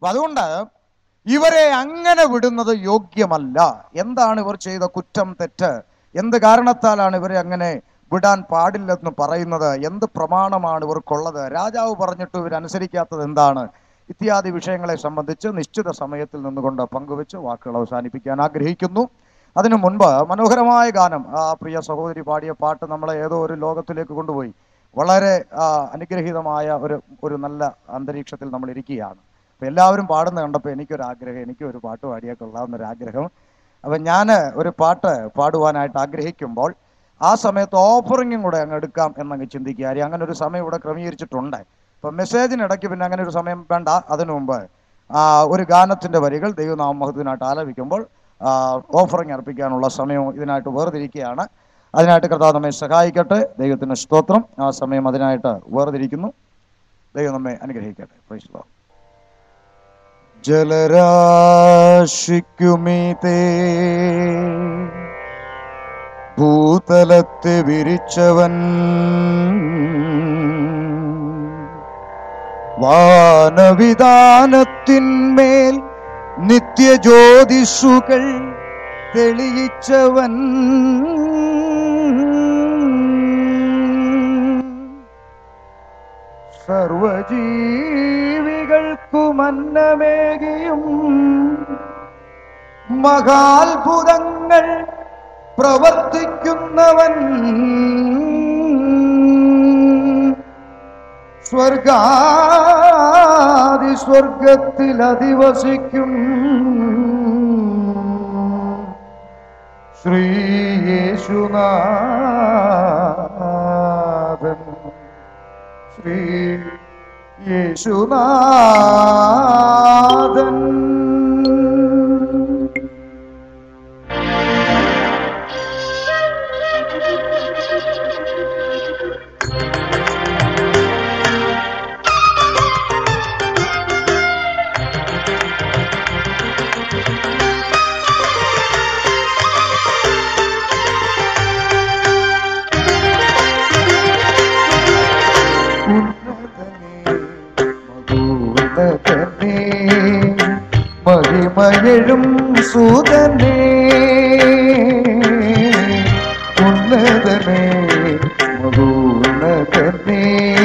അപ്പൊ അതുകൊണ്ട് ഇവരെ അങ്ങനെ വിടുന്നത് യോഗ്യമല്ല എന്താണ് ഇവർ ചെയ്ത കുറ്റം തെറ്റ് എന്ത് കാരണത്താലാണ് ഇവരെ അങ്ങനെ വിടാൻ പാടില്ലെന്ന് പറയുന്നത് എന്ത് പ്രമാണമാണ് ഇവർക്കുള്ളത് രാജാവ് പറഞ്ഞിട്ട് ഇവരനുസരിക്കാത്തത് എന്താണ് ഇത്യാദി വിഷയങ്ങളെ സംബന്ധിച്ച് നിശ്ചിത സമയത്തിൽ നിന്നുകൊണ്ട് പങ്കുവെച്ച് വാക്കുകൾ അവസാനിപ്പിക്കാൻ ആഗ്രഹിക്കുന്നു അതിനു മുൻപ് മനോഹരമായ ഗാനം ആ പ്രിയ സഹോദരി പാടിയ പാട്ട് നമ്മളെ ഏതോ ഒരു ലോകത്തിലേക്ക് കൊണ്ടുപോയി വളരെ ആ, അനുഗ്രഹീതമായ ഒരു ഒരു നല്ല അന്തരീക്ഷത്തിൽ നമ്മൾ ഇരിക്കുകയാണ് അപ്പൊ എല്ലാവരും പാടുന്ന കണ്ടപ്പോൾ എനിക്കൊരു ആഗ്രഹം എനിക്കും ഒരു പാട്ട് പാടിയാൽ കൊള്ളാവുന്നൊരു ആഗ്രഹം അപ്പൊ ഞാൻ ഒരു പാട്ട് പാടുവാനായിട്ട് ആഗ്രഹിക്കുമ്പോൾ ആ സമയത്ത് ഓഫറിങ്ങും കൂടെ അങ്ങ് എടുക്കാം എന്നങ്ങ് ചിന്തിക്കുക കാര്യം അങ്ങനെ ഒരു സമയം ഇവിടെ ക്രമീകരിച്ചിട്ടുണ്ട് അപ്പൊ മെസ്സേജിനിടയ്ക്ക് പിന്നെ അങ്ങനെ ഒരു സമയം വേണ്ട അതിനു മുമ്പ് ആ, ഒരു ഗാനത്തിന്റെ വരികൾ ദൈവനാമഹത്തിനായിട്ട് ആലപിക്കുമ്പോൾ ഓഫറിങ് അർപ്പിക്കാനുള്ള സമയവും ഇതിനായിട്ട് വേർതിരിക്കുകയാണ് അതിനായിട്ട് കർത്താവ് നമ്മെ സഹായിക്കട്ടെ ദൈവത്തിന് സ്തോത്രം ആ സമയം അതിനായിട്ട് വേർതിരിക്കുന്നു ദൈവം നമ്മെ അനുഗ്രഹിക്കട്ടെ Praise the Lord. ജലരാശിക്കുമീതേ ഭൂതലത്തെ വിരിച്ചവൻ വാനവിധാനത്തിന്മേൽ നിത്യജ്യോതിഷുകൾ തെളിയിച്ചവൻ സർവജീവികൾക്കുമന്നമേകിയും മഹാത്ഭുതങ്ങൾ പ്രവർത്തിക്കുന്നവൻ സ്വർഗാദി സ്വർഗത്തിൽ അധിവസിക്കും ശ്രീ യേശുനാഥൻ ശ്രീ യേശുനാഥൻ മധുനതനേ മഹിമയഴും സൂതനേ ഉന്നതനേ മധുനതനേ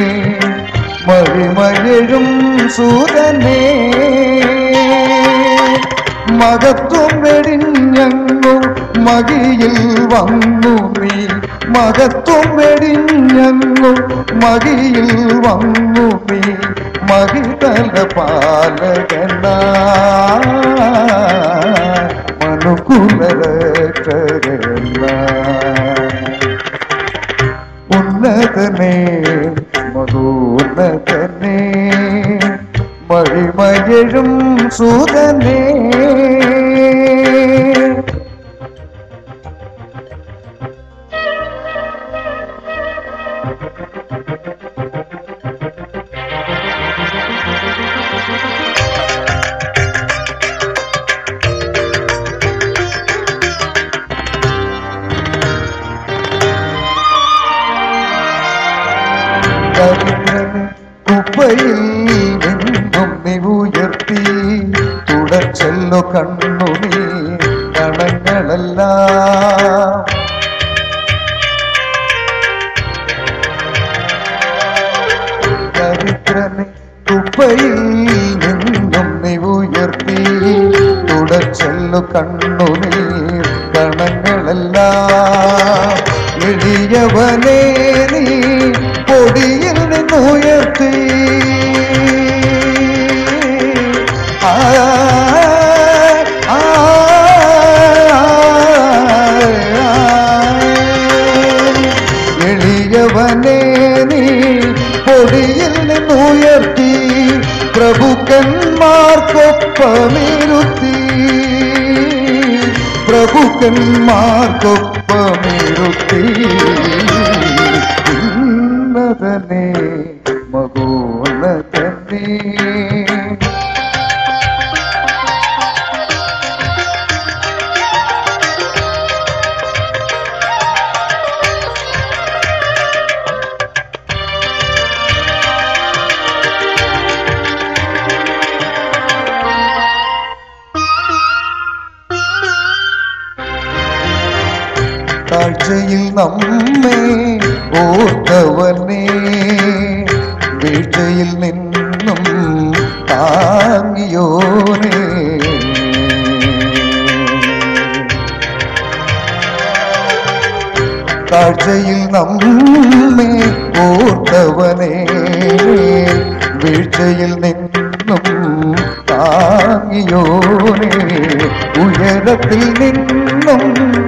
മഹിമയഴും സൂതനേ മകത്വം വെടിഞ്ഞങ്ങു മകിയിൽ വന്നു നീ മകത്വം വെടിഞ്ഞങ്ങു മകിയിൽ വന്നു നീ മകിതല പാലകന മനുകുലരക്ഷകന ഉന്നതനേ മധോന്നതനേ മഹിമയഴും സൂതനേ ദരിദ്രന് കുപ്പയിൽ നിന്നും നീ ഉയർത്തി തുടച്ചെല്ലോ കണ്ണു നീ കണങ്ങളെല്ലാം ദരിദ്രന് കുപ്പയിൽ നിന്നും നീ ഉയർത്തി തുടച്ചെല്ലു കണ്ണുനീർ കണങ്ങളെല്ലാം എളിയവനെ നീ പൊടിയിൽ നിന്നുയർത്തി ആ ആ, എളിയവനെ നീ പൊടിയിൽ നിന്നുയർത്തി പ്രഭുക്കന്മാർക്കൊപ്പമിരുത്തി പ്രഭുക്കന്മാർക്കൊപ്പമിരുത്തി ഉന്നതനെ മകോന്നതനെ താഴ്ചയിൽ നമ്മെ ഓർത്തവനെ വീഴ്ചയിൽ നിന്നും താങ്ങിയോനേ താഴ്ചയിൽ നമ്മെ ഓർത്തവനെ വീഴ്ചയിൽ നിന്നും താങ്ങിയോനെ ഉയരത്തിൽ നിന്നും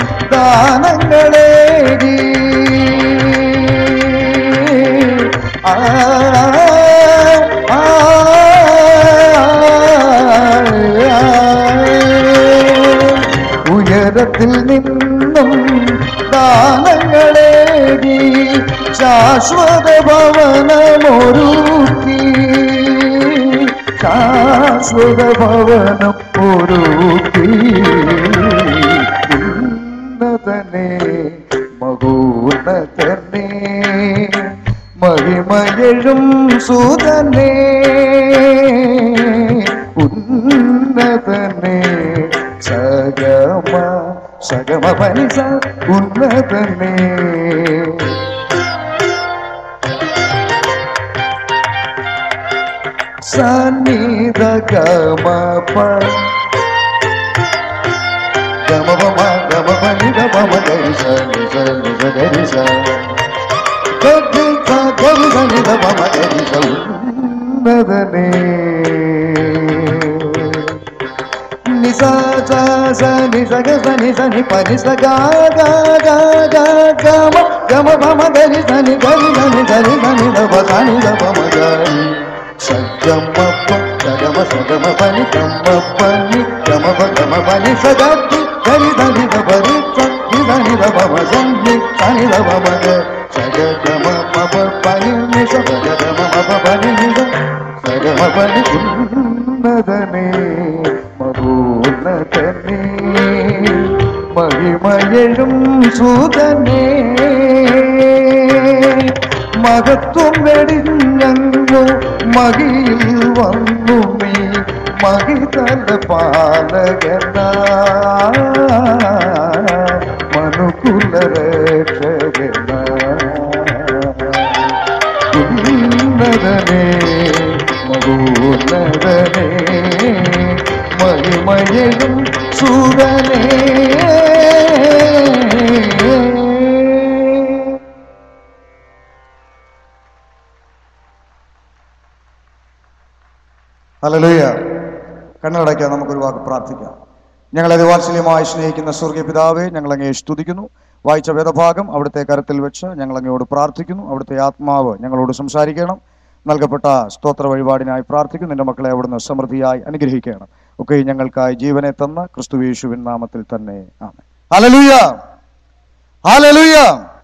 ദാനങ്ങളേകി ആ ആ, ഉയരത്തിൽ നിന്നും ദാനങ്ങളേകി ശാശ്വത ഭവനമൊരുക്കി ശാശ്വത ഭവനം ഒരുക്കി ഉന്നതനെ മഹോന്നതനെ മഹിമയഴും സുതനെ ഉന്നതനെ സഗമ സഗമ പനിസ ഉന്നതനെ സന്നിധ ഗമ പ ഗമ പമ ഗമ പനി ഗമ ഗരി സ നി സ നി സ ഗരി സ ഗരി സ ഗരി സ നി സ പമ ഗരി സ ഉന്നതനെ നി സ സ സ നി സ ഗ സ നി സ നി പ നി സ ഗ ഗ ഗ ഗ ഗമ ഗമ പമ ഗരി സ നി ഗരി സ നി ഗരി സ നി സ പ സ നി സ പമ ഗരി సగమ సగమ సగమ పని గమ పని గమ గమ పని సగతి గరి ధని బరి ధని బమ సంని సని బమ సగ గమ మప పని ని సగ గమ మప పని ని సగమ పని ఉన్నదనే മഹോന്നതനേ മഹിമയഴും സൂതനേ മഹത്വം വെടിഞ്ഞു മകിയിൽ വന്നു നീ മഹിതല പാലകന മനുകുല രക്ഷകന ഉന്നതനേ മഹോന്നതനേ മഹിമയഴും സൂരനേ ഹല്ലേലൂയ കണ്ണടയ്ക്കാൻ നമുക്കൊരു വാക്ക് പ്രാർത്ഥിക്കാം ഞങ്ങളെ വാത്സല്യമായി സ്നേഹിക്കുന്ന സ്വർഗീയ പിതാവേ ഞങ്ങൾ അങ്ങേ സ്തുതിക്കുന്നു വായിച്ച വേദഭാഗം അവിടുത്തെ കരത്തിൽ വെച്ച് ഞങ്ങൾ അങ്ങയോട് പ്രാർത്ഥിക്കുന്നു അവിടുത്തെ ആത്മാവ് ഞങ്ങളോട് സംസാരിക്കണം നൽകപ്പെട്ട സ്തോത്ര വഴിപാടിനായി പ്രാർത്ഥിക്കുന്നു നിന്റെ മക്കളെ അവിടുന്ന് സമൃദ്ധിയായി അനുഗ്രഹിക്കണം ഒക്കെ ഞങ്ങൾക്കായി ജീവനെ തന്ന ക്രിസ്തു യേശുവിൻ നാമത്തിൽ തന്നെ ആമേൻ ഹല്ലേലൂയ ഹല്ലേലൂയ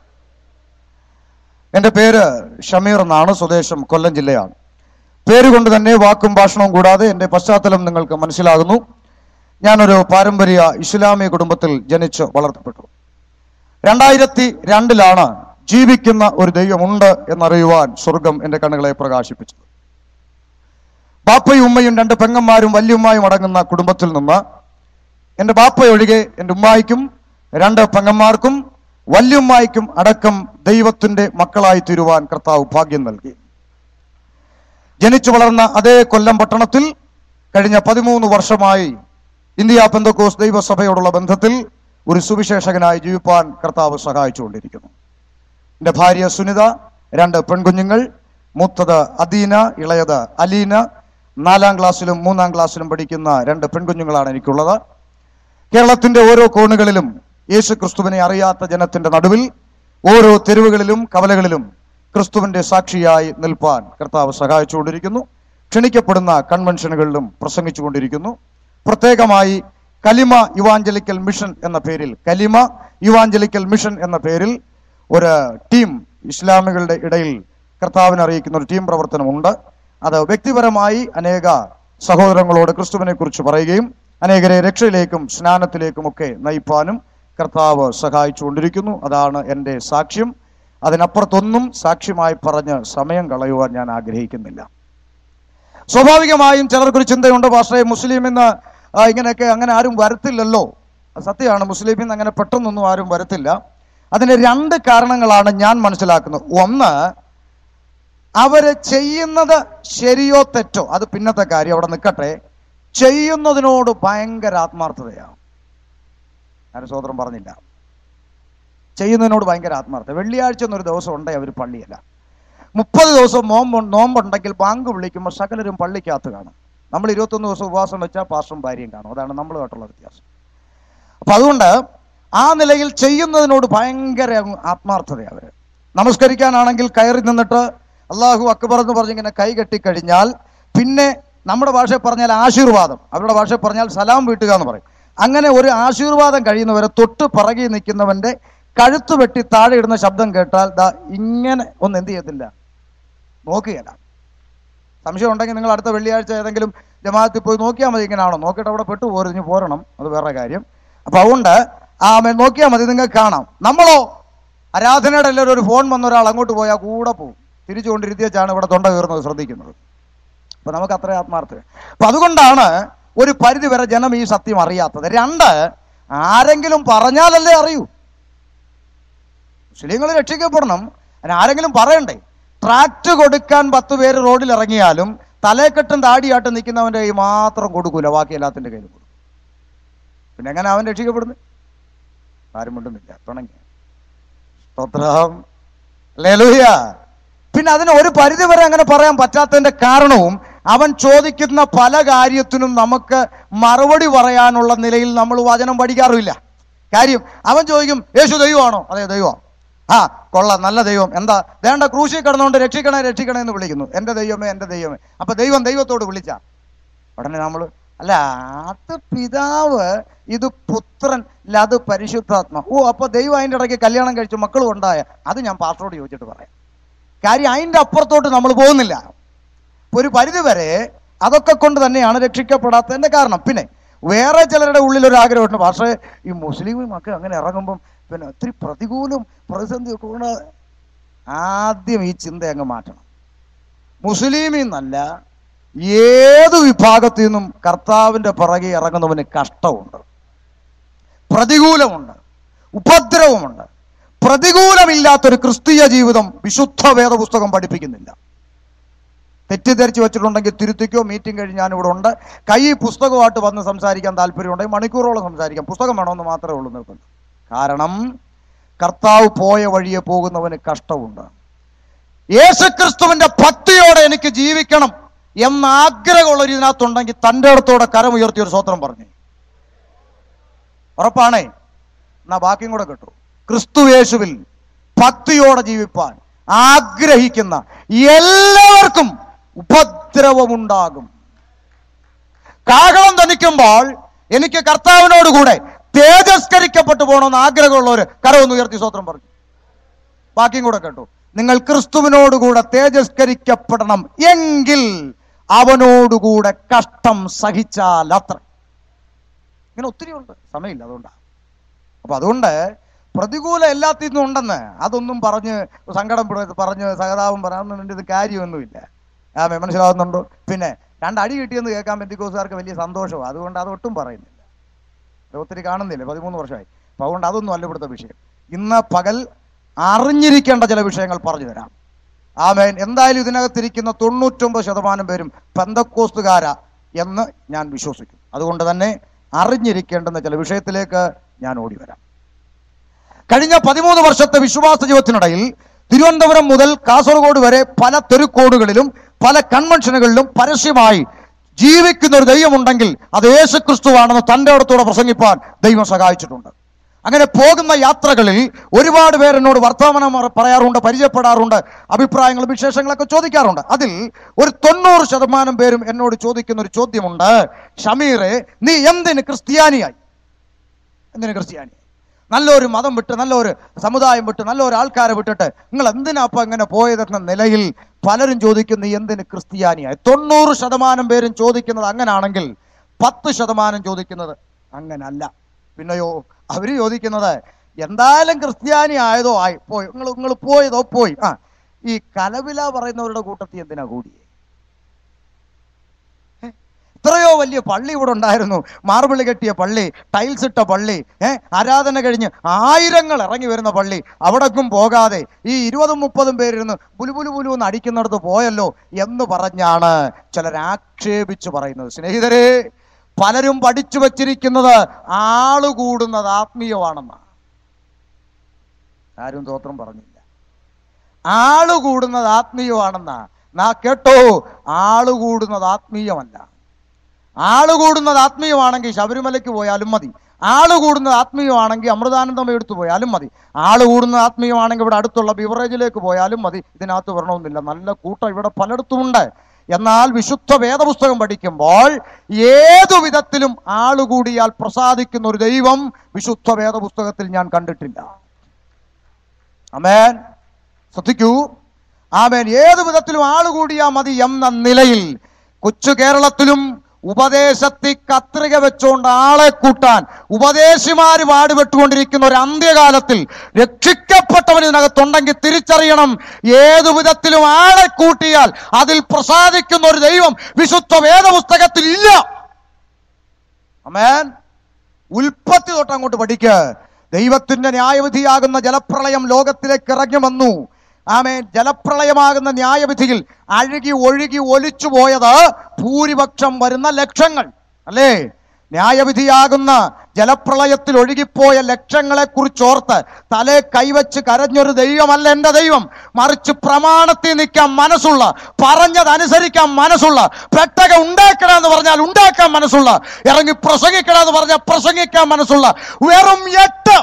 എൻ്റെ പേര് ഷമീർ എന്നാണ് സ്വദേശം കൊല്ലം ജില്ലയാണ് പേരുകൊണ്ട് തന്നെ വാക്കും ഭാഷണവും കൂടാതെ എൻ്റെ പശ്ചാത്തലം നിങ്ങൾക്ക് മനസ്സിലാകുന്നു ഞാനൊരു പാരമ്പര്യ ഇസ്ലാമിക കുടുംബത്തിൽ ജനിച്ച് വളർത്തപ്പെട്ടു രണ്ടായിരത്തി രണ്ടിലാണ് ജീവിക്കുന്ന ഒരു ദൈവമുണ്ട് എന്നറിയുവാൻ സ്വർഗം എൻ്റെ കണ്ണുകളെ പ്രകാശിപ്പിച്ചത് ബാപ്പയും ഉമ്മയും രണ്ട് പെങ്ങന്മാരും വല്യമ്മയും അടങ്ങുന്ന കുടുംബത്തിൽ നിന്ന് എൻ്റെ ബാപ്പയൊഴികെ എൻ്റെ ഉമ്മായിക്കും രണ്ട് പെങ്ങന്മാർക്കും വല്യമ്മായിക്കും അടക്കം ദൈവത്തിൻ്റെ മക്കളായി തീരുവാൻ കർത്താവ് ഭാഗ്യം നൽകി ജനിച്ചു വളർന്ന അതേ കൊല്ലം പട്ടണത്തിൽ കഴിഞ്ഞ പതിമൂന്ന് വർഷമായി ഇന്ത്യ പെന്തക്കോസ് ദൈവസഭയോടുള്ള ബന്ധത്തിൽ ഒരു സുവിശേഷകനായി ജീവിപ്പാൻ കർത്താവ് സഹായിച്ചുകൊണ്ടിരിക്കുന്നു എൻ്റെ ഭാര്യ സുനിത രണ്ട് പെൺകുഞ്ഞുങ്ങൾ മൂത്തത് അദീന ഇളയത് അലീന നാലാം ക്ലാസ്സിലും മൂന്നാം ക്ലാസ്സിലും പഠിക്കുന്ന രണ്ട് പെൺകുഞ്ഞുങ്ങളാണ് എനിക്കുള്ളത് കേരളത്തിന്റെ ഓരോ കോണുകളിലും യേശു ക്രിസ്തുവിനെ അറിയാത്ത ജനത്തിന്റെ നടുവിൽ ഓരോ തെരുവുകളിലും കവലകളിലും ക്രിസ്തുവിന്റെ സാക്ഷിയായി നിൽപ്പാൻ കർത്താവ് സഹായിച്ചുകൊണ്ടിരിക്കുന്നു ക്ഷണിക്കപ്പെടുന്ന കൺവെൻഷനുകളിലും പ്രസംഗിച്ചുകൊണ്ടിരിക്കുന്നു പ്രത്യേകമായി കലിമ യുവാഞ്ചലിക്കൽ മിഷൻ എന്ന പേരിൽ കലിമ യുവാഞ്ചലിക്കൽ മിഷൻ എന്ന പേരിൽ ഒരു ടീം ഇസ്ലാമികളുടെ ഇടയിൽ കർത്താവിനെ അറിയിക്കുന്ന ഒരു ടീം പ്രവർത്തനമുണ്ട് അത് വ്യക്തിപരമായി അനേക സഹോദരങ്ങളോട് ക്രിസ്തുവിനെ കുറിച്ച് പറയുകയും അനേകരെ രക്ഷയിലേക്കും സ്നാനത്തിലേക്കും ഒക്കെ നയിപ്പാനും കർത്താവ് സഹായിച്ചുകൊണ്ടിരിക്കുന്നു അതാണ് എൻ്റെ സാക്ഷ്യം അതിനപ്പുറത്തൊന്നും സാക്ഷ്യമായി പറഞ്ഞ് സമയം കളയുവാൻ ഞാൻ ആഗ്രഹിക്കുന്നില്ല സ്വാഭാവികമായും ചിലർക്കൊരു ചിന്തയുണ്ട് പക്ഷേ മുസ്ലിം എന്ന് ആ, ഇങ്ങനെയൊക്കെ അങ്ങനെ ആരും വരത്തില്ലല്ലോ അത് സത്യമാണ് മുസ്ലിമിൽ നിന്ന് അങ്ങനെ പെട്ടെന്നൊന്നും ആരും വരത്തില്ല അതിന് രണ്ട് കാരണങ്ങളാണ് ഞാൻ മനസ്സിലാക്കുന്നത് ഒന്ന് അവര് ചെയ്യുന്നത് ശരിയോ തെറ്റോ അത് പിന്നത്തെ കാര്യം അവിടെ നിൽക്കട്ടെ ചെയ്യുന്നതിനോട് ഭയങ്കര ആത്മാർത്ഥതയാണ് ഞാൻ സ്വതന്ത്രം പറഞ്ഞില്ല ചെയ്യുന്നതിനോട് ഭയങ്കര ആത്മാർത്ഥത വെള്ളിയാഴ്ച എന്നൊരു ദിവസം ഉണ്ടേ അവർ പള്ളിയല്ല മുപ്പത് ദിവസം നോമ്പ് നോമ്പുണ്ടെങ്കിൽ ബാങ്ക് വിളിക്കുമ്പോൾ സകലരും പള്ളിക്കകത്ത് കാണും നമ്മൾ ഇരുപത്തൊന്ന് ദിവസം ഉപവാസം വെച്ചാൽ പാസ്റ്ററും ഭാര്യയും കാണും അതാണ് നമ്മളുമായിട്ടുള്ള വ്യത്യാസം അപ്പൊ അതുകൊണ്ട് ആ നിലയിൽ ചെയ്യുന്നതിനോട് ഭയങ്കര ആത്മാർത്ഥതയാണ് അവര് നമസ്കരിക്കാനാണെങ്കിൽ കയറി നിന്നിട്ട് അള്ളാഹു അക്ബർ എന്ന് പറഞ്ഞിങ്ങനെ കൈ കെട്ടിക്കഴിഞ്ഞാൽ പിന്നെ നമ്മുടെ ഭാഷയിൽ പറഞ്ഞാൽ ആശീർവാദം അവരുടെ ഭാഷയിൽ പറഞ്ഞാൽ സലാം വീട്ടുക എന്ന് പറയും അങ്ങനെ ഒരു ആശീർവാദം കഴിയുന്നവരെ തൊട്ട് പിറകെ നിൽക്കുന്നവന്റെ കഴുത്ത് വെട്ടി താഴെ ഇടുന്ന ശബ്ദം കേട്ടാൽ ദാ ഇങ്ങനെ ഒന്ന് എന്ത് ചെയ്യത്തില്ല നോക്കുകയല്ല സംശയം ഉണ്ടെങ്കിൽ നിങ്ങൾ അടുത്ത വെള്ളിയാഴ്ച ഏതെങ്കിലും ജമാഅത്തിൽ പോയി നോക്കിയാൽ മതി ഇങ്ങനെയാണോ നോക്കിയിട്ട് അവിടെ പെട്ടു പോരുഞ്ഞ് പോരണം അത് വേറെ കാര്യം അപ്പൊ അതുകൊണ്ട് ആ നോക്കിയാൽ മതി നിങ്ങൾക്ക് കാണാം നമ്മളോ ആരാധനയുടെ എല്ലാവരും ഒരു ഫോൺ വന്ന ഒരാൾ അങ്ങോട്ട് പോയാൽ കൂടെ പോകും തിരിച്ചു കൊണ്ടിരുത്തി വെച്ചാണ് ഇവിടെ തൊണ്ട കയറുന്നത് ശ്രദ്ധിക്കുന്നത് അപ്പൊ നമുക്ക് അത്ര ആത്മാർത്ഥത അപ്പൊ അതുകൊണ്ടാണ് ഒരു പരിധി വരെ ജനം ഈ സത്യം അറിയാത്തത് രണ്ട് ആരെങ്കിലും പറഞ്ഞാലല്ലേ അറിയൂ മുസ്ലിങ്ങൾ രക്ഷിക്കപ്പെടണം അതിന് ആരെങ്കിലും പറയണ്ടേ ട്രാക്ട് കൊടുക്കാൻ പത്ത് പേര് റോഡിൽ ഇറങ്ങിയാലും തലേക്കെട്ടും താടിയായിട്ട് നിൽക്കുന്നവന്റെ കൈ മാത്രം കൊടുക്കൂല ബാക്കി എല്ലാത്തിന്റെ കയ്യിലും കൊടുക്കും പിന്നെ എങ്ങനെ അവൻ രക്ഷിക്കപ്പെടുന്നു ആരും മിണ്ടുന്നില്ല തുടങ്ങി സ്തോത്രം ലേലൂയ പിന്നെ അതിന് ഒരു പരിധി വരെ അങ്ങനെ പറയാൻ പറ്റാത്തതിന്റെ കാരണവും അവൻ ചോദിക്കുന്ന പല കാര്യത്തിനും നമുക്ക് മറുപടി പറയാനുള്ള നിലയിൽ നമ്മൾ വചനം പഠിക്കാറുമില്ല കാര്യം അവൻ ചോദിക്കും യേശു ദൈവമാണോ അതെ ദൈവം ആ കൊള്ളാം നല്ല ദൈവം എന്താ വേണ്ട ക്രൂശിൽ കിടന്നുകൊണ്ട് രക്ഷിക്കണേ രക്ഷിക്കണേ എന്ന് വിളിക്കുന്നു എൻ്റെ ദൈവമേ എൻ്റെ ദൈവമേ അപ്പൊ ദൈവം ദൈവത്തോട് വിളിച്ച ഉടനെ നമ്മൾ അല്ല അത് പിതാവ് ഇത് പുത്രൻ അല്ല അത് പരിശുദ്ധാത്മ ഓ അപ്പൊ ദൈവം അതിൻ്റെ ഇടയ്ക്ക് കല്യാണം കഴിച്ചു മക്കളും ഉണ്ടായ അത് ഞാൻ പാസ്റ്ററോട് ചോദിച്ചിട്ട് പറയാം കാര്യം അതിൻ്റെ അപ്പുറത്തോട്ട് നമ്മൾ പോകുന്നില്ല ഇപ്പൊ ഒരു പരിധി വരെ അതൊക്കെ കൊണ്ട് തന്നെയാണ് രക്ഷിക്കപ്പെടാത്തതിന്റെ കാരണം പിന്നെ വേറെ ചിലരുടെ ഉള്ളിൽ ഒരു ആഗ്രഹമുണ്ട് പക്ഷേ ഈ മുസ്ലിം മക്കൾ അങ്ങനെ ഇറങ്ങുമ്പം പിന്നെ ഒത്തിരി പ്രതികൂലം പ്രതിസന്ധി ഒക്കെ കൊണ്ട് ആദ്യം ഈ ചിന്ത അങ്ങ് മാറ്റണം മുസ്ലിമിൽ നിന്നല്ല ഏത് വിഭാഗത്തിൽ നിന്നും കർത്താവിന്റെ പിറകെ ഇറങ്ങുന്നവന് കഷ്ടമുണ്ട് പ്രതികൂലമുണ്ട് ഉപദ്രവമുണ്ട് പ്രതികൂലമില്ലാത്തൊരു ക്രിസ്തീയ ജീവിതം വിശുദ്ധ വേദപുസ്തകം പഠിപ്പിക്കുന്നില്ല തെറ്റിദ്ധരിച്ച് വെച്ചിട്ടുണ്ടെങ്കിൽ തിരുത്തിക്കോ മീറ്റിംഗ് കഴിഞ്ഞ് ഞാൻ ഇവിടെ ഉണ്ട് കൈ പുസ്തകമായിട്ട് വന്ന് സംസാരിക്കാൻ താല്പര്യമുണ്ടെങ്കിൽ മണിക്കൂറോളം സംസാരിക്കാം പുസ്തകം വേണമെന്ന് മാത്രമേ ഉള്ളൂ നിർബന്ധം കാരണം കർത്താവ് പോയ വഴിയെ പോകുന്നവന് കഷ്ടമുണ്ട് യേശുക്രിസ്തുവിന്റെ ഭക്തിയോടെ എനിക്ക് ജീവിക്കണം എന്ന ആഗ്രഹമുള്ളൊരു ഇതിനകത്തുണ്ടെങ്കിൽ തൻ്റെ അടുത്തോടെ കരമുയർത്തിയ ഒരു സ്വത്രം പറഞ്ഞു ഉറപ്പാണേ എന്നാ ബാക്കിയും കൂടെ കേട്ടു ക്രിസ്തു യേശുവിൽ ഭക്തിയോടെ ജീവിപ്പാൻ ആഗ്രഹിക്കുന്ന എല്ലാവർക്കും ഉപദ്രവമുണ്ടാകും കാഹളം ധനിക്കുമ്പോൾ എനിക്ക് കർത്താവിനോട് കൂടെ തേജസ്കരിക്കപ്പെട്ടു പോകണമെന്ന് ആഗ്രഹമുള്ളവർ കരവൊന്ന് ഉയർത്തി സ്വത്രം പറഞ്ഞു ബാക്കിയും കൂടെ കേട്ടു നിങ്ങൾ ക്രിസ്തുവിനോടുകൂടെ തേജസ്കരിക്കപ്പെടണം എങ്കിൽ അവനോടുകൂടെ കഷ്ടം സഹിച്ചാൽ അത്ര ഇങ്ങനെ ഒത്തിരി ഉണ്ട് സമയമില്ല അതുകൊണ്ടാണ് അപ്പൊ അതുകൊണ്ട് പ്രതികൂല എല്ലാത്തിൽ നിന്നും ഉണ്ടെന്ന് അതൊന്നും പറഞ്ഞ് സങ്കടം പെട- പറഞ്ഞ് സഹതാപം പറയാൻ ഇത് കാര്യമൊന്നുമില്ല ആ മനസ്സിലാവുന്നുണ്ടോ പിന്നെ രണ്ടടി കിട്ടിയെന്ന് കേൾക്കാൻ ബന്ധുക്കോസുകാർക്ക് വലിയ സന്തോഷമാണ് അതുകൊണ്ട് അതൊട്ടും പറയുന്നില്ല ഇത് ഒത്തിരി കാണുന്നില്ല പതിമൂന്ന് വർഷമായി അപ്പൊ അതുകൊണ്ട് അതൊന്നും അല്ല ഇവിടുത്തെ വിഷയം ഇന്ന് പകൽ അറിഞ്ഞിരിക്കേണ്ട ചില വിഷയങ്ങൾ പറഞ്ഞു തരാം ആമേൻ എന്തായാലും ഇതിനകത്തിരിക്കുന്ന തൊണ്ണൂറ്റൊമ്പത് ശതമാനം പേരും പെന്തക്കോസ്തുകാര എന്ന് ഞാൻ വിശ്വസിക്കും അതുകൊണ്ട് തന്നെ അറിഞ്ഞിരിക്കേണ്ടുന്ന ചില വിഷയത്തിലേക്ക് ഞാൻ ഓടി വരാം കഴിഞ്ഞ പതിമൂന്ന് വർഷത്തെ വിശ്വാസ ജീവിതത്തിനിടയിൽ തിരുവനന്തപുരം മുതൽ കാസർഗോഡ് വരെ പല തെരുക്കോടുകളിലും പല കൺവെൻഷനുകളിലും പരസ്യമായി ജീവിക്കുന്ന ഒരു ദൈവമുണ്ടെങ്കിൽ അത് യേശു ക്രിസ്തുവാണെന്ന് തൻ്റെ അടുത്തൂടെ പ്രസംഗിപ്പാൻ ദൈവം സഹായിച്ചിട്ടുണ്ട് അങ്ങനെ പോകുന്ന യാത്രകളിൽ ഒരുപാട് പേർ എന്നോട് വർത്തമാനം പറ- പറയാറുണ്ട് പരിചയപ്പെടാറുണ്ട് അഭിപ്രായങ്ങളും വിശേഷങ്ങളൊക്കെ ചോദിക്കാറുണ്ട് അതിൽ ഒരു തൊണ്ണൂറ് ശതമാനം പേരും എന്നോട് ചോദിക്കുന്ന ഒരു ചോദ്യമുണ്ട് ഷമീറെ നീ എന്തിന് ക്രിസ്ത്യാനിയായി എന്തിന് ക്രിസ്ത്യാനി നല്ലൊരു മതം വിട്ട് നല്ലൊരു സമുദായം വിട്ട് നല്ലൊരു ആൾക്കാരെ വിട്ടിട്ട് നിങ്ങൾ എന്തിനാ അപ്പൊ ഇങ്ങനെ പോയതെന്ന നിലയിൽ പലരും ചോദിക്കുന്ന "നീ എന്തിന് ക്രിസ്ത്യാനിയായി തൊണ്ണൂറ് ശതമാനം പേരും ചോദിക്കുന്നത് അങ്ങനാണെങ്കിൽ പത്ത് ശതമാനം ചോദിക്കുന്നത് അങ്ങനല്ല പിന്നെയോ അവര് ചോദിക്കുന്നത് എന്തായാലും ക്രിസ്ത്യാനി ആയതോ ആയി പോയി നിങ്ങൾ നിങ്ങൾ പോയതോ പോയി ആ ഈ കലവില പറയുന്നവരുടെ കൂട്ടത്തിൽ എന്തിനാ കൂടിയേ എത്രയോ വലിയ പള്ളി ഇവിടെ ഉണ്ടായിരുന്നു മാർബിൾ കെട്ടിയ പള്ളി ടൈൽസ് ഇട്ട പള്ളി ഏ ആരാധന കഴിഞ്ഞ് ആയിരങ്ങൾ ഇറങ്ങി വരുന്ന പള്ളി അവിടേക്കും പോകാതെ ഈ ഇരുപതും മുപ്പതും പേരിരുന്ന് പുലുപുലു പുലു എന്ന് അടിക്കുന്നിടത്ത് പോയല്ലോ എന്ന് പറഞ്ഞാണ് ചിലർ ആക്ഷേപിച്ച് പറയുന്നത് സ്നേഹിതരെ പലരും പഠിച്ചു വച്ചിരിക്കുന്നത് ആള് കൂടുന്നത് ആത്മീയമാണെന്നാണ് ആരും തോത്രം പറഞ്ഞില്ല ആള് കൂടുന്നത് ആത്മീയമാണെന്നാ നാ കേട്ടോ ആള് കൂടുന്നത് ആത്മീയമല്ല ആള് കൂടുന്നത് ആത്മീയമാണെങ്കിൽ ശബരിമലയ്ക്ക് പോയാലും മതി ആള് കൂടുന്നത് ആത്മീയമാണെങ്കിൽ അമൃതാനന്ദം എടുത്തു പോയാലും മതി ആള് കൂടുന്നത് ആത്മീയമാണെങ്കിൽ ഇവിടെ അടുത്തുള്ള ബിവറേജിലേക്ക് പോയാലും മതി ഇതിനകത്ത് വരണമെന്നില്ല നല്ല കൂട്ടം ഇവിടെ പലയിടത്തുമുണ്ട് എന്നാൽ വിശുദ്ധ വേദപുസ്തകം പഠിക്കുമ്പോൾ ഏതു വിധത്തിലും ആളുകൂടിയാൽ പ്രസാദിക്കുന്ന ഒരു ദൈവം വിശുദ്ധ വേദപുസ്തകത്തിൽ ഞാൻ കണ്ടിട്ടില്ല അമേൻ ശ്രദ്ധിക്കൂ ആമേൻ ഏത് വിധത്തിലും ആളുകൂടിയാ മതി എന്ന നിലയിൽ കൊച്ചു കേരളത്തിലും ഉപദേശത്തിൽ കത്രിക വെച്ചുകൊണ്ട് ആളെ കൂട്ടാൻ ഉപദേശിമാര് പാടുപെട്ടുകൊണ്ടിരിക്കുന്ന ഒരു അന്ത്യകാലത്തിൽ രക്ഷിക്കപ്പെട്ടവൻ ഇതിനകത്തുണ്ടെങ്കിൽ തിരിച്ചറിയണം ഏതു വിധത്തിലും ആളെ കൂട്ടിയാൽ അതിൽ പ്രസാദിക്കുന്ന ഒരു ദൈവം വിശുദ്ധ വേദപുസ്തകത്തിൽ ഇല്ല അമേൻ ഉൽപ്പത്തി തൊട്ട് അങ്ങോട്ട് പഠിക്ക് ദൈവത്തിന്റെ ന്യായവിധിയാകുന്ന ജലപ്രളയം ലോകത്തിലേക്ക് ഇറങ്ങി വന്നു ആമേൻ ജലപ്രളയമാകുന്ന ന്യായവിധിയിൽ അഴുകി ഒഴുകി ഒലിച്ചു പോയത് ഭൂരിപക്ഷം വരുന്ന ലക്ഷങ്ങൾ അല്ലേ ന്യായവിധിയാകുന്ന ജലപ്രളയത്തിൽ ഒഴുകിപ്പോയ ലക്ഷങ്ങളെ കുറിച്ചോർത്ത് തലേ കൈവച്ച് കരഞ്ഞൊരു ദൈവമല്ല എൻ്റെ ദൈവം മറിച്ച് പ്രമാണത്തിൽ നിൽക്കാൻ മനസ്സുള്ള പറഞ്ഞതനുസരിക്കാൻ മനസ്സുള്ള പെട്ടക ഉണ്ടാക്കണമെന്ന് പറഞ്ഞാൽ ഉണ്ടാക്കാൻ മനസ്സുള്ള ഇറങ്ങി പ്രസംഗിക്കണമെന്ന് പറഞ്ഞാൽ പ്രസംഗിക്കാൻ മനസ്സുള്ള വെറും എട്ട്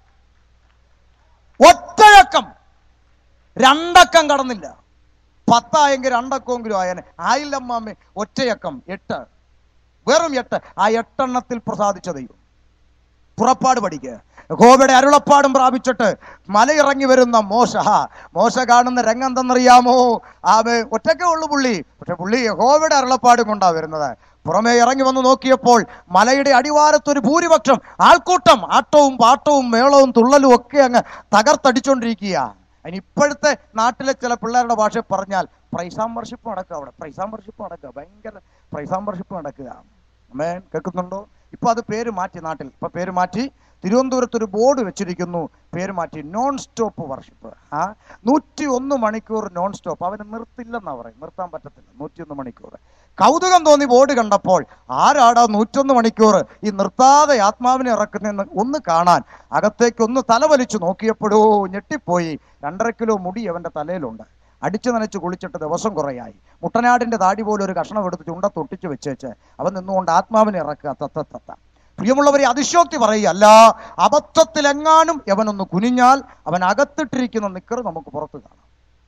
ഒറ്റയക്കം രണ്ടക്കം കടന്നില്ല പത്തായെങ്കിൽ രണ്ടക്കമെങ്കിലും ആയനെ ആയില്ലമ്മാമ്മേ ഒറ്റയക്കം എട്ട് വെറും എട്ട് ആ എട്ടെണ്ണത്തിൽ പ്രസാദിച്ച ദൈവം പുറപ്പാട് പഠിക്കുക യഹോവയുടെ അരുളപ്പാടും പ്രാപിച്ചിട്ട് മലയിറങ്ങി വരുന്ന മോശ മോശ കാണുന്ന രംഗം എന്തെന്നറിയാമോ ആ ഒറ്റക്കേ ഉള്ളു പുള്ളി പക്ഷെ പുള്ളി യഹോവയുടെ അരുളപ്പാടും കൊണ്ടാ വരുന്നത് പുറമേ ഇറങ്ങി വന്ന് നോക്കിയപ്പോൾ മലയുടെ അടിവാരത്ത് ഒരു ഭൂരിപക്ഷം ആൾക്കൂട്ടം ആട്ടവും പാട്ടവും മേളവും തുള്ളലും ഒക്കെ അങ്ങ് തകർത്തടിച്ചോണ്ടിരിക്കുക അതിന് ഇപ്പോഴത്തെ നാട്ടിലെ ചില പിള്ളേരുടെ ഭാഷ പറഞ്ഞാൽ പ്രൈസാം വർഷിപ്പ് നടക്കുക അവിടെ പ്രൈസാം വർഷിപ്പ് നടക്കുക ഭയങ്കര പ്രൈസാം വർഷിപ്പ് നടക്കുക അമ്മേൻ കേൾക്കുന്നുണ്ടോ ഇപ്പൊ അത് പേര് മാറ്റി നാട്ടിൽ ഇപ്പൊ പേര് മാറ്റി തിരുവനന്തപുരത്ത് ഒരു ബോർഡ് വെച്ചിരിക്കുന്നു പേര് മാറ്റി നോൺ സ്റ്റോപ്പ് വർഷിപ്പ് ആ നൂറ്റി ഒന്ന് മണിക്കൂർ നോൺ സ്റ്റോപ്പ് അവന് നിർത്തില്ലെന്നാ പറയും നിർത്താൻ പറ്റത്തില്ല നൂറ്റിയൊന്ന് മണിക്കൂർ കൗതുകം തോന്നി ബോർഡ് കണ്ടപ്പോൾ ആരാടാ നൂറ്റൊന്ന് മണിക്കൂർ ഈ നിർത്താതെ ആത്മാവിനെ ഇറക്കുന്നതെന്ന് ഒന്ന് കാണാൻ അകത്തേക്ക് ഒന്ന് തലവലിച്ചു നോക്കിയപ്പോഴോ ഞെട്ടിപ്പോയി രണ്ടര കിലോ മുടി അവന്റെ തലയിലുണ്ട് അടിച്ചു നനച്ച് കുളിച്ചിട്ട് ദിവസം കുറയായി മുട്ടനാടിന്റെ താടി പോലെ ഒരു കഷ്ണം എടുത്ത് ചുണ്ടത്തൊട്ടിച്ച് വെച്ചേച്ച് അവൻ നിന്നുകൊണ്ട് ആത്മാവിനെ ഇറക്കുക തത്ത തത്ത പ്രിയമുള്ളവരെ അതിശോക്തി പറയുകയല്ല അബദ്ധത്തിലെങ്ങാനും യവനൊന്ന് കുനിഞ്ഞാൽ അവൻ അകത്തിട്ടിരിക്കുന്ന നിക്കർ നമുക്ക് പുറത്ത് കാണാം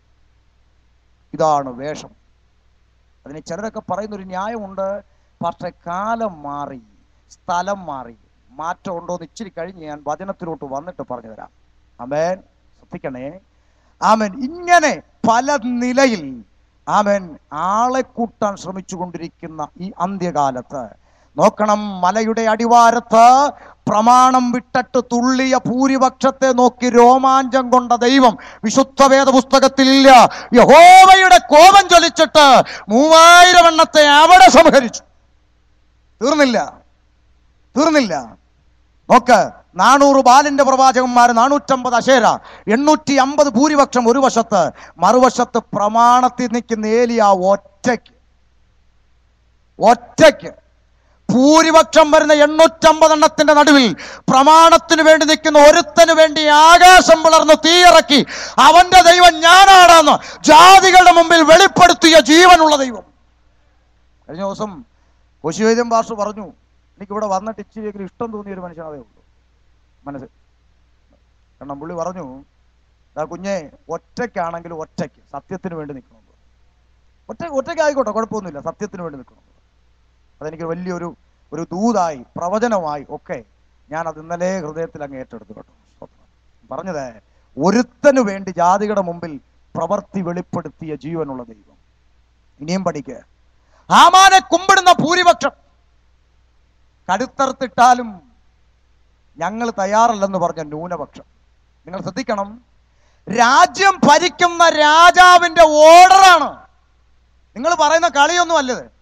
ഇതാണ് വേഷം അതിന് ചിലരൊക്കെ പറയുന്ന ഒരു ന്യായമുണ്ട് പക്ഷേ കാലം മാറി സ്ഥലം മാറി മാറ്റം ഉണ്ടോ എന്ന് ഇച്ചിരി കഴിഞ്ഞ് ഞാൻ വചനത്തിലോട്ട് വന്നിട്ട് പറഞ്ഞു തരാം അമേൻ ശ്രദ്ധിക്കണേ ആമൻ ഇങ്ങനെ പല നിലയിൽ ആമൻ ആളെ കൂട്ടാൻ ശ്രമിച്ചു കൊണ്ടിരിക്കുന്ന ഈ അന്ത്യകാലത്ത് നോക്കണം മലയുടെ അടിവാരത്ത് പ്രമാണം വിട്ടിട്ട് തുള്ളിയ ഭൂരിപക്ഷത്തെ നോക്കി രോമാഞ്ചം കൊണ്ട ദൈവം വിശുദ്ധ വേദ പുസ്തകത്തിലില്ല യഹോവയുടെ കോപം ചൊലിച്ചിട്ട് മൂവായിരം എണ്ണത്തെ അവിടെ സംഹരിച്ചു തീർന്നില്ല തീർന്നില്ല നോക്ക് നാനൂറ് ബാലിന്റെ പ്രവാചകന്മാർ നാനൂറ്റമ്പത് അശേര എണ്ണൂറ്റി അമ്പത് ഭൂരിപക്ഷം ഒരു വശത്ത് മറുവശത്ത് പ്രമാണത്തിൽ നിൽക്കുന്ന ഏലിയ ഒറ്റയ്ക്ക് ഒറ്റയ്ക്ക് ഭൂരിപക്ഷം വരുന്ന എണ്ണൂറ്റമ്പത് എണ്ണത്തിന്റെ നടുവിൽ പ്രമാണത്തിന് വേണ്ടി നിൽക്കുന്ന ഒരുത്തന് വേണ്ടി ആകാശം പിളർന്ന് തീയിറക്കി അവന്റെ ദൈവം ഞാനാണെന്ന് ജാതികളുടെ മുമ്പിൽ വെളിപ്പെടുത്തിയ ജീവനുള്ള ദൈവം കഴിഞ്ഞ ദിവസം കൊശിവൈദ്യം ഭാഷ പറഞ്ഞു എനിക്കിവിടെ വന്നിട്ട് ഇച്ചിരിയെങ്കിലും ഇഷ്ടം തോന്നിയ ഒരു മനുഷ്യൻ അതേ ഉള്ളൂ മനസ്സ് കാരണം പുള്ളി പറഞ്ഞു "ദാ കുഞ്ഞെ ഒറ്റയ്ക്കാണെങ്കിൽ ഒറ്റയ്ക്ക് സത്യത്തിന് വേണ്ടി നിൽക്കണം ഒറ്റ ഒറ്റയ്ക്ക് ആയിക്കോട്ടെ കുഴപ്പമൊന്നുമില്ല സത്യത്തിന് വേണ്ടി നിൽക്കണം അതെനിക്ക് വലിയൊരു ഒരു ദൂതായി പ്രവചനമായി ഒക്കെ ഞാൻ അത് ഇന്നലെ ഹൃദയത്തിൽ അങ്ങ് ഏറ്റെടുത്തു കേട്ടോ സ്തോത്രം. പറഞ്ഞത് ഒരുത്തനു വേണ്ടി ജാതികളുടെ മുമ്പിൽ പ്രവർത്തി വെളിപ്പെടുത്തിയ ജീവനുള്ള ദൈവം ഇനിയും പഠിക്കുക ആമാനെ കുമ്പിടുന്ന ഭൂരിപക്ഷം കടുത്തറുത്തിട്ടാലും ഞങ്ങൾ തയ്യാറല്ലെന്ന് പറഞ്ഞ ന്യൂനപക്ഷം നിങ്ങൾ ശ്രദ്ധിക്കണം രാജ്യം ഭരിക്കുന്ന രാജാവിന്റെ ഓർഡറാണ് നിങ്ങൾ പറയുന്ന കളിയൊന്നും അല്ലത്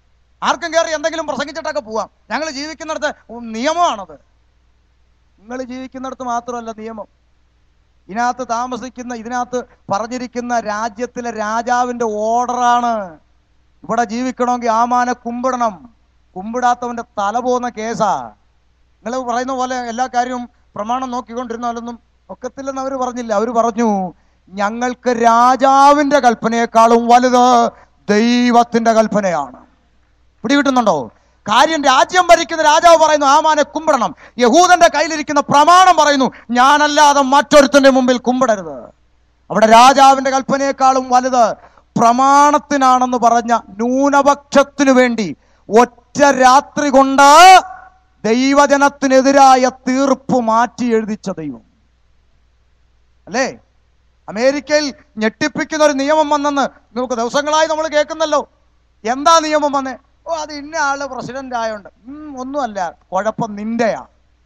ആർക്കും കയറി എന്തെങ്കിലും പ്രസംഗിച്ചിട്ടൊക്കെ പോവാം ഞങ്ങൾ ജീവിക്കുന്നിടത്ത് നിയമമാണത് നിങ്ങൾ ജീവിക്കുന്നിടത്ത് മാത്രമല്ല നിയമം ഇതിനകത്ത് താമസിക്കുന്ന ഇതിനകത്ത് പറഞ്ഞിരിക്കുന്ന രാജ്യത്തിലെ രാജാവിന്റെ ഓർഡറാണ് ഇവിടെ ജീവിക്കണമെങ്കിൽ ആമാനെ കുമ്പിടണം കുമ്പിടാത്തവന്റെ തല പോകുന്ന കേസാ നിങ്ങൾ പറയുന്ന പോലെ എല്ലാ കാര്യവും പ്രമാണം നോക്കിക്കൊണ്ടിരുന്നാലൊന്നും ഒക്കത്തില്ലെന്ന് അവർ പറഞ്ഞില്ല അവർ പറഞ്ഞു ഞങ്ങൾക്ക് രാജാവിന്റെ കൽപ്പനയെക്കാളും വലുത് ദൈവത്തിന്റെ കൽപ്പനയാണ് പിടികിട്ടുന്നുണ്ടോ കാര്യം രാജ്യം ഭരിക്കുന്ന രാജാവ് പറയുന്നു ആമാനെ കുമ്പിടണം യഹൂദന്റെ കയ്യിലിരിക്കുന്ന പ്രമാണം പറയുന്നു ഞാനല്ലാതെ മറ്റൊരുത്തന്റെ മുമ്പിൽ കുമ്പിടരുത് അവിടെ രാജാവിന്റെ കൽപ്പനയെക്കാളും വലുത് പ്രമാണത്തിനാണെന്ന് പറഞ്ഞ ന്യൂനപക്ഷത്തിനു വേണ്ടി ഒറ്റ രാത്രി കൊണ്ട് ദൈവജനത്തിനെതിരായ തീർപ്പ് മാറ്റി എഴുതിച്ച ദൈവം അല്ലേ അമേരിക്കയിൽ ഞെട്ടിപ്പിക്കുന്ന ഒരു നിയമം വന്നെന്ന് നമുക്ക് ദിവസങ്ങളായി നമ്മൾ കേൾക്കുന്നല്ലോ എന്താ നിയമം വന്നേ ഓ അത് ഇന്ന ആള് പ്രസിഡന്റ് ആയോണ്ട് ഉം, ഒന്നുമല്ല കുഴപ്പം നിന്റെയാ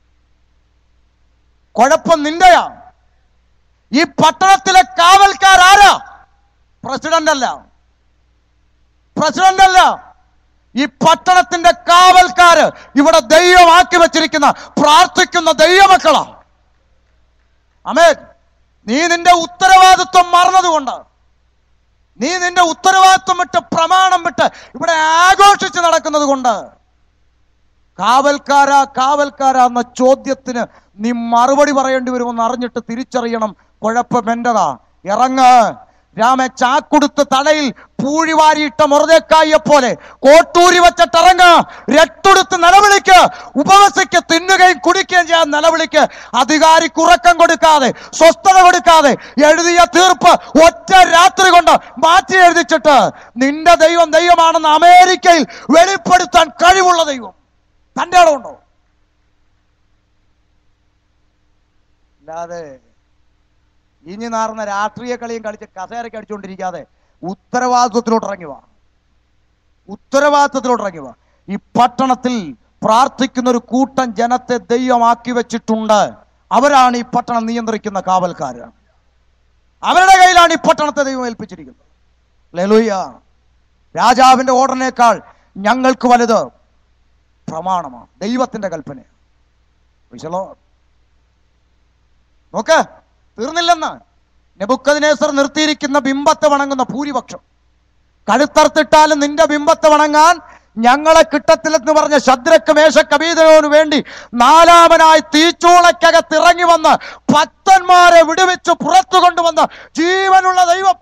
കുഴപ്പം നിന്റെയാ ഈ പട്ടണത്തിലെ കാവൽക്കാരാരാ പ്രസിഡന്റ് അല്ല പ്രസിഡന്റ് അല്ല ഈ പട്ടണത്തിന്റെ കാവൽക്കാര് ഇവിടെ ദൈവമാക്കി വെച്ചിരിക്കുന്ന പ്രാർത്ഥിക്കുന്ന ദൈവമക്കളാ അമേ നീ നിന്റെ ഉത്തരവാദിത്വം മറന്നതുകൊണ്ട് നീ നിന്റെ ഉത്തരവാദിത്വം വിട്ട് പ്രമാണം വിട്ട് ഇവിടെ ആഘോഷിച്ച് നടക്കുന്നത് കൊണ്ട് കാവൽക്കാരാ കാവൽക്കാരാ എന്ന ചോദ്യത്തിന് നീ മറുപടി പറയേണ്ടി വരുമെന്ന് അറിഞ്ഞിട്ട് തിരിച്ചറിയണം കുഴപ്പം എന്റെതാ ഇറങ്ങ് രാമ ചാക്കുടുത്ത് തലയിൽ പൂഴി വാരിയിട്ട മുറതേക്കായെ പോലെ കോട്ടൂരി വെച്ചിട്ടിറങ്ങ രട്ടുടുത്ത് നിലവിളിക്ക് ഉപവസിക്ക് തിന്നുകയും കുടിക്കുകയും ചെയ്യാൻ നിലവിളിക്ക് അധികാരിക്ക് ഉറക്കം കൊടുക്കാതെ സ്വസ്ഥത കൊടുക്കാതെ എഴുതിയ തീർപ്പ് ഒറ്റ രാത്രി കൊണ്ട് മാറ്റി എഴുതിച്ചിട്ട് നിന്റെ ദൈവം ദൈവമാണെന്ന് അമേരിക്കയിൽ വെളിപ്പെടുത്താൻ കഴിവുള്ള ദൈവം തന്റെ ഇടമുണ്ടോ അല്ലാതെ ഇനി നാർന്ന രാഷ്ട്രീയ കളിയും കളിച്ച് കസേരയ്ക്ക് അടിച്ചുകൊണ്ടിരിക്കാതെ ഉത്തരവാദിത്വത്തിലോട്ട് ഇറങ്ങി വാ ഉത്തരവാദിത്വത്തിലോട്ട് ഇറങ്ങി വാ ഈ പട്ടണത്തിൽ പ്രാർത്ഥിക്കുന്ന ഒരു കൂട്ടം ജനത്തെ ദൈവമാക്കി വെച്ചിട്ടുണ്ട് അവരാണ് ഈ പട്ടണം നിയന്ത്രിക്കുന്ന കാവൽക്കാര് അവരുടെ കയ്യിലാണ് ഈ പട്ടണത്തെ ദൈവം ഏൽപ്പിച്ചിരിക്കുന്നത് ലെലൂയ രാജാവിന്റെ ഓർഡറിനേക്കാൾ ഞങ്ങൾക്ക് വലുത് പ്രമാണമാണ് ദൈവത്തിന്റെ കൽപ്പന നോക്ക് തീർന്നില്ലെന്ന് നെബുക്കതിനേസർ നിർത്തിയിരിക്കുന്ന ബിംബത്തെ വണങ്ങുന്ന ഭൂരിപക്ഷം കഴുത്തർത്തിട്ടാലും നിന്റെ ബിംബത്തെ വണങ്ങാൻ ഞങ്ങളെ കിട്ടത്തില്ലെന്ന് പറഞ്ഞ ശദ്രക്ക് മേശക്കബീതനോന് വേണ്ടി നാലാമനായി തീച്ചൂളക്കകത്ത് ഇറങ്ങി വന്ന് ഭക്തന്മാരെ വിടുവിച്ച് പുറത്തു കൊണ്ടുവന്ന ജീവനുള്ള ദൈവം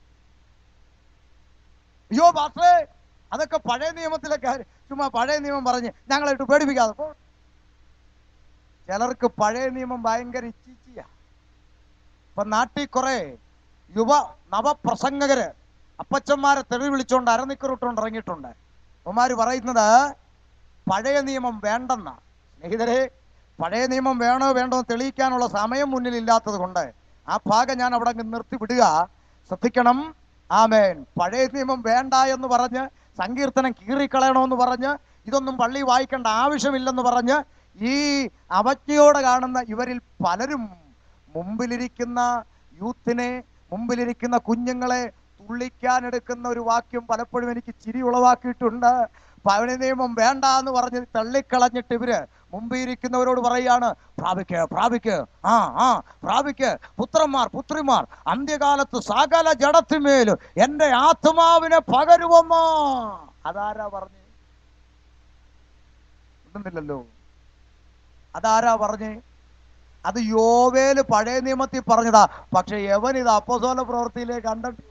അയ്യോ പാത്രേ അതൊക്കെ പഴയ നിയമത്തിലെ കാര്യം ചുമ്മാ പഴയ നിയമം പറഞ്ഞ് ഞങ്ങളെ ഇട്ട് പേടിപ്പിക്കാതെ പോ ചിലർക്ക് പഴയ നിയമം ഭയങ്കര ഇച്ചിച്ചിയാ ഇപ്പൊ നാട്ടിൽ കുറെ യുവ നവപ്രസംഗകര് അപ്പച്ചന്മാരെ തെറി വിളിച്ചോണ്ട് അരനിക്കറിട്ടുകൊണ്ട് ഇറങ്ങിയിട്ടുണ്ട് അവന്മാര് പറയുന്നത് പഴയ നിയമം വേണ്ടെന്ന സ്നേഹിതരെ പഴയ നിയമം വേണോ വേണ്ടോ എന്ന് തെളിയിക്കാനുള്ള സമയം മുന്നിൽ ഇല്ലാത്തത് കൊണ്ട് ആ ഭാഗം ഞാൻ അവിടെ അങ്ങ് നിർത്തി വിടുക ശ്രദ്ധിക്കണം ആമേൻ പഴയ നിയമം വേണ്ട എന്ന് പറഞ്ഞ് സങ്കീർത്തനം കീറിക്കളയണമെന്ന് പറഞ്ഞ് ഇതൊന്നും പള്ളി വായിക്കേണ്ട ആവശ്യമില്ലെന്ന് പറഞ്ഞ് ഈ അവജ്ഞയോടെ കാണുന്ന ഇവരിൽ പലരും മുമ്പിലിരിക്കുന്ന യൂത്തിനെ മുമ്പിലിരിക്കുന്ന കുഞ്ഞുങ്ങളെ തുള്ളിക്കാൻ എടുക്കുന്ന ഒരു വാക്യം പലപ്പോഴും എനിക്ക് ചിരി ഉളവാക്കിയിട്ടുണ്ട് പഴയ നിയമം വേണ്ട എന്ന് പറഞ്ഞ് തള്ളിക്കളഞ്ഞിട്ട് ഇവര് മുമ്പിൽ ഇരിക്കുന്നവരോട് പറയാണ് പ്രാപിക്ക് പ്രാപിക്ക് ആ ആ പ്രാപിക്ക് പുത്രന്മാർ പുത്രിമാർ അന്ത്യകാലത്ത് സകല ജഡത്തിന്മേലും എന്റെ ആത്മാവിനെ പകരുവമ്മ അതാരാ പറഞ്ഞു കിട്ടുന്നില്ലല്ലോ അതാരാ പറഞ്ഞേ അത് യോവേല് പഴയ നിയമത്തിൽ പറഞ്ഞതാ പക്ഷെ യവൻ ഇത് അപ്പസോല പ്രവൃത്തിയിലേക്ക് കണ്ടിട്ട്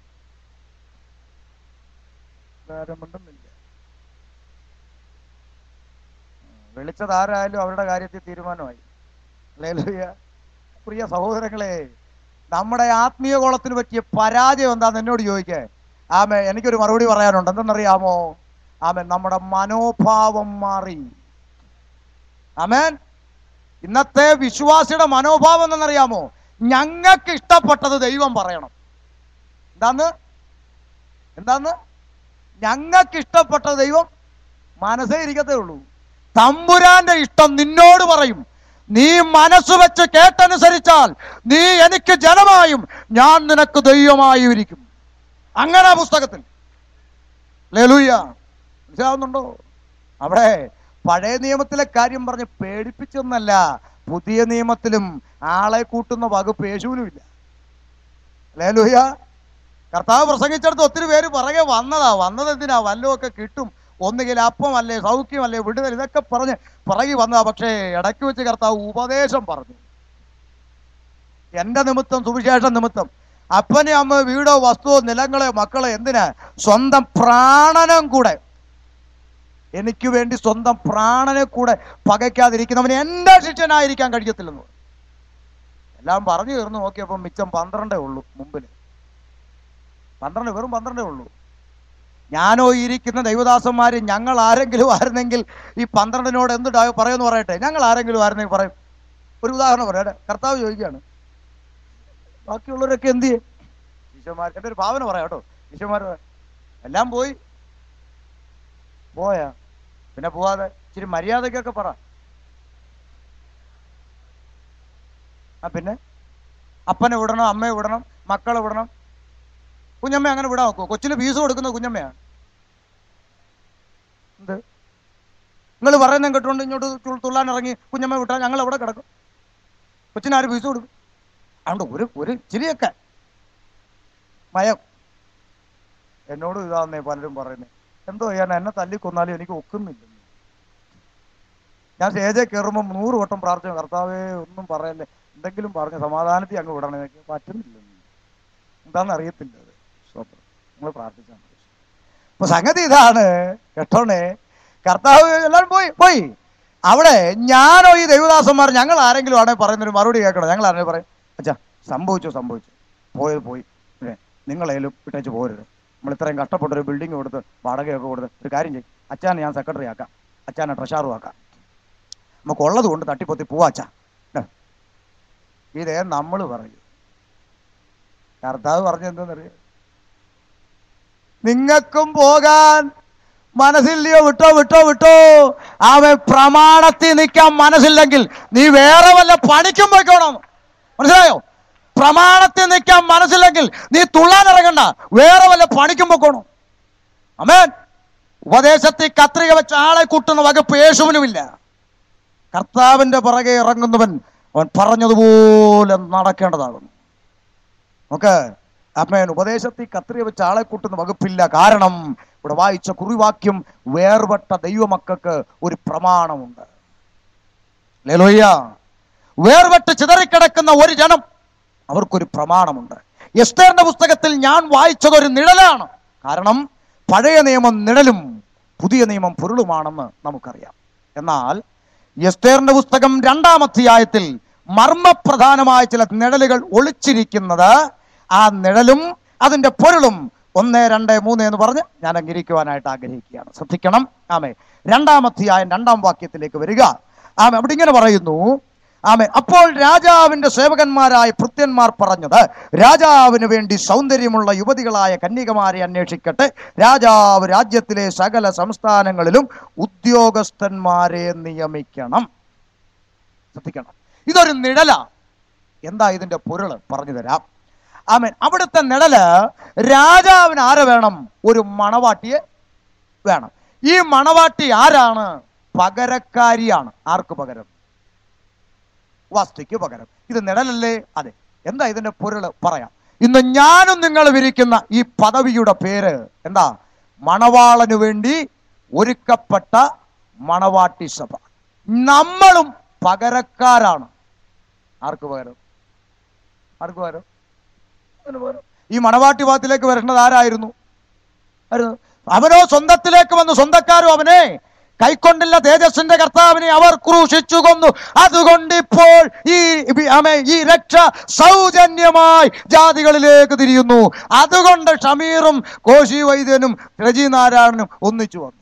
വേറെ മിണ്ടുന്നില്ല വിളിച്ചത് ആരായാലും അവരുടെ കാര്യത്തിൽ തീരുമാനമായി ഹല്ലേലൂയ. പ്രിയ സഹോദരങ്ങളെ നമ്മുടെ ആത്മീയ കോളത്തിന് പറ്റിയ പരാജയം എന്താന്ന് എന്നോട് ചോദിക്കേ ആമേ എനിക്കൊരു മറുപടി പറയാനുണ്ട് എന്തെന്നറിയാമോ ആമേ നമ്മുടെ മനോഭാവം മാറി ആമേൻ ഇന്നത്തെ വിശ്വാസിയുടെ മനോഭാവം എന്തെന്നറിയാമോ ഞങ്ങൾക്ക് ഇഷ്ടപ്പെട്ടത് ദൈവം പറയണം എന്താന്ന് എന്താന്ന് ഞങ്ങൾക്ക് ഇഷ്ടപ്പെട്ട ദൈവം മനസ്സേ ഇരിക്കത്തേ ഉള്ളൂ തമ്പുരാന്റെ ഇഷ്ടം നിന്നോട് പറയും നീ മനസ്സ് വെച്ച് കേട്ടനുസരിച്ചാൽ നീ എനിക്ക് ജനമായും ഞാൻ നിനക്ക് ദൈവമായും ഇരിക്കും അങ്ങനെ ആ പുസ്തകത്തിൽ ലേലൂയ മനസ്സിലാവുന്നുണ്ടോ അവിടെ പഴയ നിയമത്തിലെ കാര്യം പറഞ്ഞ് പേടിപ്പിച്ചൊന്നല്ല പുതിയ നിയമത്തിലും ആളെ കൂട്ടുന്ന വകുപ്പ് യേശുവിനും ഇല്ല അല്ലേ ലൂഹ്യ കർത്താവ് പ്രസംഗിച്ചിടത്ത് ഒത്തിരി പേര് പുറകെ വന്നതാ വന്നത് എന്തിനാ വല്ലതുമൊക്കെ കിട്ടും ഒന്നുകിൽ അപ്പമല്ലേ സൗഖ്യമല്ലേ വിടുതൽ ഇതൊക്കെ പറഞ്ഞ് പുറകെ വന്നതാ പക്ഷേ ഇടയ്ക്ക് വെച്ച് കർത്താവ് ഉപദേശം പറഞ്ഞു എന്റെ നിമിത്തം സുവിശേഷ നിമിത്തം അപ്പനെ അമ്മ വീടോ വസ്തുവോ നിലങ്ങളോ മക്കളോ എന്തിനാ സ്വന്തം പ്രാണനം കൂടെ എനിക്ക് വേണ്ടി സ്വന്തം പ്രാണനെ കൂടെ പകയ്ക്കാതിരിക്കുന്നവന് എന്റെ ശിഷ്യനായിരിക്കാൻ കഴിയത്തില്ലെന്ന് പറഞ്ഞു. എല്ലാം പറഞ്ഞു തീർന്നു നോക്കിയപ്പോൾ മിച്ചം പന്ത്രണ്ടേ ഉള്ളൂ മുമ്പിൽ പന്ത്രണ്ട് വെറും പന്ത്രണ്ടേ ഉള്ളൂ ഞാനോ ഈ ഇരിക്കുന്ന ദൈവദാസന്മാര് ഞങ്ങൾ ആരെങ്കിലും ആയിരുന്നെങ്കിൽ ഈ പന്ത്രണ്ടിനോട് എന്ത് ഡാ- പറയുമെന്ന് പറയട്ടെ ഞങ്ങൾ ആരെങ്കിലും ആയിരുന്നെങ്കിൽ പറയും ഒരു ഉദാഹരണം പറയട്ടെ കർത്താവ് ചോദിക്കുകയാണ് ബാക്കിയുള്ളവരൊക്കെ എന്ത് ചെയ്യും ഈശോമാർ എൻ്റെ ഒരു ഭാവന പറയാം കേട്ടോ ഈശോമാർ എല്ലാം പോയി പോയാ പിന്നെ പോവാതെ ഇച്ചിരി മര്യാദക്കൊക്കെ പറ ആ പിന്നെ അപ്പനെ വിടണം അമ്മയെ വിടണം മക്കളെ വിടണം കുഞ്ഞമ്മ അങ്ങനെ വിടാൻ നോക്കുമോ കൊച്ചിന് ഫീസ് കൊടുക്കുന്ന കുഞ്ഞമ്മയാണ് എന്ത് നിങ്ങൾ പറയുന്നത് കേട്ടുകൊണ്ട് ഇങ്ങോട്ട് തു- തുള്ളാൻ ഇറങ്ങി കുഞ്ഞമ്മ വിട്ടാൽ ഞങ്ങൾ എവിടെ കിടക്കും കൊച്ചിന് ആര് ഫീസ് കൊടുക്കും അതുകൊണ്ട് ഒരു ഒരു ഇച്ചിരിയൊക്കെ മയം എന്നോട് ഇതാന്നേ പലരും പറയുന്നത് എന്തോ ചെയ്യാൻ എന്നെ തല്ലിക്കൊന്നാലും എനിക്ക് ഒക്കുന്നില്ല ഞാൻ സ്റ്റേജിൽ കയറുമ്പോൾ നൂറ് വട്ടം പ്രാർത്ഥന കർത്താവേ ഒന്നും പറയല്ലേ എന്തെങ്കിലും പറഞ്ഞ് സമാധാനത്തിൽ അങ്ങ് വിടണേ എനിക്ക് പറ്റുന്നില്ല എന്താണെന്ന് അറിയത്തില്ല അത് സ്തോത്രം നിങ്ങൾ പ്രാർത്ഥിച്ചാൽ മതി അപ്പൊ സംഗതി ഇതാണ് കേട്ടോണേ കർത്താവ് എല്ലാവരും പോയി പോയി അവിടെ ഞാനോ ഈ ദൈവദാസന്മാർ ഞങ്ങൾ ആരെങ്കിലും ആണെങ്കിൽ പറയുന്നൊരു മറുപടി കേൾക്കണം ഞങ്ങൾ ആരെങ്കിലും പറയും അച്ഛാ സംഭവിച്ചു സംഭവിച്ചു പോയത് പോയി പിന്നെ നിങ്ങളേലും ഇട്ടേച്ച് പോരുത് നമ്മൾ ഇത്രയും കഷ്ടപ്പെട്ടൊരു ബിൽഡിംഗ് കൊടുത്ത് വാടകയൊക്കെ കൊടുത്ത് ഒരു കാര്യം ചെയ്യും അച്ഛനെ ഞാൻ സെക്രട്ടറി ആക്കാം അച്ഛനെ ട്രഷാറും ആക്കാം നമുക്ക് ഉള്ളത് കൊണ്ട് തട്ടിപ്പൊത്തി പോവാ അച്ഛാ ട്ടോ. ഇതേ നമ്മൾ പറയും കർത്താവ് പറഞ്ഞെന്തെന്നറിയാം നിങ്ങൾക്കും പോകാൻ മനസ്സില്ലയോ വിട്ടോ വിട്ടോ വിട്ടോ അവൻ പ്രമാണത്തിൽ നിൽക്കാൻ മനസ്സില്ലെങ്കിൽ നീ വേറെ വല്ല പണിക്കും പോയിക്കോണം മനസ്സിലായോ പ്രമാണത്തിൽ നിൽക്കാൻ മനസ്സില്ലെങ്കിൽ നീ തുള്ളാൻ ഇറങ്ങണ്ട വേറെ വല്ല പണിക്കും പോയിക്കോണം അമേൻ ഉപദേശത്തിൽ കത്രിക വെച്ച ആളെ കൂട്ടുന്ന വകുപ്പ് യേശുവിനുമില്ല കർത്താവിന്റെ പുറകെ ഇറങ്ങുന്നവൻ അവൻ പറഞ്ഞതുപോലെ നടക്കേണ്ടതാകുന്നു നമുക്ക് അമ്മേൻ ഉപദേശത്തിൽ കത്രിക വെച്ച ആളെ കൂട്ടുന്ന വകുപ്പില്ല കാരണം ഇവിടെ വായിച്ച കുറിവാക്യം വേർപെട്ട ദൈവമക്കൾക്ക് ഒരു പ്രമാണമുണ്ട് ലേലോയ്യ വേർപെട്ട് ചിതറിക്കിടക്കുന്ന ഒരു ജനം അവർക്കൊരു പ്രമാണമുണ്ട് എസ്തേറിന്റെ പുസ്തകത്തിൽ ഞാൻ വായിച്ചത് ഒരു നിഴലാണ് കാരണം പഴയ നിയമം നിഴലും പുതിയ നിയമം പൊരുളുമാണെന്ന് നമുക്കറിയാം എന്നാൽ എസ്തേറിന്റെ പുസ്തകം രണ്ടാം അധ്യായത്തിൽ മർമ്മപ്രധാനമായ ചില നിഴലുകൾ ഒളിച്ചിരിക്കുന്നത് ആ നിഴലും അതിന്റെ പൊരുളും ഒന്ന് രണ്ട് മൂന്ന് എന്ന് പറഞ്ഞ് ഞാൻ അംഗീകരിക്കുവാനായിട്ട് ആഗ്രഹിക്കുകയാണ് ശ്രദ്ധിക്കണം ആമേ രണ്ടാം അധ്യായം രണ്ടാം വാക്യത്തിലേക്ക് വരിക ആമേ അവിടെ ഇങ്ങനെ പറയുന്നു ആമേ അപ്പോൾ രാജാവിന്റെ സേവകന്മാരായ ഭൃത്യന്മാർ പറഞ്ഞത് രാജാവിന് വേണ്ടി സൗന്ദര്യമുള്ള യുവതികളായ കന്യകമാരെ അന്വേഷിക്കട്ടെ രാജാവ് രാജ്യത്തിലെ സകല സംസ്ഥാനങ്ങളിലും ഉദ്യോഗസ്ഥന്മാരെ നിയമിക്കണം ശ്രദ്ധിക്കണം ഇതൊരു നിഴല എന്താ ഇതിന്റെ പൊരുള് പറഞ്ഞു തരാം ആമേൻ അവിടുത്തെ നിഴല് രാജാവിന് ആരെ വേണം ഒരു മണവാട്ടിയെ വേണം ഈ മണവാട്ടി ആരാണ് പകരക്കാരിയാണ് ആർക്ക് പകരം വസ്തുക്ക് പകരം ഇത് നിഴലല്ലേ അതെ എന്താ ഇതിന്റെ പൊരുള് പറയാം ഇന്ന് ഞാനും നിങ്ങൾ വിരിക്കുന്ന ഈ പദവിയുടെ പേര് എന്താ മണവാളനു വേണ്ടി ഒരുക്കപ്പെട്ട മണവാട്ടി സഭ നമ്മളും പകരക്കാരാണ് ആർക്ക് പകരം ആർക്ക് പകരം അതിന് പകരം. ഈ മണവാട്ടി ഭാഗത്തിലേക്ക് വരേണ്ടത് ആരായിരുന്നു ആയിരുന്നു അവനോ സ്വന്തത്തിലേക്ക് വന്നു സ്വന്തക്കാരും അവനെ കൈക്കൊണ്ടില്ല തേജസ്സിന്റെ കർത്താവിനെ അവർ ക്രൂശിച്ചു കൊന്നു അതുകൊണ്ട് ഇപ്പോൾ ഈ വി- ആമേ, ഈ രക്ഷ സൗജന്യമായി ജാതികളിലേക്ക് തിരിയുന്നു അതുകൊണ്ട് ഷമീറും കോശി വൈദ്യനും രജി നാരായണനും ഒന്നിച്ചു വന്നു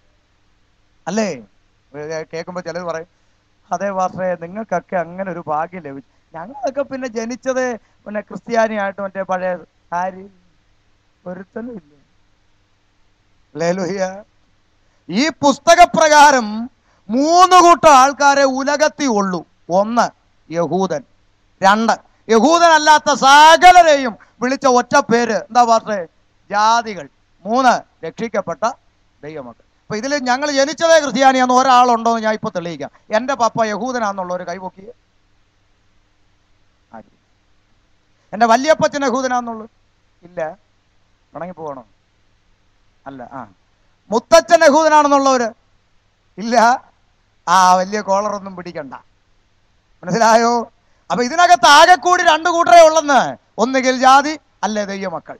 അല്ലേ കേൾക്കുമ്പോൾ ചിലർ പറയും അതെ വാസേ നിങ്ങൾക്കൊക്കെ അങ്ങനെ ഒരു ഭാഗ്യം ലഭിച്ചു ഞങ്ങളൊക്കെ പിന്നെ ജനിച്ചത് പിന്നെ ക്രിസ്ത്യാനിയായിട്ട് മറ്റേ പഴയ ആര് ഒരുത്തനും ഇല്ല ലേലുഹിയ ഈ പുസ്തകപ്രകാരം മൂന്ന് കൂട്ടം ആൾക്കാരെ ഉലകത്തിൽ ഉള്ളൂ ഒന്ന് യഹൂദൻ രണ്ട് യഹൂദനല്ലാത്ത സകലരെയും വിളിച്ച ഒറ്റ പേര് എന്താ പാസ്റ്റേ ജാതികൾ മൂന്ന് രക്ഷിക്കപ്പെട്ട ദൈവമക്കൾ അപ്പൊ ഇതിൽ ഞങ്ങൾ ജനിച്ചതേ ക്രിസ്ത്യാനിയാന്ന് ഒരാളുണ്ടോ എന്ന് ഞാൻ ഇപ്പൊ തെളിയിക്കാം എന്റെ പപ്പ യഹൂദനാന്നുള്ള ഒരു കൈപൊക്കിയ ആരും എന്റെ വല്യപ്പച്ചൻ യഹൂദനാന്നുള്ളു ഇല്ല പിണങ്ങി പോകണോ അല്ല ആ മുത്തച്ഛൻ യഹൂദനാണെന്നുള്ളവര് ഇല്ല ആ വലിയ കോളറൊന്നും പിടിക്കണ്ട മനസ്സിലായോ അപ്പൊ ഇതിനകത്ത് ആകെ കൂടി രണ്ടു കൂട്ടരേ ഉള്ളെന്ന് ഒന്നുകിൽ ജാതി അല്ലേ ദൈവമക്കൾ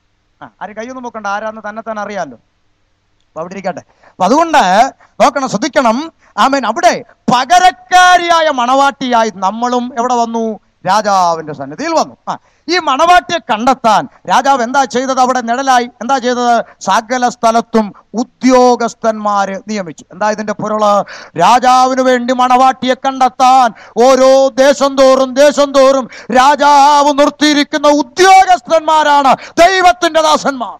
ആ ആരും കൈയൊന്നും നോക്കണ്ട ആരാന്ന് തന്നെ തന്നെ അറിയാലോ അപ്പൊ അവിടെ ഇരിക്കട്ടെ അപ്പൊ അതുകൊണ്ട് നോക്കണം ശ്രദ്ധിക്കണം ആമേൻ അവിടെ പകരക്കാരിയായ മണവാട്ടിയായി നമ്മളും എവിടെ വന്നു രാജാവിന്റെ സന്നിധിയിൽ വന്നു ആ ഈ മണവാട്ടിയെ കണ്ടെത്താൻ രാജാവ് എന്താ ചെയ്തത് അവിടെ നിഴലായി എന്താ ചെയ്തത് സകല സ്ഥലത്തും ഉദ്യോഗസ്ഥന്മാര് നിയമിച്ചു എന്താ ഇതിന്റെ പൊരുള് രാജാവിന് വേണ്ടി മണവാട്ടിയെ കണ്ടെത്താൻ ഓരോ ദേശം തോറും ദേശം തോറും രാജാവ് നിർത്തിയിരിക്കുന്ന ഉദ്യോഗസ്ഥന്മാരാണ് ദൈവത്തിന്റെ ദാസന്മാർ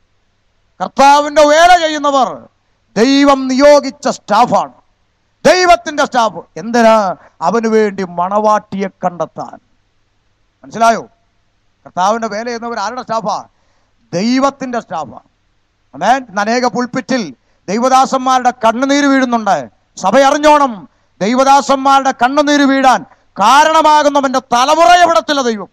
കർത്താവിന്റെ വേല ചെയ്യുന്നവർ ദൈവം നിയോഗിച്ച സ്റ്റാഫാണ് ദൈവത്തിന്റെ സ്റ്റാഫ് എന്തിനാ അവന് വേണ്ടി മണവാട്ടിയെ കണ്ടെത്താൻ മനസ്സിലായോ കർത്താവിന്റെ വേല ചെയ്യുന്നവർ ആരുടെ സ്റ്റാഫാ ദൈവത്തിന്റെ സ്റ്റാഫാ അമേൻ ഇന്ന് അനേക പുൽപ്പിറ്റിൽ ദൈവദാസന്മാരുടെ കണ്ണുനീര് വീഴുന്നുണ്ട് സഭ അറിഞ്ഞോണം ദൈവദാസന്മാരുടെ കണ്ണുനീര് വീഴാൻ കാരണമാകുന്നവന്റെ തലമുറ എവിടത്തില്ല ദൈവം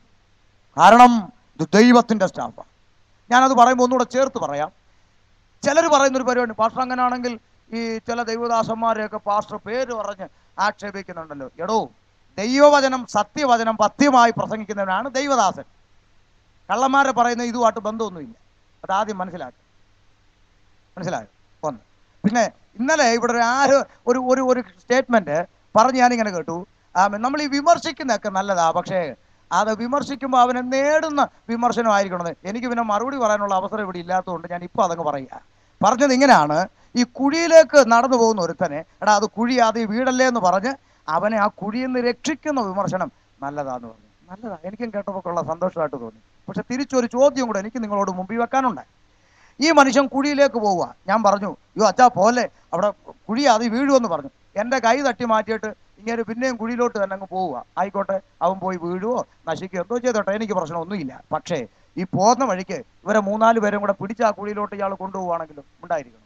കാരണം ഇത് ദൈവത്തിന്റെ സ്റ്റാഫാണ് ഞാനത് പറയുമ്പോൾ ഒന്നുകൂടെ ചേർത്ത് പറയാം ചിലർ പറയുന്നൊരു പരിപാടി പാസ്റ്റർ അങ്ങനാണെങ്കിൽ ഈ ചില ദൈവദാസന്മാരെയൊക്കെ പാസ്റ്റർ പേര് പറഞ്ഞ് ആക്ഷേപിക്കുന്നുണ്ടല്ലോ എടോ ദൈവവചനം സത്യവചനം പഥ്യമായി പ്രസംഗിക്കുന്നവനാണ് ദൈവദാസൻ കള്ളന്മാരെ പറയുന്ന ഇതുമായിട്ട് ബന്ധമൊന്നുമില്ല അത് ആദ്യം മനസ്സിലാക്കി മനസ്സിലായോ ഒന്ന് പിന്നെ ഇന്നലെ ഇവിടെ ഒരു ആര് ഒരു ഒരു ഒരു സ്റ്റേറ്റ്മെന്റ് പറഞ്ഞ് ഞാനിങ്ങനെ കേട്ടു ആ, നമ്മൾ ഈ വിമർശിക്കുന്നതൊക്കെ നല്ലതാ പക്ഷേ അത് വിമർശിക്കുമ്പോൾ അവനെ നേടുന്ന വിമർശനമായിരിക്കണത് എനിക്ക് പിന്നെ മറുപടി പറയാനുള്ള അവസരം ഇവിടെ ഇല്ലാത്തതുകൊണ്ട് ഞാൻ ഇപ്പോൾ അതങ്ങ് പറയുക പറഞ്ഞത് ഇങ്ങനെയാണ് ഈ കുഴിയിലേക്ക് നടന്നു പോകുന്ന ഒരുത്തനെ എടാ അത് കുഴി അത് ഈ വീടല്ലേ എന്ന് പറഞ്ഞ് അവനെ ആ കുഴിയിൽ നിന്ന് രക്ഷിക്കുന്ന വിമർശനം നല്ലതാന്ന് പറഞ്ഞു നല്ലതാ എനിക്കും കേട്ടപ്പോൾ ഉള്ള സന്തോഷമായിട്ട് തോന്നി പക്ഷെ തിരിച്ചൊരു ചോദ്യം കൂടെ എനിക്ക് നിങ്ങളോട് മുമ്പിൽ വെക്കാനുണ്ട് ഈ മനുഷ്യൻ കുഴിയിലേക്ക് പോവുക ഞാൻ പറഞ്ഞു അയ്യോ അച്ഛാ പോലെ അവിടെ കുഴി അത് വീഴുമെന്ന് പറഞ്ഞു എൻ്റെ കൈ തട്ടി മാറ്റിയിട്ട് ഇങ്ങനെ പിന്നെയും കുഴിയിലോട്ട് തന്നെ അങ്ങ് പോവുക ആയിക്കോട്ടെ അവൻ പോയി വീഴുവോ നശിക്കുകയോ എന്തോ ചെയ്തോട്ടെ എനിക്ക് പ്രശ്നമൊന്നുമില്ല പക്ഷേ ഈ പോകുന്ന വഴിക്ക് ഇവരെ മൂന്നാല് പേരും കൂടെ പിടിച്ച് ആ കുഴിയിലോട്ട് ഇയാൾ കൊണ്ടുപോവുകയാണെങ്കിലും ഉണ്ടായിരിക്കണം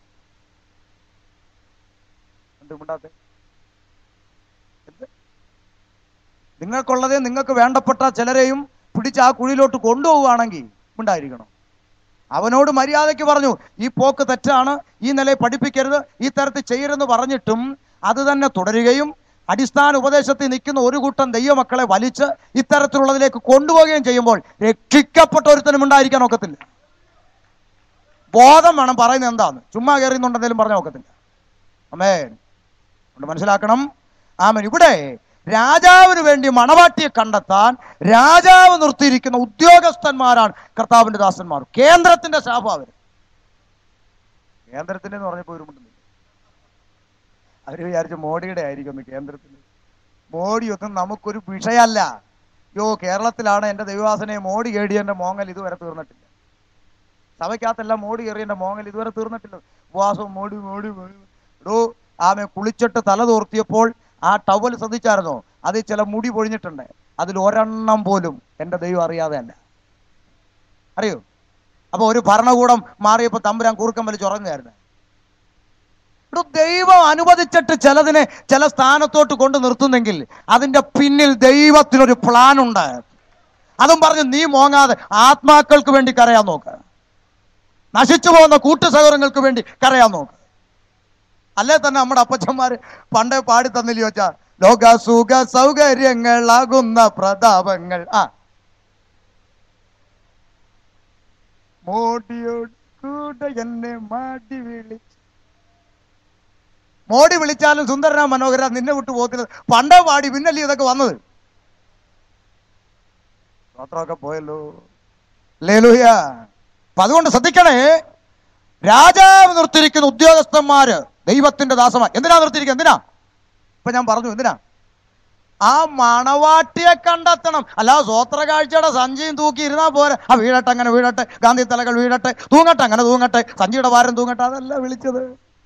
എന്ത് മിണ്ടാത്തെ എന്ത് നിങ്ങൾക്കുള്ളതേ നിങ്ങൾക്ക് വേണ്ടപ്പെട്ട ചിലരെയും പിടിച്ച് ആ കുഴിയിലോട്ട് കൊണ്ടുപോവുകയാണെങ്കിൽ ഉണ്ടായിരിക്കണം അവനോട് മര്യാദയ്ക്ക് പറഞ്ഞു ഈ പോക്ക് തെറ്റാണ് ഈ നിലയിൽ പഠിപ്പിക്കരുത് ഈ തരത്തിൽ ചെയ്യരുതെന്ന് പറഞ്ഞിട്ടും അത് തന്നെ തുടരുകയും അടിസ്ഥാന ഉപദേശത്തിൽ നിൽക്കുന്ന ഒരു കൂട്ടം ദൈവമക്കളെ വലിച്ച് ഇത്തരത്തിലുള്ളതിലേക്ക് കൊണ്ടുപോവുകയും ചെയ്യുമ്പോൾ രക്ഷിക്കപ്പെട്ട ഒരുത്തനും ഉണ്ടായിരിക്കാൻ ഒക്കത്തില്ല ബോധം വേണം പറയുന്നത് എന്താന്ന് ചുമ്മാ കയറിയുന്നുണ്ടെന്തെങ്കിലും പറഞ്ഞാൽ ഒക്കത്തില്ല അമേൻ അതുകൊണ്ട് മനസ്സിലാക്കണം ആമൻ ഇവിടെ രാജാവിന് വേണ്ടി മണവാട്ടിയെ കണ്ടെത്താൻ രാജാവ് നിർത്തിയിരിക്കുന്ന ഉദ്യോഗസ്ഥന്മാരാണ് കർത്താവിന്റെ ദാസന്മാർ കേന്ദ്രത്തിന്റെ സ്റ്റാഫ് അവർ കേന്ദ്രത്തിന്റെ എന്ന് പറഞ്ഞപ്പോൾ ഒരു മിണ്ടുന്നില്ല അവര് വിചാരിച്ചു മോഡിയുടെ ആയിരിക്കും കേന്ദ്രത്തിന് മോഡി ഒന്നും നമുക്കൊരു വിഷയമല്ല യോ കേരളത്തിലാണ് എൻ്റെ ദൈവവാസനെ മോഡി കേടിയൻ്റെ മോങ്ങൽ ഇതുവരെ തീർന്നിട്ടില്ല സഭയ്ക്കകത്തെല്ലാം മോഡി കയറിയൻ്റെ മോങ്ങൽ ഇതുവരെ തീർന്നിട്ടില്ല ഉപവാസവും മോഡി മോഡി മോഡി എടോ ആമെ കുളിച്ചിട്ട് തല തോർത്തിയപ്പോൾ ആ ടവൽ ശ്രദ്ധിച്ചായിരുന്നോ അതിൽ ചില മുടി പൊഴിഞ്ഞിട്ടുണ്ട് അതിൽ ഒരെണ്ണം പോലും എൻ്റെ ദൈവം അറിയാതെ അല്ല അറിയോ അപ്പൊ ഒരു ഭരണകൂടം മാറിയപ്പോൾ തമ്പുരാൻ കൂർക്കം വലിച്ച് ഉറങ്ങുകയായിരുന്നു ഒരു ദൈവം അനുവദിച്ചിട്ട് ചിലതിനെ ചില സ്ഥാനത്തോട്ട് കൊണ്ട് നിർത്തുന്നെങ്കിൽ അതിന്റെ പിന്നിൽ ദൈവത്തിനൊരു പ്ലാൻ ഉണ്ട് അതും പറഞ്ഞ് നീ മോങ്ങാതെ ആത്മാക്കൾക്ക് വേണ്ടി കരയാൻ നോക്ക് നശിച്ചു പോകുന്ന കൂട്ടുസഹോദരങ്ങൾക്ക് വേണ്ടി കരയാൻ നോക്ക് അല്ലേ തന്നെ നമ്മുടെ അപ്പച്ചന്മാര് പണ്ടേ പാടി തന്നില്ലയോ വെച്ചാ ലോക സുഖ സൗകര്യങ്ങളാകുന്ന പ്രതാപങ്ങൾ ആ മോടിയോട് കൂടെ എന്നെ മാടി വിളിച്ചു മോടി വിളിച്ചാലും സുന്ദരന മനോഹര നിന്നെ വിട്ടു പോകത്തില്ല പണ്ടേ പാടി പിന്നല്ലേ ഇതൊക്കെ വന്നത് സ്തോത്രമൊക്കെ പോയല്ലോ ലേലൂയ അപ്പൊ അതുകൊണ്ട് ശ്രദ്ധിക്കണേ രാജാവ് നിർത്തിയിരിക്കുന്ന ഉദ്യോഗസ്ഥന്മാര് ദൈവത്തിന്റെ ദാസമാർ എന്തിനാ നിർത്തിയിരിക്കുക എന്തിനാ ഇപ്പൊ ഞാൻ പറഞ്ഞു എന്തിനാ ആ മണവാട്ടിയെ കണ്ടെത്തണം അല്ലാതെ സ്വോത്ര കാഴ്ചയുടെ സഞ്ചിയും തൂക്കി ഇരുന്നാ പോരെ ആ വീഴട്ടെ അങ്ങനെ വീഴട്ടെ ഗാന്ധി തലകൾ വീഴട്ടെ തൂങ്ങട്ടെ അങ്ങനെ തൂങ്ങട്ടെ സഞ്ചിയുടെ ഭാരം തൂങ്ങട്ടെ അതല്ല വിളിച്ചത്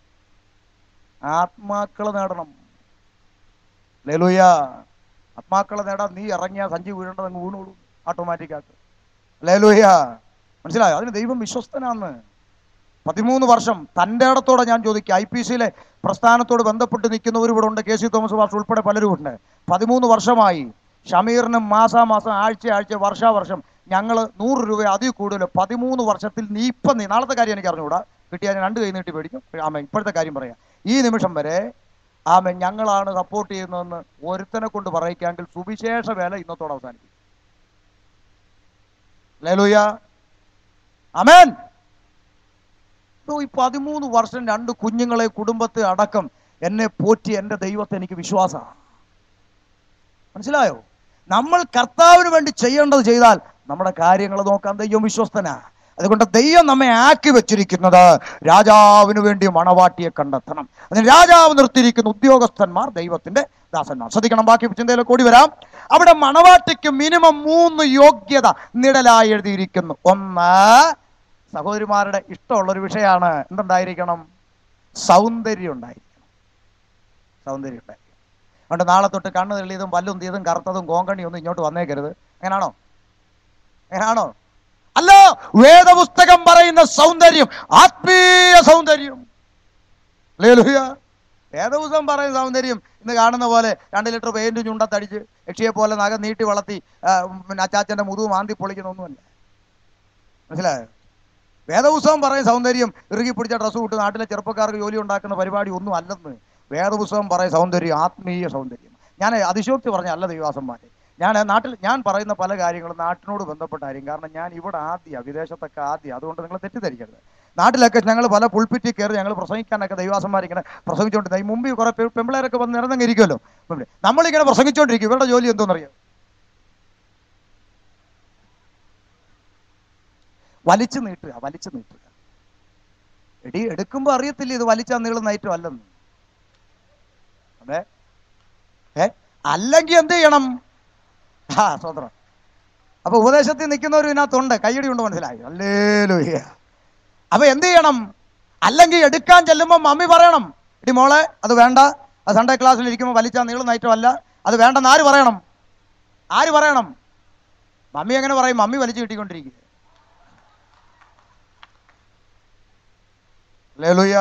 ആത്മാക്കളെ നേടണം ലേലൂയ ആത്മാക്കളെ നേടാൻ നീ ഇറങ്ങിയ സഞ്ചി വീഴേണ്ടത് അങ്ങ് വീണോളൂ ഓട്ടോമാറ്റിക് ആയിട്ട് ലേലൂയ മനസ്സിലായോ അതിന് ദൈവം വിശ്വസ്തനാന്ന് പതിമൂന്ന് വർഷം തൻ്റെ ഇടത്തോടെ ഞാൻ ചോദിക്കുക ഐ പി സിയിലെ പ്രസ്ഥാനത്തോട് ബന്ധപ്പെട്ട് നിൽക്കുന്നവർ ഇവിടെ ഉണ്ട് കെ സി തോമസ് മാസ്റ്റർ ഉൾപ്പെടെ പലരും ഉണ്ട് പതിമൂന്ന് വർഷമായി ഷമീറിനും മാസാമാസം ആഴ്ച ആഴ്ച വർഷാവർഷം ഞങ്ങൾ നൂറ് രൂപ അതിൽ കൂടുതൽ പതിമൂന്ന് വർഷത്തിൽ നീ ഇപ്പം നീ നാളത്തെ കാര്യം എനിക്ക് അറിഞ്ഞുകൂടാ കിട്ടിയാൽ ഞാൻ രണ്ട് കൈ നീട്ടി മേടിക്കും ആമ ഇപ്പോഴത്തെ കാര്യം പറയാം ഈ നിമിഷം വരെ ആമ ഞങ്ങളാണ് സപ്പോർട്ട് ചെയ്യുന്നതെന്ന് ഒരുത്തനെ കൊണ്ട് പറയിക്കാമെങ്കിൽ സുവിശേഷ വേല ഇന്നത്തോടെ അവസാനിക്കും ലേലൂയ അമേൻ ഓ, ഈ പതിമൂന്ന് വർഷം രണ്ട് കുഞ്ഞുങ്ങളെ കുടുംബത്തെ അടക്കം എന്നെ പോറ്റി എൻ്റെ ദൈവത്തെ എനിക്ക് വിശ്വാസമാണ് മനസ്സിലായോ നമ്മൾ കർത്താവിന് വേണ്ടി ചെയ്യേണ്ടത് ചെയ്താൽ നമ്മുടെ കാര്യങ്ങൾ നോക്കാൻ ദൈവം വിശ്വസ്തനാ അതുകൊണ്ട് ദൈവം നമ്മെ ആക്കി വെച്ചിരിക്കുന്നത് രാജാവിന് വേണ്ടി മണവാട്ടിയെ കണ്ടെത്തണം അതിന് രാജാവ് നിർത്തിയിരിക്കുന്ന ഉദ്യോഗസ്ഥന്മാർ ദൈവത്തിന്റെ ദാസന്മാർ ശ്രദ്ധിക്കണം ബാക്കി ചിന്തയിലേക്ക് കൂടി വരാം അവിടെ മണവാട്ടിക്ക് മിനിമം മൂന്ന് യോഗ്യത നിഴലായി എഴുതിയിരിക്കുന്നു ഒന്ന് സഹോദരിമാരുടെ ഇഷ്ടമുള്ള ഒരു വിഷയമാണ് എന്തുണ്ടായിരിക്കണം സൗന്ദര്യം ഉണ്ടായിരിക്കണം സൗന്ദര്യം ഉണ്ടായിരിക്കണം അതുകൊണ്ട് നാളെ തൊട്ട് കണ്ണ് തെളിയതും പല്ലും തീയതും കറുത്തതും കോങ്കണിയും ഒന്നും ഇങ്ങോട്ട് വന്നേക്കരുത് എങ്ങനാണോ എങ്ങനാണോ അല്ല വേദപുസ്തകം പറയുന്ന സൗന്ദര്യം ആത്മീയ സൗന്ദര്യം ലേലുയ വേദപുസ്തകം പറയുന്ന സൗന്ദര്യം ഇന്ന് കാണുന്ന പോലെ രണ്ട് ലിറ്റർ പെയിന്റ് ചുണ്ടത്തടിച്ച് യക്ഷിയെ പോലെ നഖം നീട്ടി വളർത്തി ആ, പിന്നെ അച്ചാച്ചന്റെ മുതുവ് മാന്തി പൊളിക്കുന്നൊന്നുമല്ല മനസ്സിലായോ വേദപുസ്തകം പറയുന്ന സൗന്ദര്യം ഇറുകി പിടിച്ച ഡ്രസ്സ് വിട്ട് നാട്ടിലെ ചെറുപ്പക്കാർക്ക് ജോലി ഉണ്ടാക്കുന്ന പരിപാടി ഒന്നും അല്ലെന്ന് വേദപുസ്തകം പറയുന്ന സൗന്ദര്യം ആത്മീയ സൗന്ദര്യം ഞാൻ അതിശോക്തി പറഞ്ഞ അല്ല ദൈവാസന്മാരെ ഞാൻ നാട്ടിൽ ഞാൻ പറയുന്ന പല കാര്യങ്ങളും നാട്ടിനോട് ബന്ധപ്പെട്ടായിരിക്കും കാരണം ഞാൻ ഇവിടെ ആദ്യ വിദേശത്തൊക്കെ ആദ്യം അതുകൊണ്ട് നിങ്ങൾ തെറ്റിദ്ധരിക്കരുത് നാട്ടിലൊക്കെ ഞങ്ങൾ പല പുൾപ്പിറ്റിൽ കയറി ഞങ്ങൾ പ്രസംഗിക്കാനൊക്കെ ദൈവാസന്മാർ ഇങ്ങനെ പ്രസംഗിച്ചുകൊണ്ടിരുന്നത് ഈ മുമ്പിൽ കുറെ പെ- പെമ്പിളേരൊക്കെ വന്ന് നിറഞ്ഞിരിക്കുമല്ലോ നമ്മളിങ്ങനെ പ്രസംഗിച്ചുകൊണ്ടിരിക്കും ഇവരുടെ ജോലി എന്തോന്നറിയോ വലിച്ചു നീട്ടുക വലിച്ചു നീട്ടുക എടി എടുക്കുമ്പോ അറിയത്തില്ല ഇത് വലിച്ചാ നീളുന്ന ഐറ്റം അല്ലെന്ന് അതെ ഏ അല്ലെങ്കിൽ എന്ത് ചെയ്യണം ആ സ്വതന്ത്രം അപ്പൊ ഉപദേശത്തിൽ നിൽക്കുന്നവരും ഇതിനകത്തുണ്ട് കയ്യടി ഉണ്ട് മനസ്സിലായി അല്ലേ ലൂയ്യ അപ്പൊ എന്ത് ചെയ്യണം അല്ലെങ്കിൽ എടുക്കാൻ ചെല്ലുമ്പോൾ മമ്മി പറയണം ഇടി മോളെ അത് വേണ്ട അത് സൺഡേ ക്ലാസ്സിൽ ഇരിക്കുമ്പോൾ വലിച്ചാൽ നീളുന്ന ഐറ്റം അല്ല അത് വേണ്ടെന്ന് ആര് പറയണം ആര് പറയണം മമ്മി എങ്ങനെ പറയും മമ്മി വലിച്ചു കിട്ടിക്കൊണ്ടിരിക്കുക ലേലുയ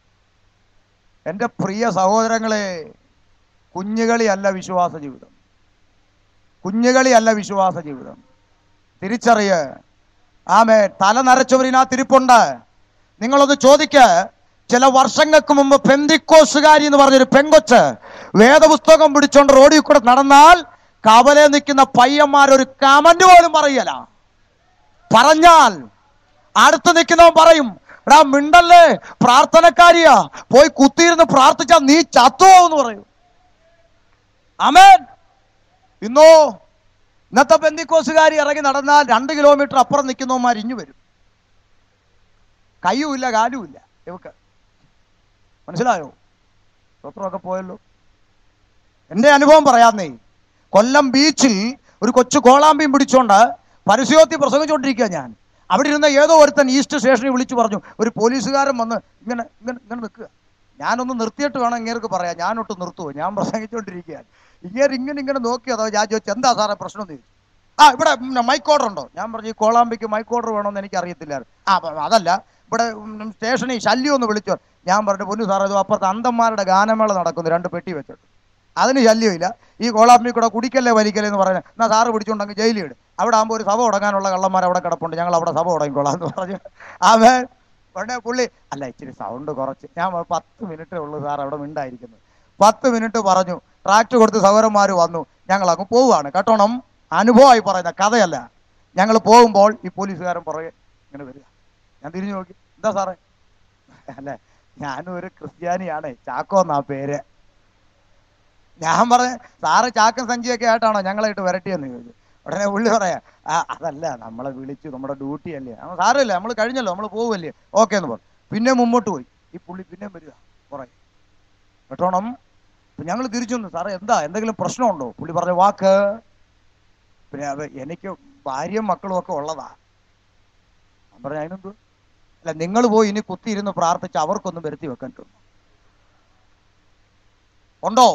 എൻ്റെ പ്രിയ സഹോദരങ്ങളെ കുഞ്ഞുകളിയല്ല വിശ്വാസ ജീവിതം കുഞ്ഞുകളിയല്ല വിശ്വാസ ജീവിതം തിരിച്ചറിയ ആമേ തല നരച്ചവരിനകത്തിരിപ്പുണ്ട് നിങ്ങളൊന്ന് ചോദിക്ക ചില വർഷങ്ങൾക്ക് മുമ്പ് പെന്തിക്കോസുകാരി എന്ന് പറഞ്ഞൊരു പെങ്കൊച്ച് വേദപുസ്തകം പിടിച്ചോണ്ട് റോഡിൽ കൂടെ നടന്നാൽ കവലെ നിൽക്കുന്ന പയ്യന്മാർ ഒരു കമന്റ് പോലും പറയല പറഞ്ഞാൽ അടുത്ത് നിൽക്കുന്നവൻ പറയും എടാ മിണ്ടല്ലേ പ്രാർത്ഥനക്കാരിയാ പോയി കുത്തിയിരുന്ന് പ്രാർത്ഥിച്ചാൽ നീ ചത്തുവോ എന്ന് പറയും അമേൻ ഇന്നോ ഇന്നത്തെ പെന്തിക്കോസുകാരി ഇറങ്ങി നടന്നാൽ രണ്ട് കിലോമീറ്റർ അപ്പുറം നിൽക്കുന്നവന്മാർ ഇഞ്ഞു വരും കയ്യുമില്ല കാലുമില്ല ഇവക്ക് മനസ്സിലായോ സ്വത്രമൊക്കെ പോയല്ലോ എൻ്റെ അനുഭവം പറയാന്നേ കൊല്ലം ബീച്ചിൽ ഒരു കൊച്ചു കോളാമ്പിയും പിടിച്ചോണ്ട് പരസ്യോത്തി പ്രസംഗിച്ചുകൊണ്ടിരിക്കുക ഞാൻ അവിടെ ഇരുന്ന ഏതോ ഒരുത്തൻ ഈസ്റ്റ് സ്റ്റേഷനിൽ വിളിച്ചു പറഞ്ഞു ഒരു പോലീസുകാരൻ വന്ന് ഇങ്ങനെ ഇങ്ങനെ ഇങ്ങനെ നിൽക്കുക ഞാനൊന്ന് നിർത്തിയിട്ട് വേണം ഇങ്ങേർക്ക് പറയാം ഞാനൊട്ട് നിർത്തുമോ ഞാൻ പ്രസംഗിച്ചുകൊണ്ടിരിക്കുകയാണ് ഇങ്ങേര് ഇങ്ങനെ ഇങ്ങനെ നോക്കിയതോ ഞാൻ ചോദിച്ചു എന്താ സാറേ പ്രശ്നം എന്ന് ചോദിച്ചു ആ ഇവിടെ മൈക്ക് ഓർഡർ ഉണ്ടോ ഞാൻ പറഞ്ഞു ഈ കോളാമ്പിക്ക് മൈക്ക് ഓർഡർ വേണമെന്ന് എനിക്ക് അറിയത്തില്ലായിരുന്നു ആ അപ്പൊ അതല്ല ഇവിടെ ഉം, സ്റ്റേഷനിൽ ശല്യം ഒന്ന് വിളിച്ചോ ഞാൻ പറഞ്ഞു പൊന്നു സാറേ ഇത് അപ്പുറത്ത് അന്തന്മാരുടെ ഗാനമേള നടക്കുന്നു രണ്ട് പെട്ടി വെച്ചിട്ട് അതിന് ശല്യമില്ല ഈ കോളാമ്പി കൂടെ കുടിക്കല്ലേ വലിക്കല്ലേ എന്ന് പറയുന്നത് എന്നാ സാറ് പിടിച്ചുകൊണ്ടെങ്കിൽ ജയിലിൽ ഇടും അവിടെ ആകുമ്പോൾ ഒരു സഭ തുടങ്ങാനുള്ള കള്ളന്മാർ അവിടെ കിടപ്പുണ്ട് ഞങ്ങൾ അവിടെ സഭ തുടങ്ങിക്കോളാം എന്ന് പറഞ്ഞു അവൻ ഉടനെ പുള്ളി അല്ല ഇച്ചിരി സൗണ്ട് കുറച്ച് ഞാൻ പറഞ്ഞു, പത്ത് മിനിറ്റേ ഉള്ളൂ സാർ അവിടെ മിണ്ടായിരിക്കുന്നത് പത്ത് മിനിറ്റ് പറഞ്ഞു ട്രാക്ടർ കൊടുത്ത് സഹോദരന്മാർ വന്നു ഞങ്ങൾ അങ്ങ് പോവുകയാണ് കേട്ടോണം അനുഭവമായി പറയുന്ന കഥയല്ല ഞങ്ങൾ പോകുമ്പോൾ ഈ പോലീസുകാരൻ പുറകെ ഇങ്ങനെ വരിക ഞാൻ തിരിഞ്ഞു നോക്കി എന്താ സാറേ അല്ലേ ഞാനും ഒരു ക്രിസ്ത്യാനിയാണ് ചാക്കോ എന്നാ പേര് ഞാൻ പറഞ്ഞ സാറ് ചാക്കും സഞ്ചിയൊക്കെ ആയിട്ടാണോ ഞങ്ങളായിട്ട് വരട്ടിയെന്ന് ചോദിച്ചു ഉടനെ പുള്ളി പറയാ ആ അതല്ല നമ്മളെ വിളിച്ചു നമ്മുടെ ഡ്യൂട്ടി അല്ലേ ആ, സാരമില്ല നമ്മൾ കഴിഞ്ഞല്ലോ നമ്മൾ പോവല്ലേ ഓക്കെ എന്ന് പറഞ്ഞു പിന്നെ മുമ്പോട്ട് പോയി ഈ പുള്ളി പിന്നെ വരിക പുറകെ കേട്ടോണം ഞങ്ങൾ തിരിച്ചു വന്നു സാറേ എന്താ എന്തെങ്കിലും പ്രശ്നമുണ്ടോ പുള്ളി പറഞ്ഞ വാക്ക് പിന്നെ അത് എനിക്ക് ഭാര്യയും മക്കളും ഒക്കെ ഉള്ളതാ ഞാൻ പറഞ്ഞു അതിനെന്തു അല്ല നിങ്ങൾ പോയി ഇനി കുത്തിയിരുന്ന് പ്രാർത്ഥിച്ച് അവർക്കൊന്നും വരുത്തി വെക്കാൻ ഉണ്ടോ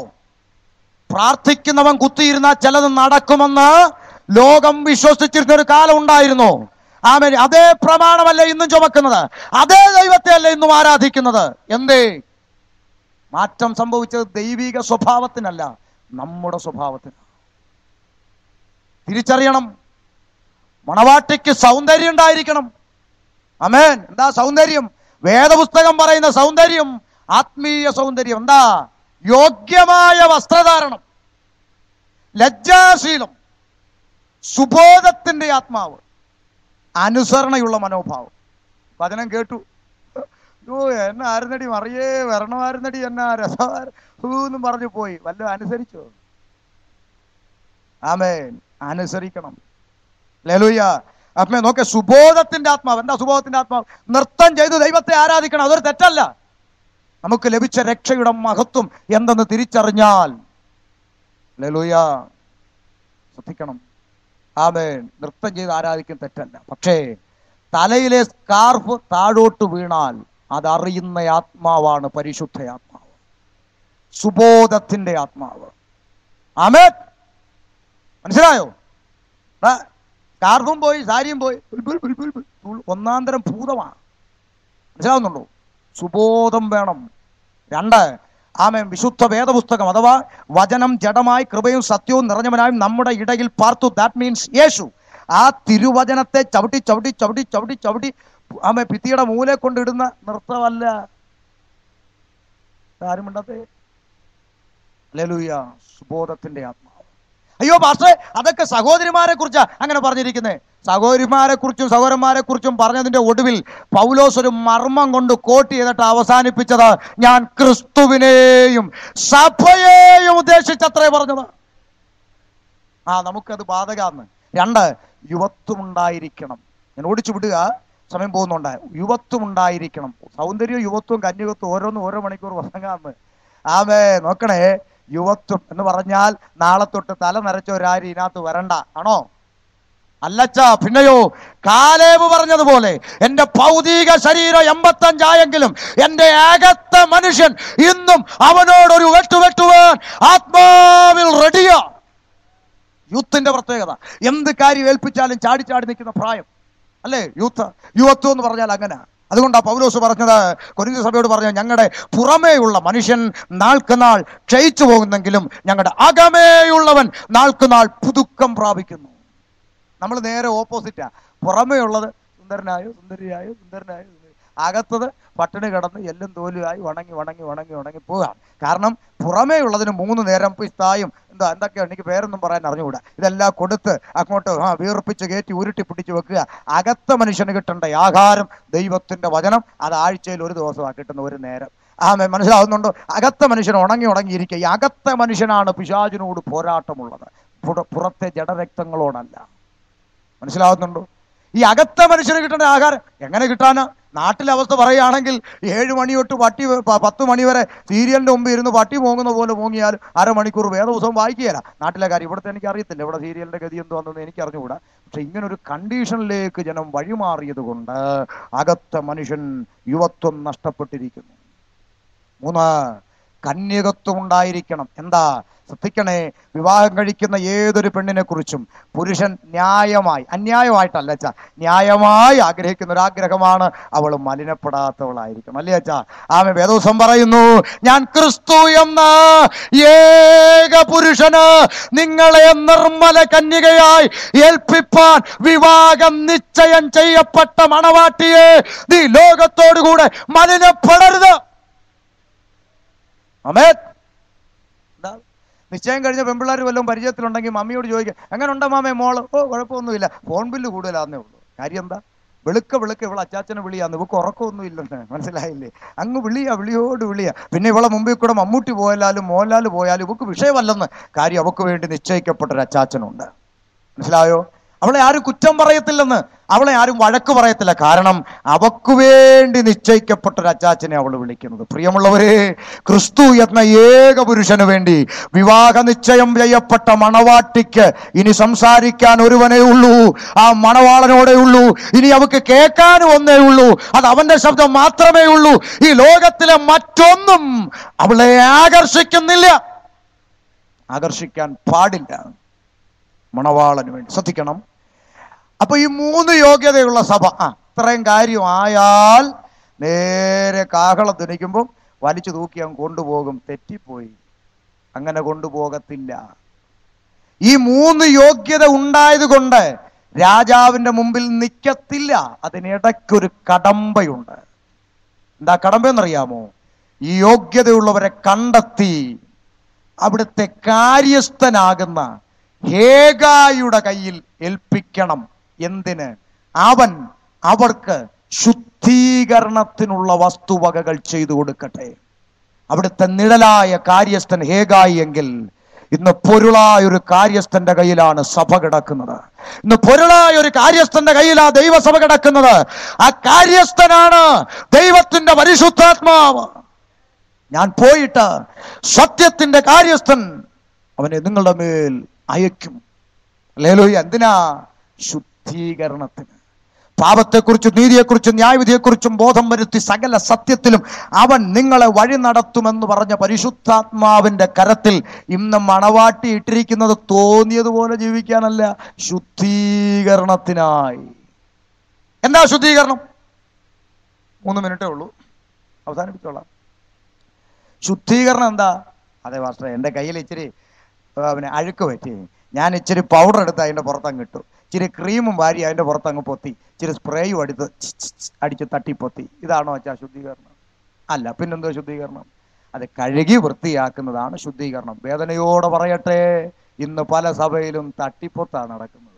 പ്രാർത്ഥിക്കുന്നവൻ കുത്തിയിരുന്നാൽ ചിലത് നടക്കുമെന്ന് ലോകം വിശ്വസിച്ചിരുന്ന ഒരു കാലം ഉണ്ടായിരുന്നു ആമേൻ അതേ പ്രമാണമല്ലേ ഇന്നും ചുമക്കുന്നത് അതേ ദൈവത്തെ അല്ലേ ഇന്നും ആരാധിക്കുന്നത് എന്തേ മാറ്റം സംഭവിച്ചത് ദൈവിക സ്വഭാവത്തിനല്ല നമ്മുടെ സ്വഭാവത്തിന് തിരിച്ചറിയണം മണവാട്ടിക്ക് സൗന്ദര്യം ഉണ്ടായിരിക്കണം അമേൻ എന്താ സൗന്ദര്യം വേദപുസ്തകം പറയുന്ന സൗന്ദര്യം ആത്മീയ സൗന്ദര്യം എന്താ യോഗ്യമായ വസ്ത്രധാരണം ലജ്ജാശീലം സുബോധത്തിന്റെ ആത്മാവ് അനുസരണയുള്ള മനോഭാവം വചനം കേട്ടു ഓ എന്നെ ആരുന്നടി മറിയേ വരണമായിരുന്നടി എന്നാ രസമാർ എന്നും പറഞ്ഞു പോയി വല്ല അനുസരിച്ചോ ആമേൻ അനുസരിക്കണം ലേലൂയ അമ്മേ നോക്കെ സുബോധത്തിന്റെ ആത്മാവ് എന്താ സുബോധത്തിന്റെ ആത്മാവ് നൃത്തം ചെയ്ത് ദൈവത്തെ ആരാധിക്കണം അതൊരു തെറ്റല്ല നമുക്ക് ലഭിച്ച രക്ഷയുടെ മഹത്വം എന്തെന്ന് തിരിച്ചറിഞ്ഞാൽ ലേലൂയ ശ്രദ്ധിക്കണം ആമേൻ നൃത്തം ചെയ്ത് ആരാധിക്കും തെറ്റല്ല പക്ഷേ തലയിലെ സ്കാർഫ് താഴോട്ട് വീണാൽ അതറിയുന്ന ആത്മാവാണ് പരിശുദ്ധ ആത്മാവ് സുബോധത്തിന്റെ ആത്മാവ് ആമേൻ മനസ്സിലായോ ആ, സ്കാർഫും പോയി സാരിയും പോയി ബുൽ ബുൽ ബുൽ ബുൽ ബുൽ. ഉൾ- ഒന്നാം തരം ഭൂതമാണ് മനസ്സിലാവുന്നുണ്ടോ സുബോധം വേണം രണ്ട് ആമേൻ വിശുദ്ധ വേദപുസ്തകം അഥവാ വചനം ജഡമായി കൃപയും സത്യവും നിറഞ്ഞവനായും നമ്മുടെ ഇടയിൽ പാർത്തു ദാറ്റ് മീൻസ് യേശു ആ തിരുവചനത്തെ ചവിട്ടി ചവിട്ടി ചവിട്ടി ചവിട്ടി ചവിട്ടി ആമേ ഭിത്തിയുടെ മൂലെ കൊണ്ടിടുന്ന നൃത്തമല്ല ആരും മിണ്ടാത്തേ ലലുയ സുബോധത്തിന്റെ ആത്മാവ് അയ്യോ പാസ്റ്റേ അതൊക്കെ സഹോദരിമാരെ കുറിച്ചാ അങ്ങനെ പറഞ്ഞിരിക്കുന്നത് സഹോദരിമാരെ കുറിച്ചും സഹോദരന്മാരെ കുറിച്ചും പറഞ്ഞതിന്റെ ഒടുവിൽ പൗലോസ് ഒരു മർമ്മം കൊണ്ട് കോട്ട് ചെയ്തിട്ട് അവസാനിപ്പിച്ചത് ഞാൻ ക്രിസ്തുവിനെയും സഭയെയും ഉദ്ദേശിച്ചത്രേ പറഞ്ഞത് ആ നമുക്കത് ബാധകാന്ന് രണ്ട് യുവത്വം ഉണ്ടായിരിക്കണം ഞാൻ ഓടിച്ചു വിടുക സമയം പോകുന്നുണ്ട് യുവത്വം ഉണ്ടായിരിക്കണം സൗന്ദര്യവും യുവത്വവും കന്യകത്വം ഓരോന്നും ഓരോ മണിക്കൂർ വസങ്ങാന്ന് ആമേ നോക്കണേ യുവത്വം എന്ന് പറഞ്ഞാൽ നാളെ തൊട്ട് തല നരച്ച ഒരാരും ഇതിനകത്ത് വരണ്ട ആണോ അല്ലച്ച പിന്നെയോ കാലേബ് പറഞ്ഞതുപോലെ എന്റെ ഭൗതിക ശരീരം എൺപത്തഞ്ചായെങ്കിലും എന്റെ അകത്ത മനുഷ്യൻ ഇന്നും അവനോടൊരു വെട്ടുവെട്ടുവാൻ ആത്മാവിൽ റെഡിയാ യൂത്തിന്റെ പ്രത്യേകത എന്ത് കാര്യം ഏൽപ്പിച്ചാലും ചാടി ചാടി നിൽക്കുന്ന പ്രായം അല്ലേ യൂത്ത് യുവത്വം എന്ന് പറഞ്ഞാൽ അങ്ങനെ അതുകൊണ്ടാ പൗലോസ് പറഞ്ഞത് കൊരിന്ത സഭയോട് പറഞ്ഞ ഞങ്ങളുടെ പുറമേയുള്ള മനുഷ്യൻ നാൾക്ക് നാൾ ക്ഷയിച്ചു പോകുന്നെങ്കിലും ഞങ്ങളുടെ അകമേയുള്ളവൻ നാൾക്ക് നാൾ പുതുക്കം പ്രാപിക്കുന്നു നമ്മൾ നേരെ ഓപ്പോസിറ്റാ പുറമേ ഉള്ളത് സുന്ദരനായോ സുന്ദരിയായോ സുന്ദരനായോ സുന്ദരി. അകത്തത് പട്ടിണി കിടന്ന് എല്ലും തോലുമായി വണങ്ങി വണങ്ങി വണങ്ങി വണങ്ങി പോകാം കാരണം പുറമേ ഉള്ളതിന് മൂന്ന് നേരം പിസ്തായും എന്താ എന്തൊക്കെയാണ് എനിക്ക് പേരൊന്നും പറയാൻ അറിഞ്ഞുകൂടാ ഇതെല്ലാം കൊടുത്ത് അങ്ങോട്ട് ആ വീർപ്പിച്ച് കയറ്റി ഉരുട്ടി പിടിച്ച് വെക്കുക അകത്ത മനുഷ്യന് കിട്ടേണ്ട ആഹാരം ദൈവത്തിന്റെ വചനം അത് ആഴ്ചയിൽ ഒരു ദിവസമാണ് കിട്ടുന്ന ഒരു നേരം ആമേ മനസ്സിലാവുന്നുണ്ടോ അകത്ത മനുഷ്യൻ ഉണങ്ങി ഉണങ്ങിയിരിക്കുക ഈ അകത്ത മനുഷ്യനാണ് പിശാചിനോട് പോരാട്ടമുള്ളത് പുറ- പുറത്തെ ജഡരക്തങ്ങളോടല്ല മനസ്സിലാവുന്നുണ്ടോ ഈ അകത്ത മനുഷ്യന് കിട്ടേണ്ട ആഹാരം എങ്ങനെ കിട്ടാനാ നാട്ടിലെ അവസ്ഥ പറയുകയാണെങ്കിൽ ഏഴ് മണി തൊട്ട് പട്ടി വ- പ- പത്ത് മണി വരെ സീരിയലിന്റെ മുമ്പ് ഇരുന്ന് പട്ടി മോങ്ങുന്ന പോലെ മോങ്ങിയാൽ അരമണിക്കൂർ വേദപുസ്തകം വായിക്കുകയില്ല നാട്ടിലെ കാര്യം ഇവിടുത്തെ എനിക്ക് അറിയത്തില്ല ഇവിടെ സീരിയലിന്റെ ഗതി എന്തുവാണെന്ന് എനിക്ക് അറിഞ്ഞുകൂടാ പക്ഷെ ഇങ്ങനെ ഒരു കണ്ടീഷനിലേക്ക് ജനം വഴിമാറിയത് കൊണ്ട് അകത്ത മനുഷ്യൻ യുവത്വം നഷ്ടപ്പെട്ടിരിക്കുന്നു മൂന്ന് കന്യകത്വം ഉണ്ടായിരിക്കണം എന്താ ശ്രദ്ധിക്കണേ വിവാഹം കഴിക്കുന്ന ഏതൊരു പെണ്ണിനെ കുറിച്ചും പുരുഷൻ ന്യായമായി അന്യായമായിട്ടല്ല അച്ഛാ ന്യായമായി ആഗ്രഹിക്കുന്ന ഒരു ആഗ്രഹമാണ് അവൾ മലിനപ്പെടാത്തവളായിരിക്കണം അല്ലേ അച്ഛാ ആമെ വേദോസം പറയുന്നു ഞാൻ ക്രിസ്തു എന്ന ഏക പുരുഷന് നിങ്ങളെ നിർമ്മല കന്യകയായി ഏൽപ്പിപ്പാൻ വിവാഹം നിശ്ചയം ചെയ്യപ്പെട്ട മണവാട്ടിയെ നീ ലോകത്തോടുകൂടെ മലിനപ്പെടരുത് അമേൻ എന്താ നിശ്ചയം കഴിഞ്ഞ പെമ്പിള്ളേർ വല്ലതും പരിചയത്തിലുണ്ടെങ്കിൽ മമ്മിയോട് ചോദിക്കുക എങ്ങനെ ഉണ്ടോ മാമേ മോള് ഓ കുഴപ്പമൊന്നുമില്ല ഫോൺ ബില്ല് കൂടുതലാന്നേ ഉള്ളൂ കാര്യം എന്താ വെളുക്ക വെളുക്ക ഇവളെ അച്ചാച്ചനെ വിളിയാന്ന് ഇവക്ക് ഉറക്കമൊന്നും ഇല്ലെന്ന് മനസ്സിലായില്ലേ അങ്ങ് വിളിയാ വിളിയോട് വിളിയാ പിന്നെ ഇവളെ മുമ്പിൽ കൂടെ മമ്മൂട്ടി പോയാലും മോഹൻലാൽ പോയാലും ഇവക്ക് വിഷയമല്ലെന്ന് കാര്യം അവക്ക് വേണ്ടി നിശ്ചയിക്കപ്പെട്ട ഒരു അച്ചാച്ചനുണ്ട് മനസ്സിലായോ അവളെ ആരും കുറ്റം പറയത്തില്ലെന്ന് അവളെ ആരും വഴക്ക് പറയത്തില്ല കാരണം അവക്ക് വേണ്ടി നിശ്ചയിക്കപ്പെട്ട ഒരു അച്ചാച്ചനെ അവൾ വിളിക്കുന്നത് പ്രിയമുള്ളവരെ ക്രിസ്തു എന്ന ഏക പുരുഷന് വേണ്ടി വിവാഹ നിശ്ചയം ചെയ്യപ്പെട്ട മണവാട്ടിക്ക് ഇനി സംസാരിക്കാൻ ഒരുവനേ ഉള്ളൂ ആ മണവാളനോടെ ഉള്ളൂ ഇനി അവക്ക് കേൾക്കാനും ഒന്നേ ഉള്ളൂ അത് അവന്റെ ശബ്ദം മാത്രമേ ഉള്ളൂ ഈ ലോകത്തിലെ മറ്റൊന്നും അവളെ ആകർഷിക്കുന്നില്ല ആകർഷിക്കാൻ പാടില്ല മണവാളന് വേണ്ടി ശ്രദ്ധിക്കണം അപ്പൊ ഈ മൂന്ന് യോഗ്യതയുള്ള സഭ ആ ഇത്രയും കാര്യം ആയാൽ നേരെ കാഹളം തുനിക്കുമ്പോൾ വലിച്ചു തൂക്കി അങ്ങ് കൊണ്ടുപോകും തെറ്റിപ്പോയി അങ്ങനെ കൊണ്ടുപോകത്തില്ല ഈ മൂന്ന് യോഗ്യത ഉണ്ടായത് കൊണ്ട് രാജാവിന്റെ മുമ്പിൽ നിൽക്കത്തില്ല അതിനിടയ്ക്കൊരു കടമ്പയുണ്ട് എന്താ കടമ്പയെന്നറിയാമോ ഈ യോഗ്യതയുള്ളവരെ കണ്ടെത്തി അവിടുത്തെ കാര്യസ്ഥനാകുന്ന ഹേഗായുടെ കയ്യിൽ ഏൽപ്പിക്കണം എന്തിന് അവൻ അവർക്ക് ശുദ്ധീകരണത്തിനുള്ള വസ്തുവകകൾ ചെയ്തു കൊടുക്കട്ടെ അവിടുത്തെ നിഴലായ കാര്യസ്ഥൻ ഹേഗായി എങ്കിൽ ഇന്ന് പൊരുളായ ഒരു കാര്യസ്ഥന്റെ കയ്യിലാണ് സഭ കിടക്കുന്നത് ഇന്ന് പൊരുളായ ഒരു കാര്യസ്ഥന്റെ കയ്യിലാ ദൈവസഭ കിടക്കുന്നത് ആ കാര്യസ്ഥനാണ് ദൈവത്തിന്റെ പരിശുദ്ധാത്മാവ് ഞാൻ പോയിട്ട് സത്യത്തിന്റെ കാര്യസ്ഥൻ അവനെ നിങ്ങളുടെ മേൽ അയക്കും ലേലോയി എന്തിനാ ശുദ്ധീകരണത്തിന് പാപത്തെക്കുറിച്ചും നീതിയെക്കുറിച്ചും ന്യായവിധിയെക്കുറിച്ചും ബോധം വരുത്തി സകല സത്യത്തിലും അവൻ നിങ്ങളെ വഴി നടത്തുമെന്ന് പറഞ്ഞ പരിശുദ്ധാത്മാവിന്റെ കരത്തിൽ ഇന്ന് മണവാട്ടി ഇട്ടിരിക്കുന്നത് തോന്നിയതുപോലെ ജീവിക്കാനല്ല ശുദ്ധീകരണത്തിനായി എന്താ ശുദ്ധീകരണം മൂന്ന് മിനിറ്റേ ഉള്ളൂ അവസാനിപ്പിച്ചോളാം ശുദ്ധീകരണം എന്താ അതെ മാസ്റ്റർ എൻ്റെ കയ്യിൽ ഇച്ചിരി ആ, പിന്നെ അഴുക്ക് പറ്റി ഞാൻ ഇച്ചിരി പൗഡർ എടുത്ത് അതിൻ്റെ പുറത്തങ്ങ് ഇട്ടു ഇച്ചിരി ക്രീമും വാരി അതിൻ്റെ പുറത്തങ്ങ് പൊത്തി ഇച്ചിരി സ്പ്രേയും അടിത്ത് ഛ് ഛ് ഛ് അടിച്ച് തട്ടിപ്പൊത്തി ഇതാണോ വെച്ചാൽ ശുദ്ധീകരണം അല്ല പിന്നെന്തോ ശുദ്ധീകരണം അത് കഴുകി വൃത്തിയാക്കുന്നതാണ് ശുദ്ധീകരണം വേദനയോടെ പറയട്ടെ ഇന്ന് പല സഭയിലും തട്ടിപ്പൊത്താണ് നടക്കുന്നത്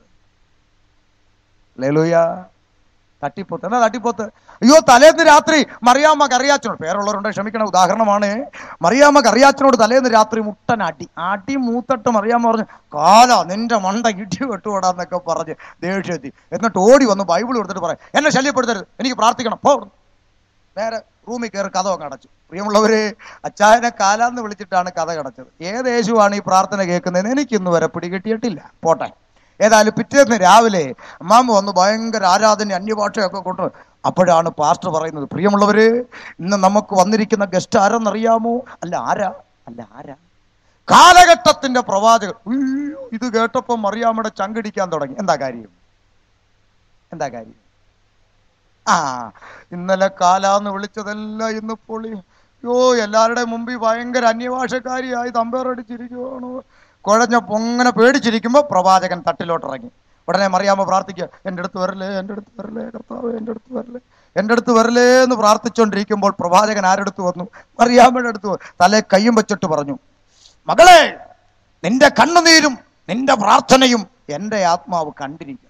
ലേലൂയ തട്ടിപ്പൊത്ത് എന്നാ തട്ടിപ്പൊത്ത് അയ്യോ തലേന്ന് രാത്രി മറിയാമ്മ കറിയാച്ചനോട് പേരുള്ളവരുണ്ട് ക്ഷമിക്കണം ഉദാഹരണമാണ് മറിയാമ്മ കറിയാച്ചനോട് തലേന്ന് രാത്രി മുട്ടൻ അടി അടി മൂത്തട്ട് മറിയാമ്മ പറഞ്ഞു കാല നിന്റെ മണ്ട ഇടി വെട്ടുകൂടാന്നൊക്കെ പറഞ്ഞ് ദേഷ്യത്തി എന്നിട്ട് ഓടി വന്ന് ബൈബിൾ എടുത്തിട്ട് പറയാം എന്നെ ശല്യപ്പെടുത്തരുത് എനിക്ക് പ്രാർത്ഥിക്കണം പോ അവിടുന്ന്." നേരെ റൂമിൽ കയറി കഥ അങ്ങ് അടച്ചു പ്രിയമുള്ളവര് അച്ചായനെ കാലാന്ന് വിളിച്ചിട്ടാണ് കഥ കടച്ചത് ഏത് യേശുവാണ് ഈ പ്രാർത്ഥന കേൾക്കുന്നതെന്ന് എനിക്കിന്ന് വരെ പിടികിട്ടിയിട്ടില്ല പോട്ടെ ഏതായാലും പിറ്റേന്ന് രാവിലെ അമ്മാമ്മ വന്ന് ഭയങ്കര ആരാധന അന്യഭാഷയൊക്കെ കൊണ്ട് അപ്പോഴാണ് പാസ്റ്റർ പറയുന്നത് പ്രിയമുള്ളവര് ഇന്ന് നമുക്ക് വന്നിരിക്കുന്ന ഗസ്റ്റ് ആരെന്നറിയാമോ അല്ല ആരാ അല്ല ആരാ കാലഘട്ടത്തിന്റെ പ്രവാചകൻ ഉയ്യോ, ഇത് കേട്ടപ്പോൾ മറിയാമ്മയുടെ ചങ്കിടിക്കാൻ തുടങ്ങി എന്താ കാര്യം എന്താ കാര്യം ആ ഇന്നലെ കാലാന്ന് വിളിച്ചതെല്ലാം ഇന്ന് പൊളി യോ എല്ലാവരുടെയും മുമ്പിൽ ഭയങ്കര അന്യഭാഷക്കാരിയായി തമ്പേറടിച്ചിരിക്കുവാണോ കുഴഞ്ഞ പൊങ്ങനെ പേടിച്ചിരിക്കുമ്പോൾ പ്രവാചകൻ തട്ടിലോട്ടിറങ്ങി ഉടനെ മറിയാമ്മ പ്രാർത്ഥിക്കുക എൻ്റെ അടുത്ത് വരലേ എൻ്റെ അടുത്ത് വരലേ കർത്താവ് എൻ്റെ അടുത്ത് വരലേ എൻ്റെ അടുത്ത് വരലേ എന്ന് പ്രാർത്ഥിച്ചുകൊണ്ടിരിക്കുമ്പോൾ പ്രവാചകൻ ആരെടുത്ത് വന്നു മറിയാമ്മയുടെ അടുത്ത് വന്നു. തലേ കയ്യും വെച്ചിട്ട് പറഞ്ഞു മകളെ നിന്റെ കണ്ണുനീരും നിന്റെ പ്രാർത്ഥനയും എൻ്റെ ആത്മാവ് കണ്ടിരിക്കുന്നു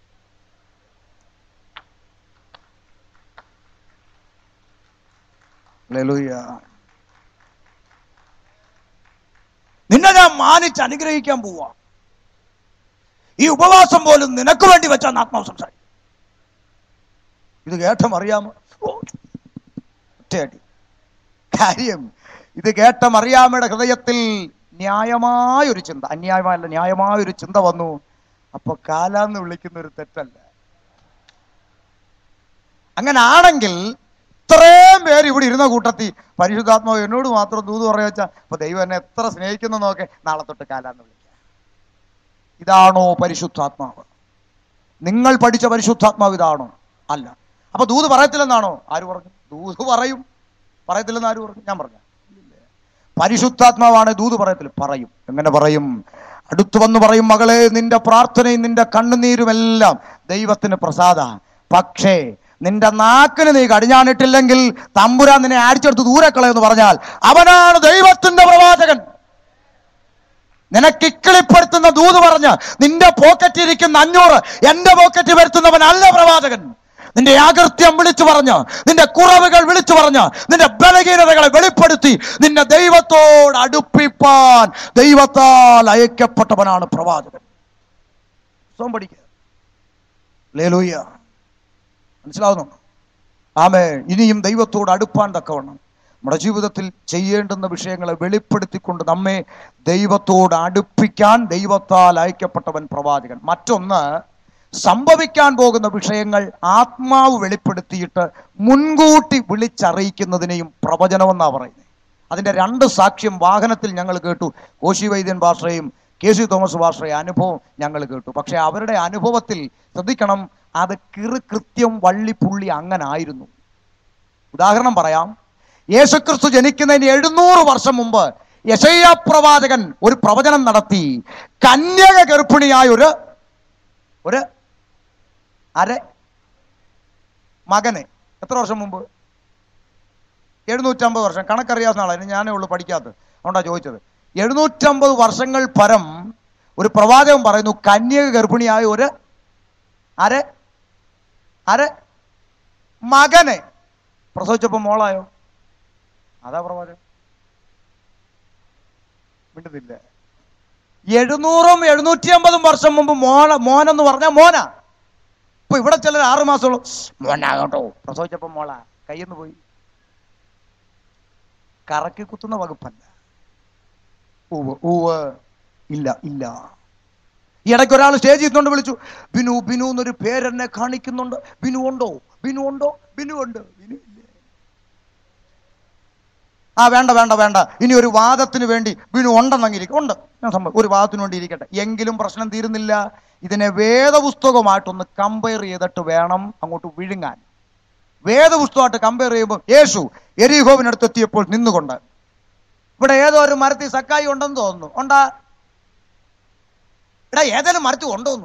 ഹല്ലേലൂയ. നിന്നെ ഞാൻ മാനിച്ച് അനുഗ്രഹിക്കാൻ പോവാ ഈ ഉപവാസം പോലും നിനക്ക് വേണ്ടി വെച്ചാണ് ആത്മാവ് സംസാരിക്കും ഇത് കേട്ടം അറിയാമോ ഓ, ഒറ്റയടി കാര്യം ഇത് കേട്ട മറിയാമ്മയുടെ ഹൃദയത്തിൽ ന്യായമായ ഒരു ചിന്ത അന്യായമല്ല ന്യായമായ ഒരു ചിന്ത വന്നു അപ്പൊ കാലാന്ന് വിളിക്കുന്ന ഒരു തെറ്റല്ല അങ്ങനെ ആണെങ്കിൽ ഇത്രയും പേര് ഇവിടെ ഇരുന്ന കൂട്ടത്തിൽ പരിശുദ്ധാത്മാവ് എന്നോട് മാത്രം ദൂത് പറയാ വെച്ചാൽ അപ്പൊ ദൈവം എന്നെ എത്ര സ്നേഹിക്കുന്നു നോക്കെ നാളെ തൊട്ട് കാലാന്ന് വിളിക്കാം ഇതാണോ പരിശുദ്ധാത്മാവ് നിങ്ങൾ പഠിച്ച പരിശുദ്ധാത്മാവ് ഇതാണോ അല്ല അപ്പൊ ദൂത് പറയത്തില്ലെന്നാണോ ആര് പറഞ്ഞു ദൂത് പറയും പറയത്തില്ലെന്ന് ആര് പറഞ്ഞു ഞാൻ പറഞ്ഞു പരിശുദ്ധാത്മാവാണ് ദൂത് പറയത്തില്ല പറയും എങ്ങനെ പറയും അടുത്തു വന്ന് പറയും മകളെ നിന്റെ പ്രാർത്ഥനയും നിന്റെ കണ്ണുനീരുമെല്ലാം ദൈവത്തിന് പ്രസാദ പക്ഷേ നിന്റെ നാക്കിന് നീ കടിഞ്ഞാണിട്ടില്ലെങ്കിൽ തമ്പുരാൻ നിന്നെ അടിച്ചെടുത്ത് ദൂരെ കളയെന്ന് പറഞ്ഞാൽ അവനാണ് ദൈവത്തിന്റെ പ്രവാചകൻ നിനക്ക് ഇക്കിളിപ്പെടുത്തുന്ന ദൂത് പറഞ്ഞ് നിന്റെ പോക്കറ്റിൽ ഇരിക്കുന്ന അഞ്ഞൂറ് എന്റെ പോക്കറ്റിൽ വരുത്തുന്നവൻ അല്ല പ്രവാചകൻ നിന്റെ ആകൃത്യം വിളിച്ചു പറഞ്ഞ് നിന്റെ കുറവുകൾ വിളിച്ചു പറഞ്ഞ് നിന്റെ ബലഹീനതകളെ വെളിപ്പെടുത്തി നിന്നെ ദൈവത്തോട് അടുപ്പിപ്പാൻ ദൈവത്താൽ അയക്കപ്പെട്ടവനാണ് പ്രവാചകൻ സ്വം പഠിക്കുക ലേലൂയ്യ മനസ്സിലാവുന്നുണ്ടോ ആമേ ഇനിയും ദൈവത്തോട് അടുപ്പാൻ തക്കവണ്ണം നമ്മുടെ ജീവിതത്തിൽ ചെയ്യേണ്ടുന്ന വിഷയങ്ങളെ വെളിപ്പെടുത്തിക്കൊണ്ട് നമ്മെ ദൈവത്തോട് അടുപ്പിക്കാൻ ദൈവത്താൽ അയക്കപ്പെട്ടവൻ പ്രവാചകൻ മറ്റൊന്ന് സംഭവിക്കാൻ പോകുന്ന വിഷയങ്ങൾ ആത്മാവ് വെളിപ്പെടുത്തിയിട്ട് മുൻകൂട്ടി വിളിച്ചറിയിക്കുന്നതിനെയും പ്രവചനമെന്നാ പറയുന്നത് അതിന്റെ രണ്ട് സാക്ഷ്യം വാഹനത്തിൽ ഞങ്ങൾ കേട്ടു കോശി വൈദ്യൻ ഭാഷയും കെ സി തോമസ് ഭാഷയുടെ അനുഭവം ഞങ്ങൾ കേട്ടു പക്ഷെ അവരുടെ അനുഭവത്തിൽ ശ്രദ്ധിക്കണം അത് കിറു കൃത്യം വള്ളിപ്പുള്ളി അങ്ങനെ ആയിരുന്നു ഉദാഹരണം പറയാം യേശുക്രിസ്തു ജനിക്കുന്നതിന് എഴുന്നൂറ് വർഷം മുമ്പ് യശയ്യ പ്രവാചകൻ ഒരു പ്രവചനം നടത്തി കന്യക ഗർഭിണിയായ ഒരു ഒരു അര മകന് എത്ര വർഷം മുമ്പ് എഴുന്നൂറ്റമ്പത് വർഷം കണക്കറിയാവുന്ന ആളാണ് ഞാനേ ഉള്ളൂ പഠിക്കാത്തത് അതുകൊണ്ടാണ് ചോദിച്ചത് എഴുന്നൂറ്റമ്പത് വർഷങ്ങൾ പരം ഒരു പ്രവാചകൻ പറയുന്നു കന്യക ഗർഭിണിയായ ഒരു അര അര മകനെ പ്രസവിച്ചപ്പോൾ മോളായോ അതാ പ്രവാചകൻ വിടുന്നില്ല എഴുന്നൂറും എഴുന്നൂറ്റി അമ്പതും വർഷം മുമ്പ് മോന മോനെന്ന് പറഞ്ഞാൽ മോന ഇപ്പൊ ഇവിടെ ചിലർ ആറു മാസമുള്ളൂ മോനാകട്ടോ പ്രസവിച്ചപ്പോ മോള കയ്യെന്ന് പോയി കറക്കി കുത്തുന്ന വകുപ്പല്ല ഉവ് ഉവ് ഇല്ല ഇല്ല ഈ ഇടയ്ക്ക് ഒരാൾ സ്റ്റേജിൽ ഇരുന്നുകൊണ്ട് വിളിച്ചു ബിനു ബിനു എന്നൊരു പേരെന്നെ കാണിക്കുന്നുണ്ട് ബിനു ഉണ്ടോ ബിനു ഉണ്ടോ ബിനു ഉണ്ട് ബിനു ഇല്ലേ ആ വേണ്ട വേണ്ട വേണ്ട ഇനി ഒരു വാദത്തിന് വേണ്ടി ബിനു ഉണ്ടെന്നെങ്കിരിക്കും ഉണ്ട് ഞാൻ സംഭവം ഒരു വാദത്തിന് വേണ്ടി ഇരിക്കട്ടെ എങ്കിലും പ്രശ്നം തീരുന്നില്ല ഇതിനെ വേദപുസ്തകമായിട്ടൊന്ന് കമ്പയർ ചെയ്തിട്ട് വേണം അങ്ങോട്ട് വിഴുങ്ങാൻ വേദപുസ്തകമായിട്ട് കമ്പയർ ചെയ്യുമ്പോൾ യേശു എരിഹോവിനടുത്ത് എത്തിയപ്പോൾ നിന്നുകൊണ്ട് ഇവിടെ ഏതോ ഒരു മരത്തിൽ സക്കായി ഉണ്ടെന്ന് തോന്നുന്നു ഉണ്ടാ എടാ ഏതെങ്കിലും മരത്തിൽ ഉണ്ടോന്നു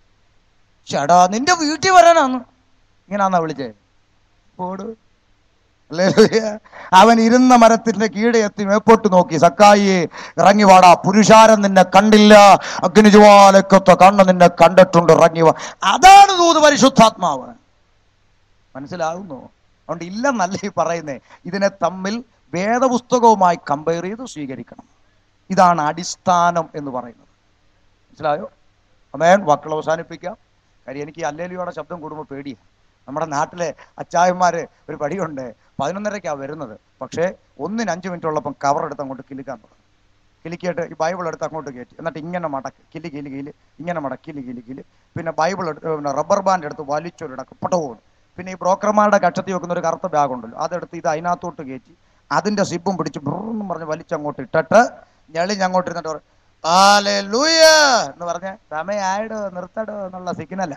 ചേടാ നിന്റെ വീട്ടിൽ വരാനാന്ന് ഇങ്ങനാന്നാ വിളിച്ചേ പോട് ഹല്ലേലൂയ. അവൻ ഇരുന്ന മരത്തിന്റെ കീഴെ എത്തി മേപ്പോട്ട് നോക്കി സക്കായിയെ ഇറങ്ങി വാടാ പുരുഷാരം നിന്നെ കണ്ടില്ല അഗ്നിജ്വാലക്കൊത്ത കണ്ണ് നിന്നെ കണ്ടിട്ടുണ്ട് ഇറങ്ങി വാ അതാണ് ദൂത് പരിശുദ്ധാത്മാവ് മനസ്സിലാകുന്നു അതുകൊണ്ട് ഇല്ലെന്നല്ല ഈ പറയുന്നേ ഇതിനെ തമ്മിൽ വേദപുസ്തകവുമായി കമ്പയർ ചെയ്ത് സ്വീകരിക്കണം ഇതാണ് അടിസ്ഥാനം എന്ന് പറയുന്നത് മനസ്സിലായോ അമേൻ വാക്കുകൾ അവസാനിപ്പിക്കാം കാര്യം എനിക്ക് ഈ അല്ലേലിയോടെ ശബ്ദം കൂടുമ്പോൾ പേടിയാണ് നമ്മുടെ നാട്ടിലെ അച്ചായന്മാര് ഒരു പടിയുണ്ട് പതിനൊന്നരയ്ക്കാണ് വരുന്നത് പക്ഷേ ഒന്നിന് അഞ്ച് മിനിറ്റ് ഉള്ളപ്പം കവർ എടുത്ത് അങ്ങോട്ട് കിലുക്കാൻ തുടങ്ങും കിലുക്കിയിട്ട് ഈ ബൈബിൾ എടുത്ത് അങ്ങോട്ട് കയറ്റി എന്നിട്ട് ഇങ്ങനെ മടക്ക് കിലി കിലി കിലി ഇങ്ങനെ മടക്ക് കിലി കിലി കിലി പിന്നെ ബൈബിൾ എടുത്ത് പിന്നെ റബ്ബർ ബാൻഡ് എടുത്ത് വലിച്ചൊരിടക്ക് പട്ടവും പിന്നെ ഈ ബ്രോക്കർമാരുടെ കക്ഷത്തിൽ വെക്കുന്ന ഒരു കറുത്ത ബാഗ് ഉണ്ടല്ലോ അതെടുത്ത് ഇത് അതിനകത്തോട്ട് കയറ്റി അതിന്റെ സിബും പിടിച്ച് ബ്രൂന്ന് പറഞ്ഞ് വലിച്ചങ്ങോട്ട് ഇട്ടിട്ട് ഞെളിഞ്ഞ് അങ്ങോട്ട് ഇരുന്നിട്ട് പറയും "ഹല്ലേലൂയ" എന്ന് പറഞ്ഞ സമയായിടോ നിർത്തടോ എന്നുള്ള സിഗ്നലാ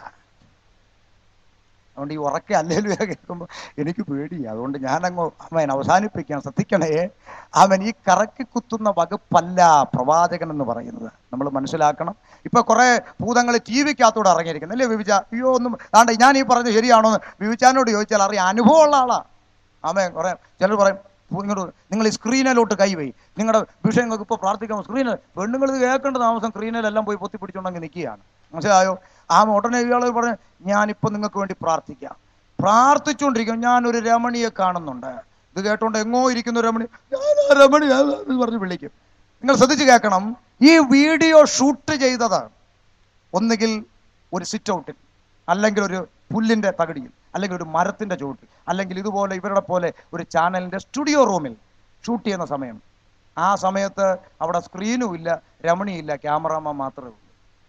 അതുകൊണ്ട് ഈ ഉറക്കെ അല്ലേലുയ കേൾക്കുമ്പോൾ എനിക്ക് പേടിയാ അതുകൊണ്ട് ഞാനങ്ങ് അവൻ അവസാനിപ്പിക്കാൻ ശ്രദ്ധിക്കണേ അവൻ ഈ കറക്കി കുത്തുന്ന വകുപ്പല്ല പ്രവാചകൻ എന്ന് പറയുന്നത് നമ്മൾ മനസ്സിലാക്കണം ഇപ്പൊ കുറെ ഭൂതങ്ങൾ ടി വിക്കകത്തൂടെ ഇറങ്ങിയിരിക്കുന്നു അല്ലേ വിവിച അയ്യോ ഒന്നും ആണ്ട് ഞാൻ ഈ പറഞ്ഞത് ശരിയാണോ എന്ന് വിവിച്ചാനോട് ചോദിച്ചാൽ അറിയാം അനുഭവമുള്ള ആളാ ആമേ കുറെ ചിലർ പറയും "പു- ഇങ്ങോട്ട് നിങ്ങൾ ഈ സ്ക്രീനിലോട്ട് കൈവൈ നിങ്ങളുടെ വിഷയങ്ങൾക്ക് ഇപ്പോൾ പ്രാർത്ഥിക്കാൻ സ്ക്രീനിൽ പെണ്ണുങ്ങൾ ഇത് കേൾക്കേണ്ട താമസം സ്ക്രീനിലെല്ലാം പോയി പൊത്തി പിടിച്ചുകൊണ്ടെങ്കിൽ നിൽക്കുകയാണ് മനസ്സിലായോ ആ ഉടനെ ഇയാൾ പറഞ്ഞു ഞാനിപ്പോൾ നിങ്ങൾക്ക് വേണ്ടി പ്രാർത്ഥിക്കാം പ്രാർത്ഥിച്ചുകൊണ്ടിരിക്കും ഞാനൊരു രമണിയെ കാണുന്നുണ്ട് ഇത് കേട്ടോണ്ട് എങ്ങോ ഇരിക്കുന്ന ഒരു രമണി ഞാൻ ആ രമണി ആ എന്ന് പറഞ്ഞ് വിളിക്കും നിങ്ങൾ ശ്രദ്ധിച്ച് കേൾക്കണം ഈ വീഡിയോ ഷൂട്ട് ചെയ്തത് ഒന്നുകിൽ ഒരു സിറ്റ് ഔട്ടിൽ അല്ലെങ്കിൽ ഒരു പുല്ലിന്റെ തകടിയിൽ അല്ലെങ്കിൽ ഒരു മരത്തിന്റെ ചുവട്ടിൽ അല്ലെങ്കിൽ ഇതുപോലെ ഇവരുടെ പോലെ ഒരു ചാനലിന്റെ സ്റ്റുഡിയോ റൂമിൽ ഷൂട്ട് ചെയ്യുന്ന സമയം ആ സമയത്ത് അവിടെ സ്ക്രീനും ഇല്ല രമണിയില്ല ക്യാമറാമാൻ മാത്രമേ ഉള്ളൂ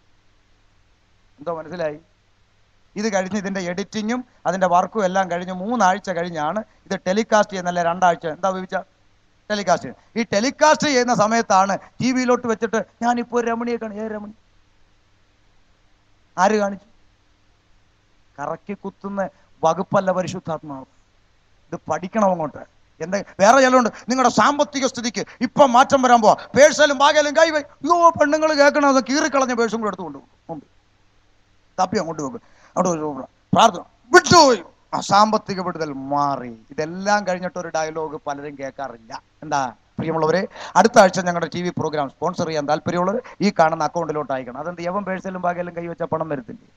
എന്തോ മനസ്സിലായി ഇത് കഴിഞ്ഞ് ഇതിന്റെ എഡിറ്റിങ്ങും അതിന്റെ വർക്കും എല്ലാം കഴിഞ്ഞ് മൂന്നാഴ്ച കഴിഞ്ഞാണ് ഇത് ടെലികാസ്റ്റ് ചെയ്യുന്നല്ലേ രണ്ടാഴ്ച എന്താ വിവിച്ച ടെലികാസ്റ്റ് ഈ ടെലികാസ്റ്റ് ചെയ്യുന്ന സമയത്താണ് ടി വിയിലോട്ട് വെച്ചിട്ട് ഞാനിപ്പോ ഒരു രമണിയെ കാണി ഏ രമണി ആര് കാണിച്ചു കറക്കി കുത്തുന്ന വകുപ്പല്ല പരിശുദ്ധാത്മാവ് ഇത് പഠിക്കണം അങ്ങോട്ട് എന്താ വേറെ ചിലരുണ്ട് നിങ്ങളുടെ സാമ്പത്തിക സ്ഥിതിക്ക് ഇപ്പൊ മാറ്റം വരാൻ പോവാ പേഴ്സലും ബാഗലും കൈ വൈ അയ്യോ പെണ്ണുങ്ങൾ കേൾക്കണം അത് കീറിക്കളഞ്ഞ പേഴ്സും കൂടെ എടുത്തുകൊണ്ട് പോകും തപ്പി അങ്ങോട്ട് വെക്കും അവിടെ ഒരു പ്രാർത്ഥന വിട്ടുപോയി ആ സാമ്പത്തിക വിടുതൽ മാറി ഇതെല്ലാം കഴിഞ്ഞിട്ട് ഒരു ഡയലോഗ് പലരും കേൾക്കാറില്ല എന്താ പ്രിയമുള്ളവരെ അടുത്ത ആഴ്ച ഞങ്ങളുടെ ടി വി പ്രോഗ്രാം സ്പോൺസർ ചെയ്യാൻ താല്പര്യമുള്ളവർ ഈ കാണുന്ന അക്കൗണ്ടിലോട്ട് അയക്കണം അതെന്ത് യവൻ പേഴ്സലും ബാഗലും കൈവച്ച പണം വരത്തില്ലേ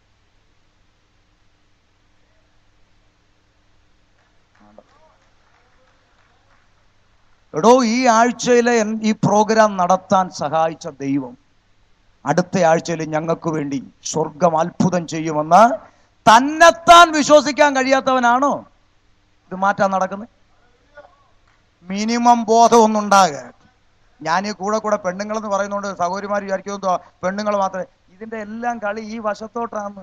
എടോ ഈ ആഴ്ചയിലെ എൻ- ഈ പ്രോഗ്രാം നടത്താൻ സഹായിച്ച ദൈവം അടുത്ത ആഴ്ചയിൽ ഞങ്ങൾക്ക് വേണ്ടി സ്വർഗം അത്ഭുതം ചെയ്യുമെന്ന് തന്നെത്താൻ വിശ്വസിക്കാൻ കഴിയാത്തവനാണോ ഇത് മാറ്റാൻ നടക്കുന്നത് മിനിമം ബോധം ഒന്നുണ്ടാകുക ഞാൻ ഈ കൂടെ കൂടെ പെണ്ണുങ്ങളെന്ന് പറയുന്നതുകൊണ്ട് സഹോദരിമാർ വിചാരിക്കുമെന്തോ പെണ്ണുങ്ങൾ മാത്രമേ ഇതിന്റെ എല്ലാം കളി ഈ വശത്തോട്ടാണ്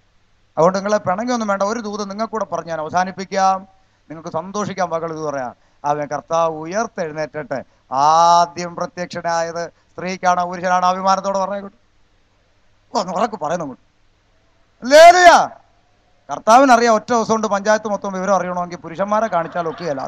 അതുകൊണ്ട് നിങ്ങളെ പിണങ്ങിയൊന്നും വേണ്ട ഒരു ദൂത് നിങ്ങൾക്ക് കൂടെ പറഞ്ഞ് ഞാൻ അവസാനിപ്പിക്കാം നിങ്ങൾക്ക് സന്തോഷിക്കാൻ വകൾ ഇത് പറയാം അവൻ കർത്താവ് ഉയർത്തെഴുന്നേറ്റിട്ട് ആദ്യം പ്രത്യക്ഷനായത് സ്ത്രീക്കാണ് പുരുഷനാണ് അഭിമാനത്തോടെ പറഞ്ഞു ഒന്ന് ഉറക്കെ പറയുന്നു അങ്ങോട്ട് ലേലുയ കർത്താവിനറിയാം ഒറ്റ ദിവസം കൊണ്ട് പഞ്ചായത്ത് മൊത്തം വിവരം അറിയണമെങ്കിൽ പുരുഷന്മാരെ കാണിച്ചാൽ ഒക്കെയല്ല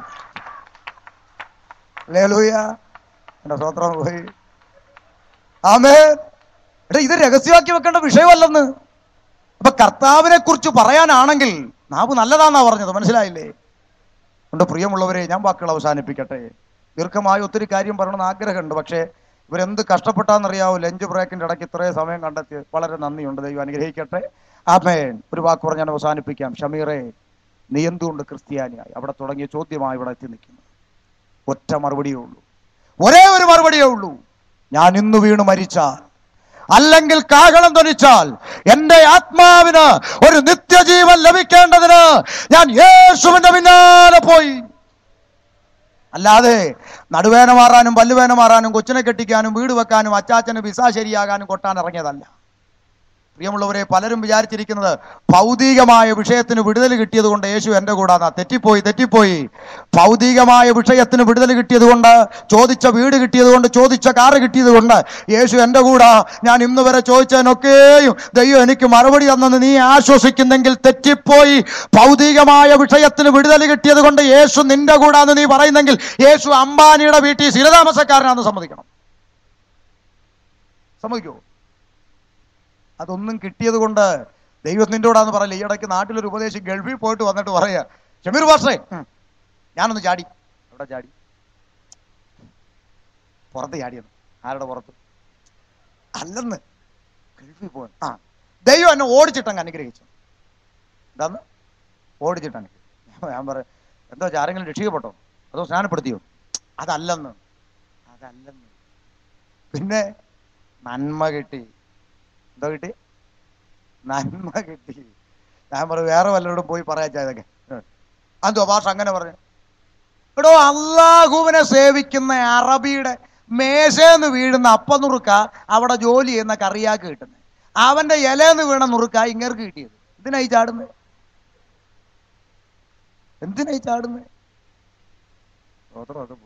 ലേലുയ എന്റെ സ്വത്രം പോയി ആമേ എടാ ഇത് രഹസ്യമാക്കി വെക്കേണ്ട വിഷയമല്ലെന്ന് അപ്പൊ കർത്താവിനെ കുറിച്ച് പറയാനാണെങ്കിൽ നാവ് നല്ലതാന്നാ പറഞ്ഞത് മനസ്സിലായില്ലേ ഉണ്ട് പ്രിയമുള്ളവരെ ഞാൻ വാക്കുകൾ അവസാനിപ്പിക്കട്ടെ ദീർഘമായ ഒത്തിരി കാര്യം പറയണമെന്ന് ആഗ്രഹമുണ്ട് പക്ഷേ ഇവരെന്ത് കഷ്ടപ്പെട്ടാന്നറിയാവോ ലഞ്ച് ബ്രേക്കിന്റെ ഇടയ്ക്ക് ഇത്രയും സമയം കണ്ടെത്തി വളരെ നന്ദിയുണ്ട് ദൈവം അനുഗ്രഹിക്കട്ടെ ആമേൻ ഒരു വാക്ക് പറഞ്ഞ് ഞാൻ അവസാനിപ്പിക്കാം ഷമീറെ നീ എന്തുകൊണ്ട് ക്രിസ്ത്യാനിയായി അവിടെ തുടങ്ങിയ ചോദ്യമായി ഇവിടെ എത്തി നിൽക്കുന്നു ഒറ്റ മറുപടിയേ ഉള്ളൂ ഒരേ ഒരു മറുപടിയേ ഉള്ളൂ ഞാൻ ഇന്ന് വീണ് മരിച്ചാൽ അല്ലെങ്കിൽ കാഹളം ധ്വനിച്ചാൽ എന്റെ ആത്മാവിന് ഒരു നിത്യജീവൻ ലഭിക്കേണ്ടതിന് ഞാൻ യേശുവിന്റെ പിന്നാലെ പോയി അല്ലാതെ നടുവേന മാറാനും പല്ലുവേന മാറാനും കൊച്ചിനെ കെട്ടിക്കാനും വീട് വെക്കാനും അച്ചാച്ചന് വിസ ശരിയാകാനും കൊട്ടാൻ ഇറങ്ങിയതല്ല പ്രിയമുള്ളവരെ പലരും വിചാരിച്ചിരിക്കുന്നത് ഭൗതികമായ വിഷയത്തിന് വിടുതൽ കിട്ടിയത് കൊണ്ട് യേശു എൻ്റെ കൂടാന്നാ തെറ്റിപ്പോയി തെറ്റിപ്പോയി ഭൗതികമായ വിഷയത്തിന് വിടുതൽ കിട്ടിയത് കൊണ്ട് ചോദിച്ച വീട് കിട്ടിയത് കൊണ്ട് ചോദിച്ച കാറ് കിട്ടിയത് കൊണ്ട് യേശു എൻ്റെ കൂടാ ഞാൻ ഇന്ന് വരെ ചോദിച്ചതിനൊക്കെയും ദൈവം എനിക്ക് മറുപടി തന്നെന്ന് നീ ആശ്വസിക്കുന്നെങ്കിൽ തെറ്റിപ്പോയി ഭൗതികമായ വിഷയത്തിന് വിടുതൽ കിട്ടിയത് കൊണ്ട് യേശു നിന്റെ കൂടാന്ന് നീ പറയുന്നെങ്കിൽ യേശു അംബാനിയുടെ വീട്ടിൽ സ്ഥിരതാമസക്കാരനാണെന്ന് സമ്മതിക്കണം സമ്മതിക്കുമോ അതൊന്നും കിട്ടിയത് കൊണ്ട് ദൈവം നിന്റെ കൂടാന്ന് പറയില്ല ഈ ഇടയ്ക്ക് നാട്ടിലൊരു ഉപദേശം ഗൾഫിൽ പോയിട്ട് വന്നിട്ട് പറയാ ഷമീർ പാഷേ ഞാനൊന്ന് ചാടി എവിടെ ചാടി പുറത്ത് ചാടിയത് ആരുടെ പുറത്ത് അല്ലെന്ന് ഗൾഫിൽ പോകാൻ ആ ദൈവം എന്നെ ഓടിച്ചിട്ടങ്ങ് അനുഗ്രഹിച്ചു എന്താന്ന് ഓടിച്ചിട്ടങ്ങ് ഞാൻ പറയാം എന്തോ വെച്ചാ, ആരെങ്കിലും രക്ഷിക്കപ്പെട്ടോ അതോ സ്നാനപ്പെടുത്തിയോ അതല്ലെന്ന് അതല്ലെന്ന് പിന്നെ നന്മ കിട്ടി എന്തോ കിട്ടി നന്മ കിട്ടി ഞാൻ പറയും വേറെ വല്ലവരോടും പോയി പറയാച്ചാ ഇതൊക്കെ അതോ ഭാഷ അങ്ങനെ പറഞ്ഞു എടോ അള്ളാഹുവിനെ സേവിക്കുന്ന അറബിയുടെ മേശേന്ന് വീഴുന്ന അപ്പനുറുക്ക അവിടെ ജോലി ചെയ്യുന്ന കറിയാക്ക് കിട്ടുന്നത് അവന്റെ ഇലന്ന് വീണ നുറുക്ക ഇങ്ങർക്ക് കിട്ടിയത് എന്തിനായി ചാടുന്നത് എന്തിനായി ചാടുന്നത് പോയി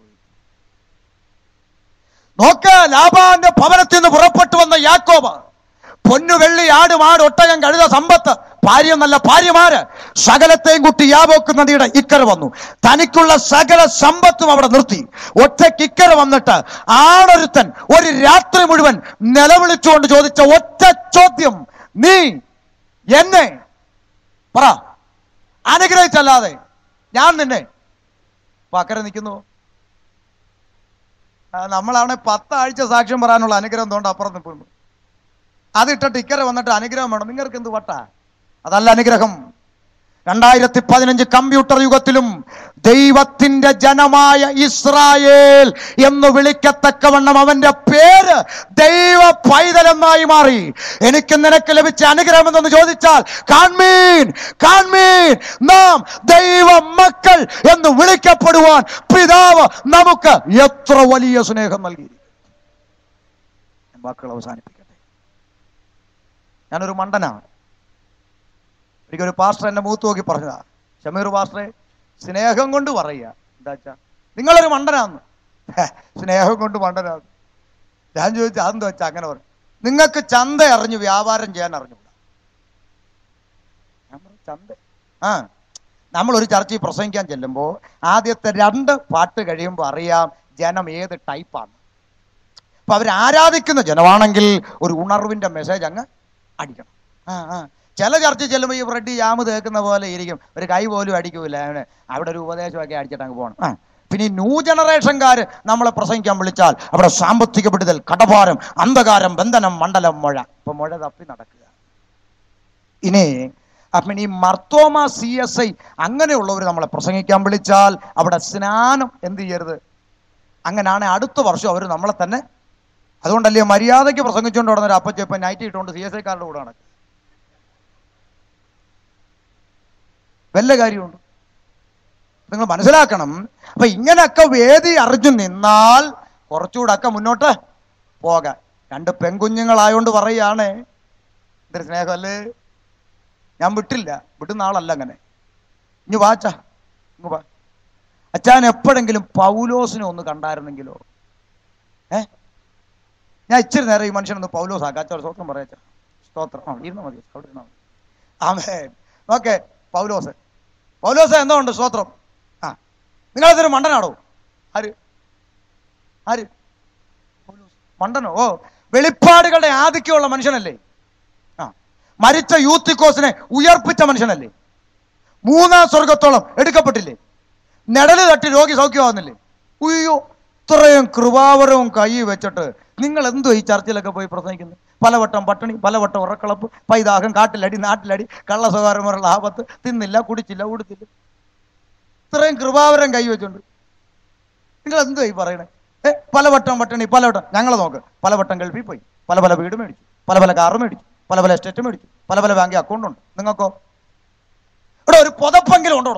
നോക്ക ലാബാന്റെ ഭവനത്തിൽ നിന്ന് പുറപ്പെട്ടു വന്ന യാക്കോബ് പൊന്നു വെള്ളി ആട് മാട് ഒട്ടകം കഴുത സമ്പത്ത് ഭാര്യ നല്ല ഭാര്യമാര് സകലത്തെയും കുട്ടി യാബോക്ക് നദിയുടെ ഇക്കര വന്നു തനിക്കുള്ള സകല സമ്പത്തും അവിടെ നിർത്തി ഒറ്റയ്ക്ക് ഇക്കര വന്നിട്ട് ആണൊരുത്തൻ ഒരു രാത്രി മുഴുവൻ നിലവിളിച്ചുകൊണ്ട് ചോദിച്ച ഒറ്റ ചോദ്യം നീ എന്നെ പറ അനുഗ്രഹിച്ചല്ലാതെ ഞാൻ നിന്നെ അപ്പൊ അക്കരെ നിൽക്കുന്നു ആ, നമ്മളാണ് പത്താഴ്ച സാക്ഷ്യം പറയാനുള്ള അനുഗ്രഹം തോണ്ട് അപ്പുറം നിൽക്കുന്നു അതിട്ടിട്ട് ഇക്കരെ വന്നിട്ട് അനുഗ്രഹം വേണം നിങ്ങൾക്ക് എന്ത് വട്ട അതല്ല അനുഗ്രഹം രണ്ടായിരത്തി പതിനഞ്ച് കമ്പ്യൂട്ടർ യുഗത്തിലും ദൈവത്തിന്റെ ജനമായ ഇസ്രായേൽ എന്ന് വിളിക്കത്തക്കവണ്ണം അവന്റെ പേര് ദൈവ പൈതലെന്നായി മാറി എനിക്ക് നിനക്ക് ലഭിച്ച അനുഗ്രഹം എന്തെന്ന് ചോദിച്ചാൽ കാൺമീൻ കാൺമീൻ നാം ദൈവ മക്കൾ എന്ന് വിളിക്കപ്പെടുവാൻ പിതാവ് നമുക്ക് എത്ര വലിയ സ്നേഹം നൽകി വാക്കുകൾ അവസാനിപ്പിക്കട്ടെ ഞാനൊരു മണ്ടനാണ് ഒരിക്കൽ ഒരു പാസ്റ്റർ എന്നെ മൂത്ത് നോക്കി പറഞ്ഞതാ ഷമീർ പാസ്റ്ററെ സ്നേഹം കൊണ്ട് പറയുക എന്താ വെച്ചാ നിങ്ങളൊരു മണ്ടനാന്ന് ഹേ, സ്നേഹം കൊണ്ട് മണ്ടനാന്ന് ഞാൻ ചോദിച്ചു അതെന്താ വെച്ചാ അങ്ങനെ പറഞ്ഞു നിങ്ങൾക്ക് ചന്ത അറിഞ്ഞു വ്യാപാരം ചെയ്യാൻ അറിഞ്ഞൂടാ ഞാൻ പറഞ്ഞു ചന്ത ആ നമ്മൾ ഒരു ചർച്ചയിൽ പ്രസംഗിക്കാൻ ചെല്ലുമ്പോൾ ആദ്യത്തെ രണ്ട് പാട്ട് കഴിയുമ്പോൾ അറിയാം ജനം ഏത് ടൈപ്പാണ് അപ്പൊ അവർ ആരാധിക്കുന്ന ജനമാണെങ്കിൽ ഒരു ഉണർവിന്റെ മെസ്സേജ് അങ്ങ് അടിക്കണം ആ ആ ചില ചർച്ച ചെല്ലുമ്പോൾ ഈ ബ്രെഡ് ജാമ് തേക്കുന്ന പോലെ ഇരിക്കും ഒരു കൈ പോലും അടിക്കൂല അവന് അവിടെ ഒരു ഉപദേശമൊക്കെ അടിച്ചിട്ട് അങ്ങ് പോകണം ആ പിന്നെ ഈ ന്യൂ ജനറേഷൻകാർ നമ്മളെ പ്രസംഗിക്കാൻ വിളിച്ചാൽ അവിടെ സാമ്പത്തിക വിടുതൽ കടഭാരം അന്ധകാരം ബന്ധനം മണ്ഡലം മുഴ ഇപ്പൊ മുഴ തപ്പി നടക്കുക ഇനി അപ്പം ഈ മർത്തോമ സി എസ് ഐ അങ്ങനെയുള്ളവർ നമ്മളെ പ്രസംഗിക്കാൻ വിളിച്ചാൽ അവിടെ സ്നാനം എന്ത് ചെയ്യരുത് അങ്ങനെയാണ് അടുത്ത വർഷം അവർ നമ്മളെ തന്നെ അതുകൊണ്ടല്ലേ മര്യാദയ്ക്ക് പ്രസംഗിച്ചുകൊണ്ട് നടന്ന ഒരു അപ്പച്ച ഇപ്പം നൈറ്റ് ഇട്ടുകൊണ്ട് സി എസ് ഐക്കാരുടെ കൂടെ നടക്കും വല്ല കാര്യമുണ്ട് നിങ്ങൾ മനസ്സിലാക്കണം അപ്പൊ ഇങ്ങനെയൊക്കെ വേദി അറിഞ്ഞു നിന്നാൽ കുറച്ചുകൂടെ ഒക്കെ മുന്നോട്ട് പോകാൻ രണ്ട് പെൺകുഞ്ഞുങ്ങളായോണ്ട് പറയുകയാണേ എന്തൊരു സ്നേഹമല്ലേ ഞാൻ വിട്ടില്ല വിട്ടുന്ന ആളല്ല അങ്ങനെ ഇനി വാച്ച ഇങ്ങ് വാ അച്ഛൻ എപ്പോഴെങ്കിലും പൗലോസിനെ ഒന്ന് കണ്ടായിരുന്നെങ്കിലോ ഏ ഞാൻ ഇച്ചിരി നേരം ഈ മനുഷ്യനൊന്ന് പൗലോസ് ആക്കാം അച്ഛൻ സ്തോത്രം പറയാച്ച സ്തോത്രം ആ ഇരുന്നാ മതി അവിടെ ഇരുന്നാ മതി ആമേ ഓക്കെ പൗലോസ് പൗലോസ് എന്തോ ഉണ്ട് സ്തോത്രം ആ നിങ്ങളതൊരു മണ്ടനാണോ ആര് ആര് പൗലോസ്. മണ്ടനോ ഓ വെളിപ്പാടുകളുടെ ആധിക്യമുള്ള മനുഷ്യനല്ലേ ആ മരിച്ച യൂത്തിക്കോസിനെ ഉയർപ്പിച്ച മനുഷ്യനല്ലേ മൂന്നാം സ്വർഗത്തോളം എടുക്കപ്പെട്ടില്ലേ നെടല് തട്ടി രോഗി സൗഖ്യമാകുന്നില്ലേ ഉയ്യോ ഇത്രയും കൃപാവരവും കൈ വെച്ചിട്ട് നിങ്ങൾ എന്തോ ഈ ചർച്ചിലൊക്കെ പോയി പ്രസംഗിക്കുന്നത് പലവട്ടം പട്ടിണി പലവട്ടം ഉറക്കളപ്പ് പൈതാഹം കാട്ടിലടി നാട്ടിലടി കള്ളസ്വകാരമുള്ള ആപത്ത് തിന്നില്ല കുടിച്ചില്ല ഉടുത്തില്ല ഇത്രയും കൃപാവരം കൈ വെച്ചുണ്ട് നിങ്ങൾ എന്തോ ഈ പറയണേ ഏ പലവട്ടം പട്ടിണി പലവട്ടം ഞങ്ങൾ നോക്ക് പലവട്ടം ഗൾഫിൽ പോയി പല പല വീട് മേടിച്ചു പല പല കാറ് മേടിച്ചു പല പല എസ്റ്റേറ്റ് മേടിച്ചു പല പല ബാങ്ക് അക്കൗണ്ട് ഉണ്ട് നിങ്ങൾക്കോ ഇവിടെ ഒരു പുതപ്പെങ്കിലും ഉണ്ടോടോ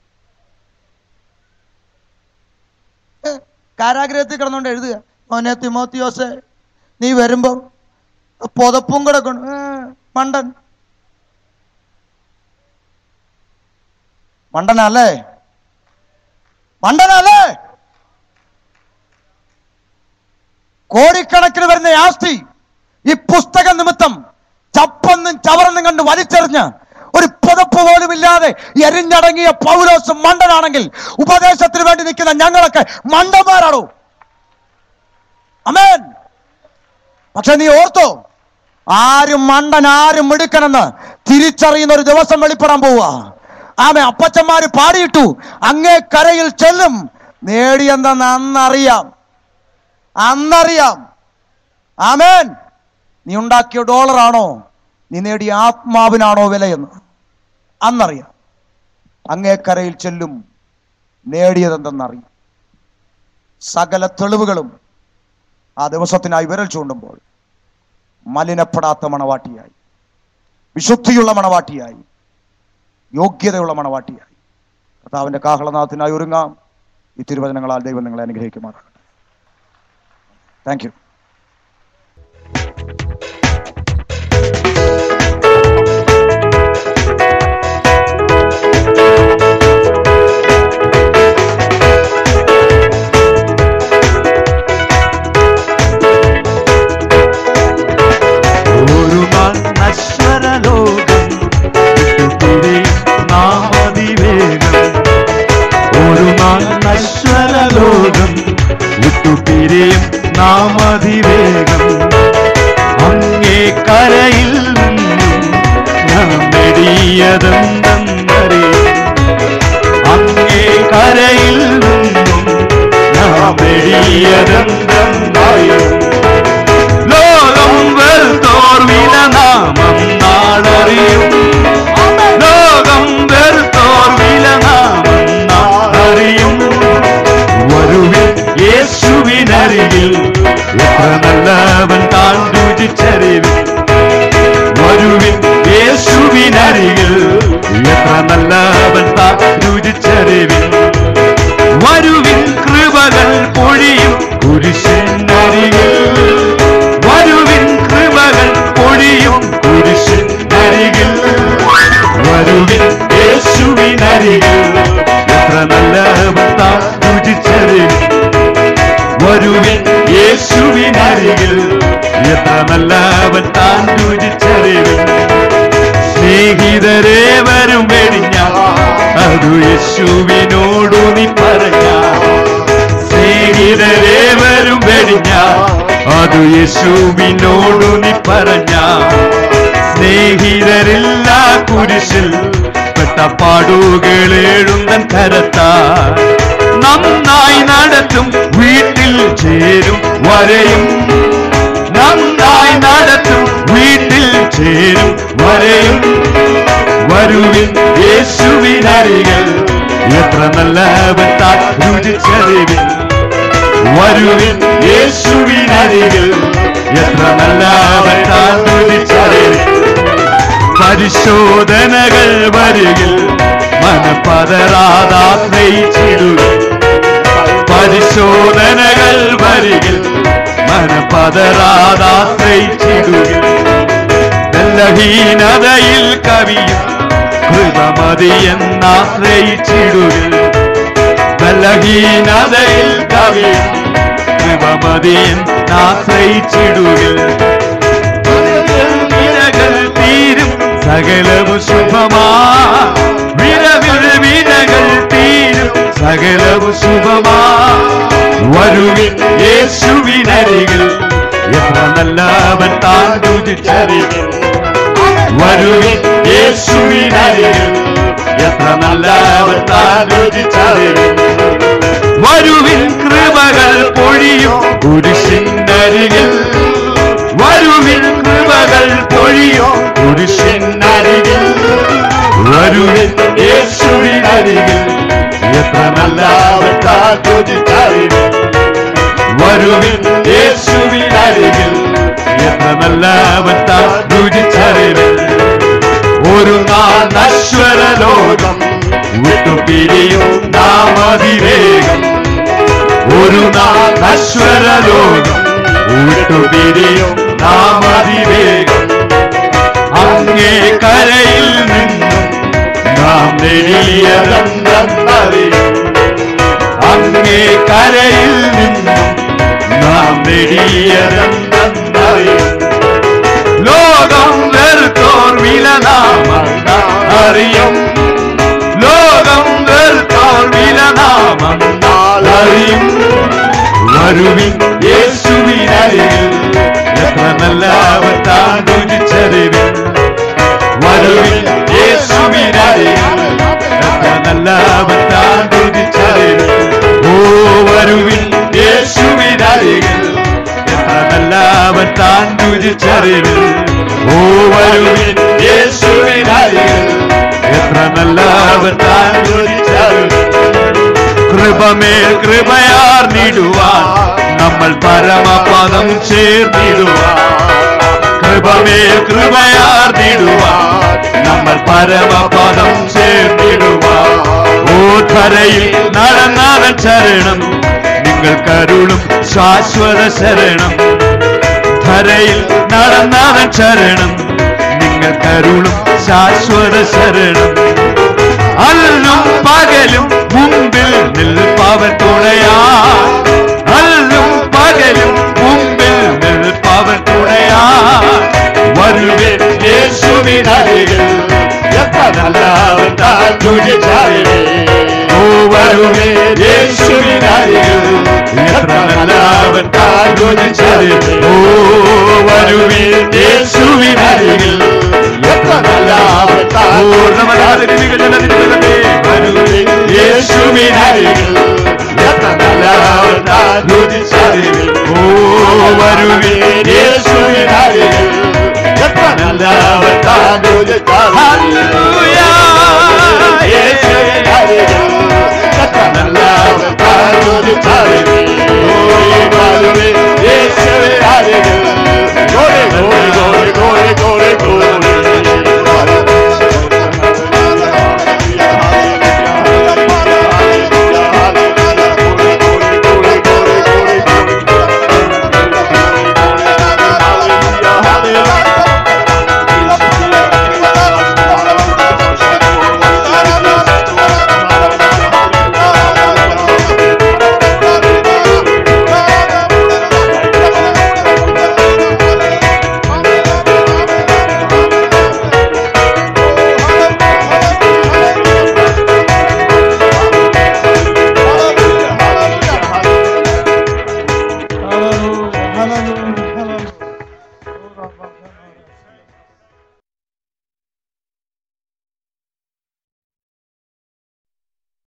ഏ, കാരാഗ്രഹത്തിൽ കിടന്നുകൊണ്ട് എഴുതുക മോനെ തിമോത്തിയോസെ നീ വരുമ്പോ പുതപ്പും കൂടെ കൊണ്ട് ഏ, മണ്ടൻ മണ്ടനല്ലേ മണ്ടനല്ലേ കോടിക്കണക്കിന് വരുന്ന ആസ്തി ഈ പുസ്തക നിമിത്തം ചപ്പെന്നും ചവറെന്നും കണ്ട് വലിച്ചെറിഞ്ഞ് ഒരു പുതപ്പ് പോലും ഇല്ലാതെ എരിഞ്ഞടങ്ങിയ പൗലോസ് മണ്ടനാണെങ്കിൽ ഉപദേശത്തിന് വേണ്ടി നിൽക്കുന്ന ഞങ്ങളൊക്കെ മണ്ടന്മാരാണോ അമേൻ പക്ഷെ നീ ഓർത്തോ ആരും മണ്ടൻ ആരും മിടുക്കനെന്ന് തിരിച്ചറിയുന്ന ഒരു ദിവസം വെളിപ്പെടാൻ പോവുക ആമെ അപ്പച്ചന്മാര് പാടിയിട്ടു അങ്ങേ കരയിൽ ചെല്ലും നേടിയെന്തെന്ന് അന്നറിയാം അന്നറിയാം ആമേൻ നീ ഉണ്ടാക്കിയ ഡോളറാണോ നീ നേടിയ ആത്മാവിനാണോ വിലയെന്ന് അന്നറിയാം അങ്ങേക്കരയിൽ ചെല്ലും നേടിയതെന്തെന്നറിയാം സകല തെളിവുകളും ആ ദിവസത്തിനായി വിരൽ ചൂണ്ടുമ്പോൾ മലിനപ്പെടാത്ത മണവാട്ടിയായി വിശുദ്ധിയുള്ള മണവാട്ടിയായി യോഗ്യതയുള്ള മണവാട്ടിയായി കർത്താവിന്റെ കാഹളനാഥത്തിനായി ഒരുങ്ങാം ഈ തിരുവചനങ്ങളാൽ ദൈവം നിങ്ങളെ അനുഗ്രഹിക്കുമാറാകട്ടെ താങ്ക് യു ഒരു നാൾ നശ്വര ലോകം വിട്ടുപിരി നാമതിവേഗം ഒരു നാൾ നശ്വര ലോകം വിട്ടുപിരിയും നാമതിവേഗം അങ്ങേ കരയിൽ നിന്നും ഞാൻ നേടിയതെന്തെന്നറിയും അങ്ങേ കരയിൽ നിന്നും ഞാൻ നേടിയതെന്തെന്നറിയും ലോകം വെറുത്തോർ വില നാമം നാളറിയും ലോകം വെറുത്തോർ വില നാമം നാളറിയും വരുവിൽ യേശുവിനരികിൽ എത്ര നല്ലവൻ താൻ രുചിച്ചറിവിൽ വരുവിൽ യേശുവിനരികിൽ എത്ര നല്ലവൻ താൻ രുചിച്ചറിവിൽ വരുവിൻ കൃപകൾ പൊഴിയും കുരിശിനരികിൽ വരുവിൻ കൃപകൾ പൊഴിയും കുരിശിനരികിൽ വരുവിൻ യേശുവിനരികിൽ എത്ര നല്ലവൻ താൻ രുചിച്ചറിവിൽ വരുവിൻ യേശുവിനരികിൽ എത്ര നല്ലവൻ താൻ രുചിച്ചറിവിൽ സ്നേഹിതരെ വരും വെടിഞ്ഞ അതു യേശുവിനോടു നീ പറഞ്ഞ സ്നേഹിതരെ വരും വെടിഞ്ഞ അതു യേശുവിനോടു നീ പറഞ്ഞ സ്നേഹിതരില്ല കുരിശിൽ പെട്ട പാടുകളേഴുന്തൻ കരത്താ നന്നായി നടത്തും വീട്ടിൽ ചേരും വരെയും നന്നായി നടത്തും വീട്ടിൽ ചേരും വരെയും വരുവിൻ യേശുവിനരികൾ എത്ര നല്ലവൻ താൻ രുചിച്ചറിവിൽ വരുവിൻ യേശുവിനരികൾ എത്ര നല്ലവൻ താൻ രുചിച്ചറിവിൽ പരിശോധനകൾ വരികിൽ മനപതരാതാശ്രയിച്ചിടുക പരിശോധനകൾ വരികിൽ മനപതരാതാശ്രയിച്ചിടുക ബലഹീനതയിൽ കവിയും കൃപമതി എന്നാശ്രയിച്ചിടുക അവമതിയൻ ആശ്രയിച്ചിടുകിൽ വിനകൾ തീരും സകലവും ശുഭമാ വിരവിൽ വിനകൾ തീരും സകലവും ശുഭമാ വരുവിൻ യേശുവിനരികിൽ എത്ര നല്ലവൻ താൻ രുചിച്ചറിവിൽ വരുവിൻ യേശുവിനരികിൽ എത്ര നല്ലവൻ താൻ രുചിച്ചറിവിൽ വരുവിൻ കൃപകൾ പൊഴിയും കുരിശിനരികിൽ വരുവിൻ കൃപകൾ പൊഴിയും കുരിശിനരികിൽ വരുവിൻ യേശുവിനരികിൽ എത്ര നല്ലവൻ താൻ രുചിച്ചറിവിൽ വരുവിൻ യേശുവിനരികിൽ എത്ര നല്ലവൻ താൻ രുചിച്ചറിവിൽ ഒരു നാൾ നശ്വര ലോകം വിട്ടുപിരിയും നാം അതിവേഗം ഒരു നാൾ നശ്വര ലോകം വിട്ടുപിരിയും നാം അതിവേഗം അങ്ങേ കരയിൽ നിന്നും നാം നേടിയതെന്നറിയും അങ്ങേ കരയിൽ നിന്നും നാം നേടിയതെന്നറിയും ലോകം വെറുത്തോർ വില നാം അറിയും ലോകം വെറുത്തോർ വില നാം അറിയും വരുവിൻ യേശുവിനരികിൽ എത്ര നല്ലവൻ താൻ രുചിച്ചറിവിൽ വരുവിൻ യേശുവിനരികിൽ എത്ര നല്ലവൻ താൻ രുചിച്ചറിവിൽ ഓ വരുവിൻ യേശുവിനരികിൽ എത്ര നല്ലവൻ താൻ രുചിച്ചറിവിൽ ഓ വരുവിൻ യേശുവിനരികിൽ എത്ര നല്ലവൻ താൻ രുചിച്ചറിവിൽ കൃപമേൽ കൃപയാർന്നിടുവാൻ നമ്മൾ പരമപദം ചേർന്നിടുവാൻ കൃപമേൽ കൃപയാർന്നിടുവാൻ നമ്മൾ പരമപദം ചേർന്നിടുവാൻ ഓ ധരയിൽ നടന്നവൻ ശരണം നിങ്ങൾ കരുളും ശാശ്വത ശരണം ധരയിൽ നടന്നവൻ ശരണം നിങ്ങൾ കരുളും ശാശ്വത ശരണം അല്ലും പകലും മുമ്പിൽ നിൽപ്പവൻ തുണയാ അല്ലും പകലും മുമ്പിൽ നിൽപ്പവൻ തുണയാ വരുവേ യേശുവിനരികിൽ എത്ര നല്ലവൻ താൻ രുചിച്ചറിവേ ഓ വരുവേ യേശുവിനരികിൽ എത്ര നല്ലവൻ താൻ രുചിച്ചറിവേ ഓ വരുവേ യേശുവിനരികിൽ എത്ര നല്ലവൻ താൻ യേശുവിനരികിൽ എത്ര നല്ലവൻ താൻ രുചിച്ചറിവിൽ ഓ വരുവേ